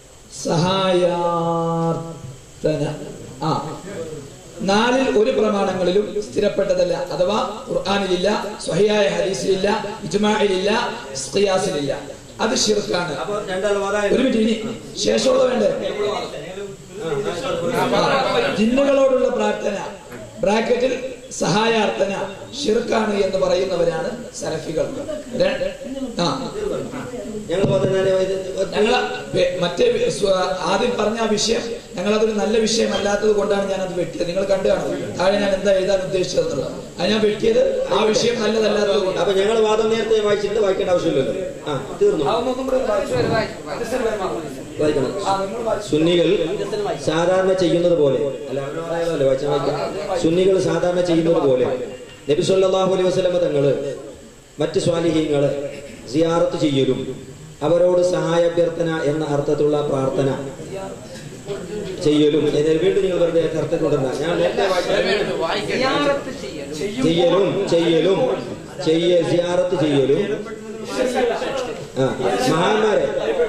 സഹായാർത്ഥന ആ നാലിൽ ഒരു പ്രമാണങ്ങളിലും സ്ഥിരപ്പെട്ടതല്ല അഥവാ ഖുർആാനിലില്ല സ്വഹിയായ ഹദീസിലില്ല ഇജ്മാഇലില്ല ഖിയാസിലില്ല അത് ഷിർക്കാണ് അപ്പൊ രണ്ടാൾ വാദം ഒരു മിനിറ്റ് ഇനി ശേഷമുള്ള വേണ്ടേ ജിന്നുകളോടുള്ള പ്രാർത്ഥന ബ്രാക്കറ്റിൽ സഹായാർത്ഥന ഷിർക്കാണ് എന്ന് പറയുന്നവരാണ് സലഫികൾ ര- ആ ഞങ്ങൾ പതിനാല് ഞങ്ങൾ മറ്റേ വി- സ്വ- ആദ്യം പറഞ്ഞ ആ വിഷയം ഞങ്ങൾ അതൊരു നല്ല വിഷയമല്ലാത്തത് കൊണ്ടാണ് ഞാൻ അത് വെട്ടിയത് നിങ്ങൾ കണ്ടു കാണും താഴെ ഞാൻ എന്താ എഴുതാൻ ഉദ്ദേശിച്ചത് എന്നുള്ളത് അത് ഞാൻ വെട്ടിയത് ആ വിഷയം നല്ലതല്ലാത്തത് കൊണ്ടാണ് അപ്പൊ ഞങ്ങൾ വാദം നേരത്തെ വായിച്ചിട്ട് വായിക്കേണ്ട ആവശ്യമില്ലല്ലോ ആ തീർന്നു അതൊന്നും കൂടെ വായിച്ചു. വായിക്കണം ആ, നിങ്ങൾ വായിച്ചു. സുന്നികൾ സാധാരണ ചെയ്യുന്നത് പോലെ അല്ല അവരോടായാലോ വായിച്ചാൽ വായിക്കാം സുന്നികൾ സാധാരണ ചെയ്യുന്നത് പോലെ നബി സല്ലല്ലാഹു അലൈഹി വസല്ലമ തങ്ങള് മറ്റ് സ്വാലിഹീങ്ങള് സിയാറത്ത് ചെയ്യലും അവരോട് സഹായാഭ്യർത്ഥന എന്ന അർത്ഥത്തിലുള്ള പ്രാർത്ഥന ചെയ്യലും ഏത് വീണ്ടും നിങ്ങൾ വെറുതെ അർത്ഥം കൊണ്ടുവന്ന ഞാൻ നേരത്തെ വായിച്ച ചെയ്യലും ചെയ്യലും ചെയ്യ സിയാറത്ത് ചെയ്യലും ആ മഹാന്മാരെ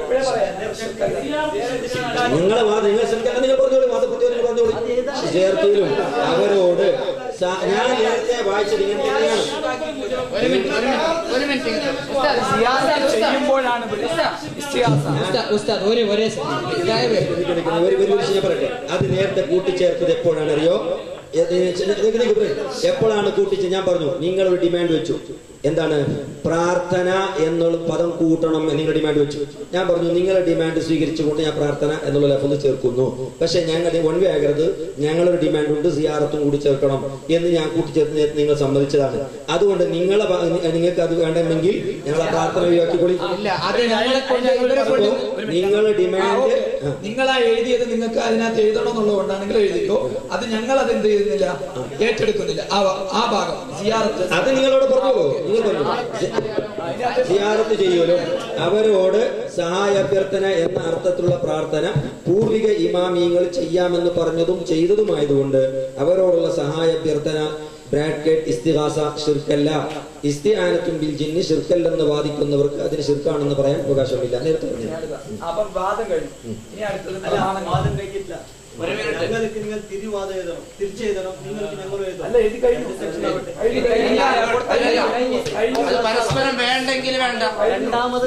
നിങ്ങളെ വാദം നിങ്ങൾ ശ്രമിക്കണം നിങ്ങൾ പറഞ്ഞോളൂ വാദപ്രതിവാദങ്ങൾ പറഞ്ഞോളൂ ചേർത്തിലും അവരോട് സ- ഞാൻ നേരത്തെ വായിച്ചത് ഇങ്ങനെ തന്നെയാണ് ഒരു മിനിറ്റ് ഒരു മിനിറ്റ് ഒരു മിനിറ്റ് ഉസ്താദ്, ഉസ്താദ്, ചെയ്യുമ്പോഴാണ് ഇവിടെ ഇസ്തിഹാസ. ഉസ്താദ്, ഉസ്താദ് ഒരേ ഒരേ സെക്കൻഡ്. ഇതായത് നിൽക്ക് നിൽക്ക് ഒരു ഒരു വിഷയം ഞാൻ പറയട്ടെ അത് നേരത്തെ കൂട്ടിച്ചേർത്തത് എപ്പോഴാണ് അറിയോ ഏ- ഏ, നിൽക്ക് നിൽക്ക് പറയ്. എപ്പോഴാണ് കൂട്ടിച്ച് ഞാൻ പറഞ്ഞു നിങ്ങൾ ഒരു ഡിമാൻഡ് വെച്ചു എന്താണ് പ്രാർത്ഥന എന്നുള്ള പദം കൂട്ടണം എന്ന് നിങ്ങൾ ഡിമാൻഡ് വെച്ചു ഞാൻ പറഞ്ഞു നിങ്ങളെ ഡിമാൻഡ് സ്വീകരിച്ചുകൊണ്ട് ഞാൻ പ്രാർത്ഥന എന്നുള്ള ലഫ്ത് ചേർക്കുന്നു പക്ഷെ ഞങ്ങൾ വൺ വേ ആകരുത് ഞങ്ങളൊരു ഡിമാൻഡ് ഉണ്ട് സിയാറത്തും കൂടി ചേർക്കണം എന്ന് ഞാൻ കൂട്ടിച്ചേർത്ത് നേരത്തെ നിങ്ങൾ സമ്മതിച്ചതാണ് അതുകൊണ്ട് നിങ്ങളെ ഭാ- നിങ്ങൾക്ക് അത് വേണമെങ്കിൽ ഞങ്ങൾ ആ പ്രാർത്ഥന ഒഴിവാക്കിക്കൊള്ളി ഇല്ല അത് ഞങ്ങളെ കൊണ്ട് ഇവരെ കൊണ്ട് നിങ്ങൾ ഡിമാൻഡ് ആ. നിങ്ങളാ എഴുതിയത് നിങ്ങൾക്ക് അതിനകത്ത് എഴുതണം എന്നുള്ളതുകൊണ്ടാണെങ്കിൽ എഴുതിക്കോ അത് ഞങ്ങൾ അത് എന്ത് ചെയ്യുന്നില്ല ഏറ്റെടുക്കുന്നില്ല ആ വ- ആ ഭാഗം സിയാറത്ത് അത് നിങ്ങളോട് പറഞ്ഞോളൂ നിങ്ങൾ പറഞ്ഞു സിയാറത്ത് ചെയ്യലും അവരോട് സഹായ അഭ്യർത്ഥന എന്ന അർത്ഥത്തിലുള്ള പ്രാർത്ഥന പൂർവിക ഇമാമിയങ്ങൾ ചെയ്യാമെന്ന് പറഞ്ഞതും ചെയ്തതുമായതുകൊണ്ട് അവരോടുള്ള സഹായ അഭ്യർത്ഥന ബ്രാക്കറ്റ് ഇസ്തിഹാസ ഷിർക്കല്ല ഇസ്തിആനത്തും ബിൽ ജിന്നി ഷിർക്കല്ലെന്ന് വാദിക്കുന്നവർക്ക് അതിന് ഷിർക്കാണെന്ന് പറയാൻ അവകാശമില്ല നേരത്തെ പറഞ്ഞു അപ്പൊ വാദം കഴിഞ്ഞു ഇനി അടുത്തത് പ്രമാണങ്ങൾ. വാദം കഴിഞ്ഞിട്ടില്ല ഞങ്ങൾക്ക് നിങ്ങൾ തിരുവാദം എഴുതണം തിരിച്ചെഴുതണം നിങ്ങൾക്ക് ഞങ്ങൾ എഴുതണം അല്ല എഴുതി കഴിഞ്ഞു എഴുതി കഴിഞ്ഞു. കഴിഞ്ഞു. അത് പരസ്പരം വേണ്ടെങ്കിൽ വേണ്ട രണ്ടാമത്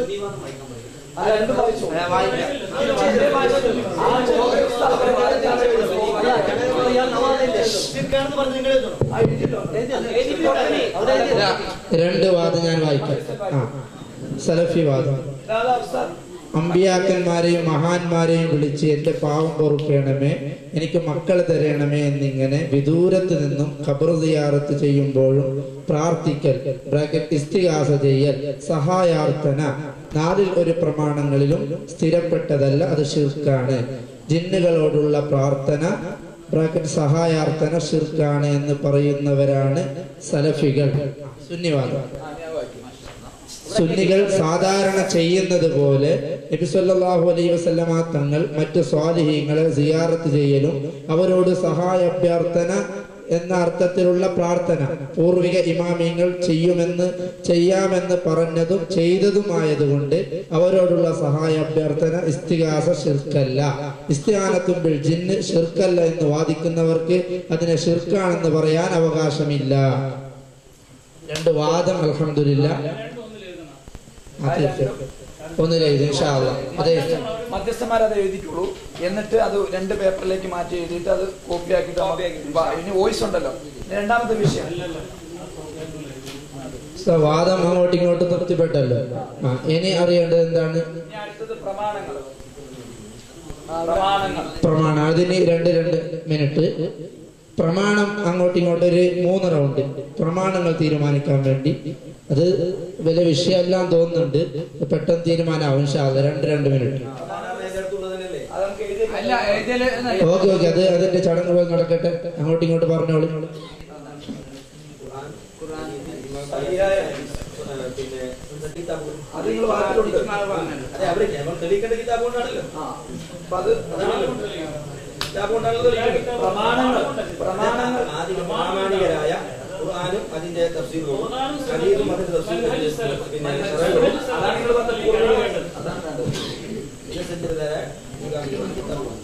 അത് രണ്ടും വായിച്ചോ? തിരിച്ചെഴുതണം. ആ ചോദ്യം ഉസ്താദ് പറഞ്ഞത് ഞാൻ എഴുതണം. അല്ല, ഞങ്ങൾ ഇയാൾക്ക് വാദമില്ല. ശിർക്കാണെന്ന് പറഞ്ഞ് നിങ്ങൾ എഴുതണം. എഴുതിയല്ലോ. എഴുതിയിട്ടില്ല. അവിടെ എഴുതിയല്ലോ. രണ്ട് വാദം ഞാൻ വായിക്കാം ആ സലഫി വാദം ഇതാ ഉസ്താദ്. അമ്പിയാക്കന്മാരെയും മഹാന്മാരെയും വിളിച്ച് എന്റെ പാവം പൊറുക്കണമേ എനിക്ക് മക്കളെ തരണമേ എന്നിങ്ങനെ വിദൂരത്ത് നിന്നും ഖബർ സിയാറത്ത് ചെയ്യുമ്പോഴും പ്രാർത്ഥിക്കൽ ബ്രാക്കറ്റ് ഇസ്തിഹാസ ചെയ്യൽ സഹായാർത്ഥന നാലിൽ ഒരു പ്രമാണങ്ങളിലും സ്ഥിരപ്പെട്ടതല്ല അത് ഷിർക്കാണ് ജിന്നുകളോടുള്ള പ്രാർത്ഥന ബ്രാക്കറ്റ് സഹായാർത്ഥന ഷിർക്കാണ് എന്ന് പറയുന്നവരാണ് സലഫികൾ സുന്നിവാദം സുന്നികൾ സാധാരണ ചെയ്യുന്നത് പോലെ നബി സല്ലല്ലാഹു അലൈഹി വസല്ലമ തങ്ങൾ മറ്റു സ്വാലിഹീങ്ങളെ സിയാറത്ത് ചെയ്യലും അവരോട് സഹായ അഭ്യർത്ഥന എന്ന അർത്ഥത്തിലുള്ള പ്രാർത്ഥന പൂർവിക ഇമാമിയങ്ങൾ ചെയ്യുമെന്ന് ചെയ്യാമെന്ന് പറഞ്ഞതും ചെയ്തതുമായതുകൊണ്ട് അവരോടുള്ള സഹായ അഭ്യർത്ഥന ഇസ്തിഹാസ ഷിർക്കല്ല ഇസ്തിഹാനത്തും ബിൽ ജിന്ന് ഷിർക്കല്ല എന്ന് വാദിക്കുന്നവർക്ക് അതിനെ ഷിർക്കാണെന്ന് പറയാൻ അവകാശമില്ല രണ്ട് വാദം അൽഹംദുലില്ല ആ, തീർച്ചയായും. ഒന്നിലെഴുതി ഇൻഷാ അല്ലാ. അതെ മധ്യസ്ഥന്മാർ അത് എഴുതിയിട്ടുള്ളൂ എന്നിട്ട് അത് രണ്ട് പേപ്പറിലേക്ക് മാറ്റി എഴുതിയിട്ട് അത് കോപ്പി ആക്കിയിട്ട് നമുക്ക് വാ- ഇനി വോയിസ് ഉണ്ടല്ലോ ഇനി രണ്ടാമത്തെ വിഷയം സോ, വാദം അങ്ങോട്ടും ഇങ്ങോട്ടും തൃപ്തിപ്പെട്ടല്ലോ ആ ഇനി അറിയേണ്ടത് എന്താണ് ഇനി അടുത്തത് പ്രമാണങ്ങൾ പ്രമാണങ്ങൾ പ്രമാണം അതിന് രണ്ട് രണ്ട് മിനിറ്റ് പ്രമാണം അങ്ങോട്ടും ഇങ്ങോട്ടും ഒരു മൂന്ന് റൗണ്ട് പ്രമാണങ്ങൾ തീരുമാനിക്കാൻ വേണ്ടി അത് വലിയ വിഷയമല്ല തോന്നുന്നുണ്ട് പെട്ടെന്ന് തീരുമാനമാവും ഇൻഷാ അല്ലാ. രണ്ട് രണ്ട് മിനിറ്റ് അത് നമുക്ക് എഴുതി അല്ല എഴുതിയാല് എന്നല്ല. ഓക്കെ ഓക്കെ അത് അതിന്റെ ചടങ്ങ് പോയി നടക്കട്ടെ അങ്ങോട്ടും ഇങ്ങോട്ടും പറഞ്ഞോളൂ അത് നിങ്ങൾ വാക്കിലുണ്ട് ആ അപ്പൊ അത് പ്രമാണങ്ങൾ പ്രമാണങ്ങൾ പ്രാമാണികരായ ഖുർആനും അതിന്റെ തഫ്സീറുകളും ഹദീസും അതിന്റെ തഫ്സീറും പിന്നെ ശറഹുകളും അതാണ് നിങ്ങൾ പറഞ്ഞ പൂർണ്ണത വേണ്ടത് അതാണ് വേണ്ടത് ഇതിനെ സെഞ്ചരിതരായ കിതാബുകൾ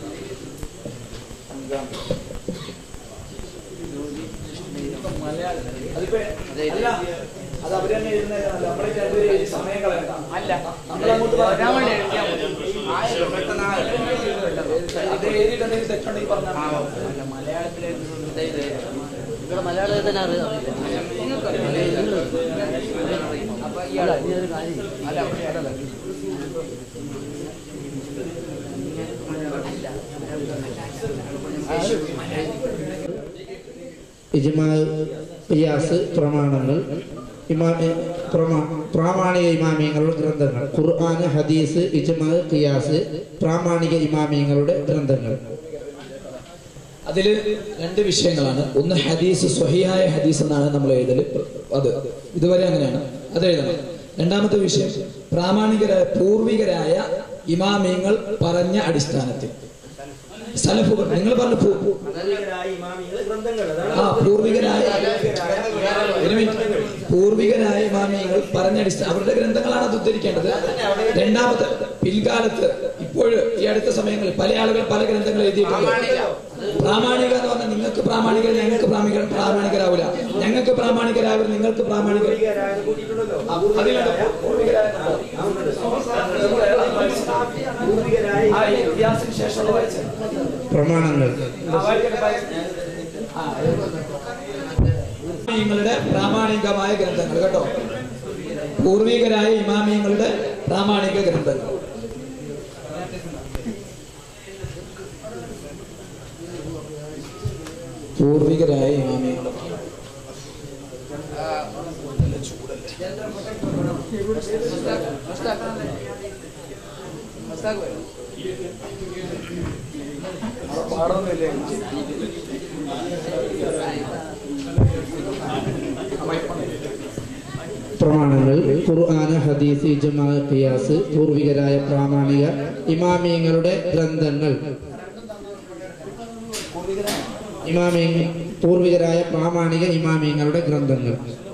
അതിപ്പോ അല്ല അത് അവര് തന്നെ എഴുതുന്നതല്ല നമ്മളെ രണ്ടുപേരും എഴുതി സമയം കളയണ്ട അല്ല നമ്മളങ്ങോട്ട് വരാൻ വേണ്ടി എഴുതിയാൽ മതി. ആയിരം പെട്ടെന്ന് ആയിരം. അത് എഴുതിയിട്ട് എന്തെങ്കിലും തെറ്റുണ്ടെങ്കിൽ പറഞ്ഞാൽ ആ, അല്ല, മലയാളത്തിൽ എഴുതുന്നത് ഇത് ഇത്. ഇവിടെ മലയാളം മലയാളത്തിൽ തന്നെ അറിയില്ല അപ്പൊ ഇയാളെ ഇതൊരു കാര്യം ഇജ്മാ ഖിയാസ് പ്രമാണങ്ങൾ ഇമാ എ, പ്രമാ പ്രാമാണിക ഇമാമിയങ്ങളുടെ ഗ്രന്ഥങ്ങൾ ഖുർആൻ ഹദീസ് ഇജ്മാ ഖിയാസ് പ്രാമാണിക ഇമാമിയങ്ങളുടെ ഗ്രന്ഥങ്ങൾ അതിൽ രണ്ട് വിഷയങ്ങളാണ് ഒന്ന് ഹദീസ് സ്വഹിയായ ഹദീസ് എന്നാണ് നമ്മൾ എഴുതൽ അത് ഇതുവരെ അങ്ങനെയാണ് അത് എഴുതണം രണ്ടാമത്തെ വിഷയം പ്രാമാണികരായ പൂർവികരായ ഇമാമിയങ്ങൾ പറഞ്ഞ അടിസ്ഥാനത്തിൽ സലഫുകൾ നിങ്ങൾ പറഞ്ഞ പൂ- പൂ- ആ പൂർവികരായ ഒരു മിനിറ്റ് പൂർവികരായ ഇമാമിയങ്ങൾ പറഞ്ഞ അടിസ്ഥാനം അവരുടെ ഗ്രന്ഥങ്ങളാണ് അത് ഉദ്ധരിക്കേണ്ടത് രണ്ടാമത്തെ പിൽക്കാലത്ത് ഇപ്പോൾ ഈ അടുത്ത സമയങ്ങളിൽ പല ആളുകൾ പല ഗ്രന്ഥങ്ങൾ എഴുതിയിട്ടുണ്ട് പ്രാമാണിക എന്ന് പറഞ്ഞാൽ നിങ്ങൾക്ക് പ്രാമാണികർ ഞങ്ങൾക്ക് പ്രാമാണികർ പ്രാമാണികരാവില്ല ഞങ്ങൾക്ക് പ്രാമാണികരാവില്ല നിങ്ങൾക്ക് പ്രാമാണികർ ആ, അതിലുണ്ട്. ആ, ഈ വ്യാസിന് ശേഷമുള്ള വായിച്ചത്. പ്രമാണങ്ങൾ ഇമാമിയങ്ങളുടെ പ്രാമാണികമായ ഗ്രന്ഥങ്ങൾ കേട്ടോ പൂർവികരായ ഇമാമിയങ്ങളുടെ പ്രാമാണിക ഗ്രന്ഥങ്ങൾ പൂർവികരായ ഇമാമിയങ്ങളുടെ പ്രമാണങ്ങൾ ഖുർആൻ ഹദീസ് ഇജ്മാ ഖിയാസ് പൂർവികരായ പ്രാമാണിക ഇമാമിയങ്ങളുടെ ഗ്രന്ഥങ്ങൾ ഇമാമിയ പൂർവികരായ പ്രാമാണിക ഇമാമിയങ്ങളുടെ ഗ്രന്ഥങ്ങൾ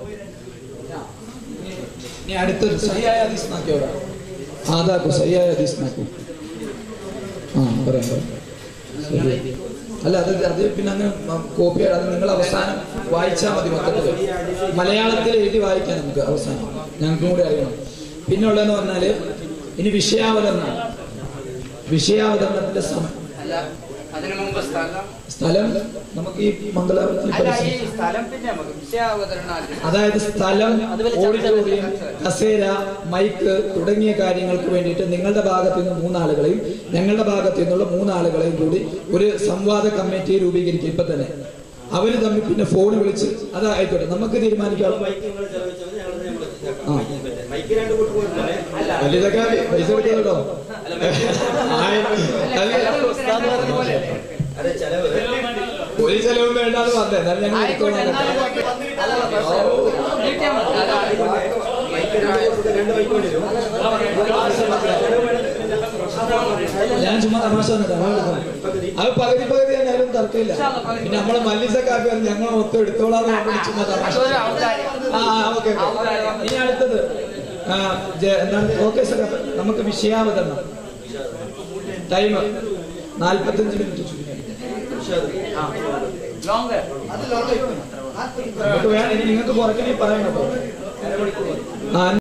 ഇനി അടുത്തൊരു സഹിയായ ഹദീസ് നോക്കിയോടാ ആദാക്കു സഹിയായ ഹദീസ് നോക്കൂ ആ പറയാം പറയാം ശരി. അല്ല അത് അത് പിന്നെ അങ്ങ് കോപ്പി അത് നിങ്ങൾ അവസാനം വായിച്ചാൽ മതി മൊത്തത്തിൽ മലയാളത്തിൽ എഴുതി വായിക്കാൻ നമുക്ക് അവസാനം ഞങ്ങൾക്കും കൂടി അറിയണം പിന്നെ ഉള്ളതെന്ന് പറഞ്ഞാല് ഇനി വിഷയാവതരണം വിഷയാവതരണത്തിന്റെ സമയം അല്ല അതിനു മുമ്പ് സ്ഥലം സ്ഥലം നമുക്ക് ഈ മംഗലാപുരത്തിൽ അല്ല ഈ പരിസരം- സ്ഥലം പിന്നെ നമുക്ക് വിഷയാവതരണം അതായത് സ്ഥലം ഓഡിറ്റോറിയം കസേര മൈക്ക് തുടങ്ങിയ കാര്യങ്ങൾക്ക് വേണ്ടിയിട്ട് നിങ്ങളുടെ ഭാഗത്തു നിന്ന് മൂന്നാളുകളെയും ഞങ്ങളുടെ ഭാഗത്തു നിന്നുള്ള മൂന്നാളുകളെയും കൂടി ഒരു സംവാദ കമ്മിറ്റി രൂപീകരിക്കും ഇപ്പൊ തന്നെ അവര് തമ്മിൽ പിന്നെ ഫോൺ വിളിച്ച് അത് ആയിക്കോട്ടെ നമുക്ക് തീരുമാനിക്കാം ആ. അല്ല, ഇതൊക്കെ പൈസ കൊടുക്കട്ടോ ഒരു ചെലവും വേണ്ടാന്ന് പറഞ്ഞേ എന്നാലും ഞങ്ങൾ ആയിക്കോട്ടെ എടുത്തോളാം. എന്നാലും അല്ലല്ല പ്രശ്നം നീട്ടിയാൽ മതി അതാണ് ഞാൻ ചുമ്മാ തമാശ പറഞ്ഞതാ. അത് പകുതി പകുതി തന്നെയാലും തർക്കമില്ല പിന്നെ നമ്മളെ മല്ലിസക്കാർക്ക് ഞങ്ങൾ മൊത്തം എടുത്തോളാന്ന് പറഞ്ഞ് ചുമ്മാ തമാശ അതൊരു ഔദാര്യം. ആ ഓക്കെ ഇനി അടുത്തത് ആ, ജെ- എന്താണ് ഓക്കെ സർ നമുക്ക് വിഷയാവതരണം ടൈം നാൽപ്പത്തഞ്ച് മിനിറ്റ് ലോങ് നമുക്ക് വേണം ഇനി നിങ്ങൾക്ക് കുറയ്ക്കണേ പറയണം കേട്ടോ. ആ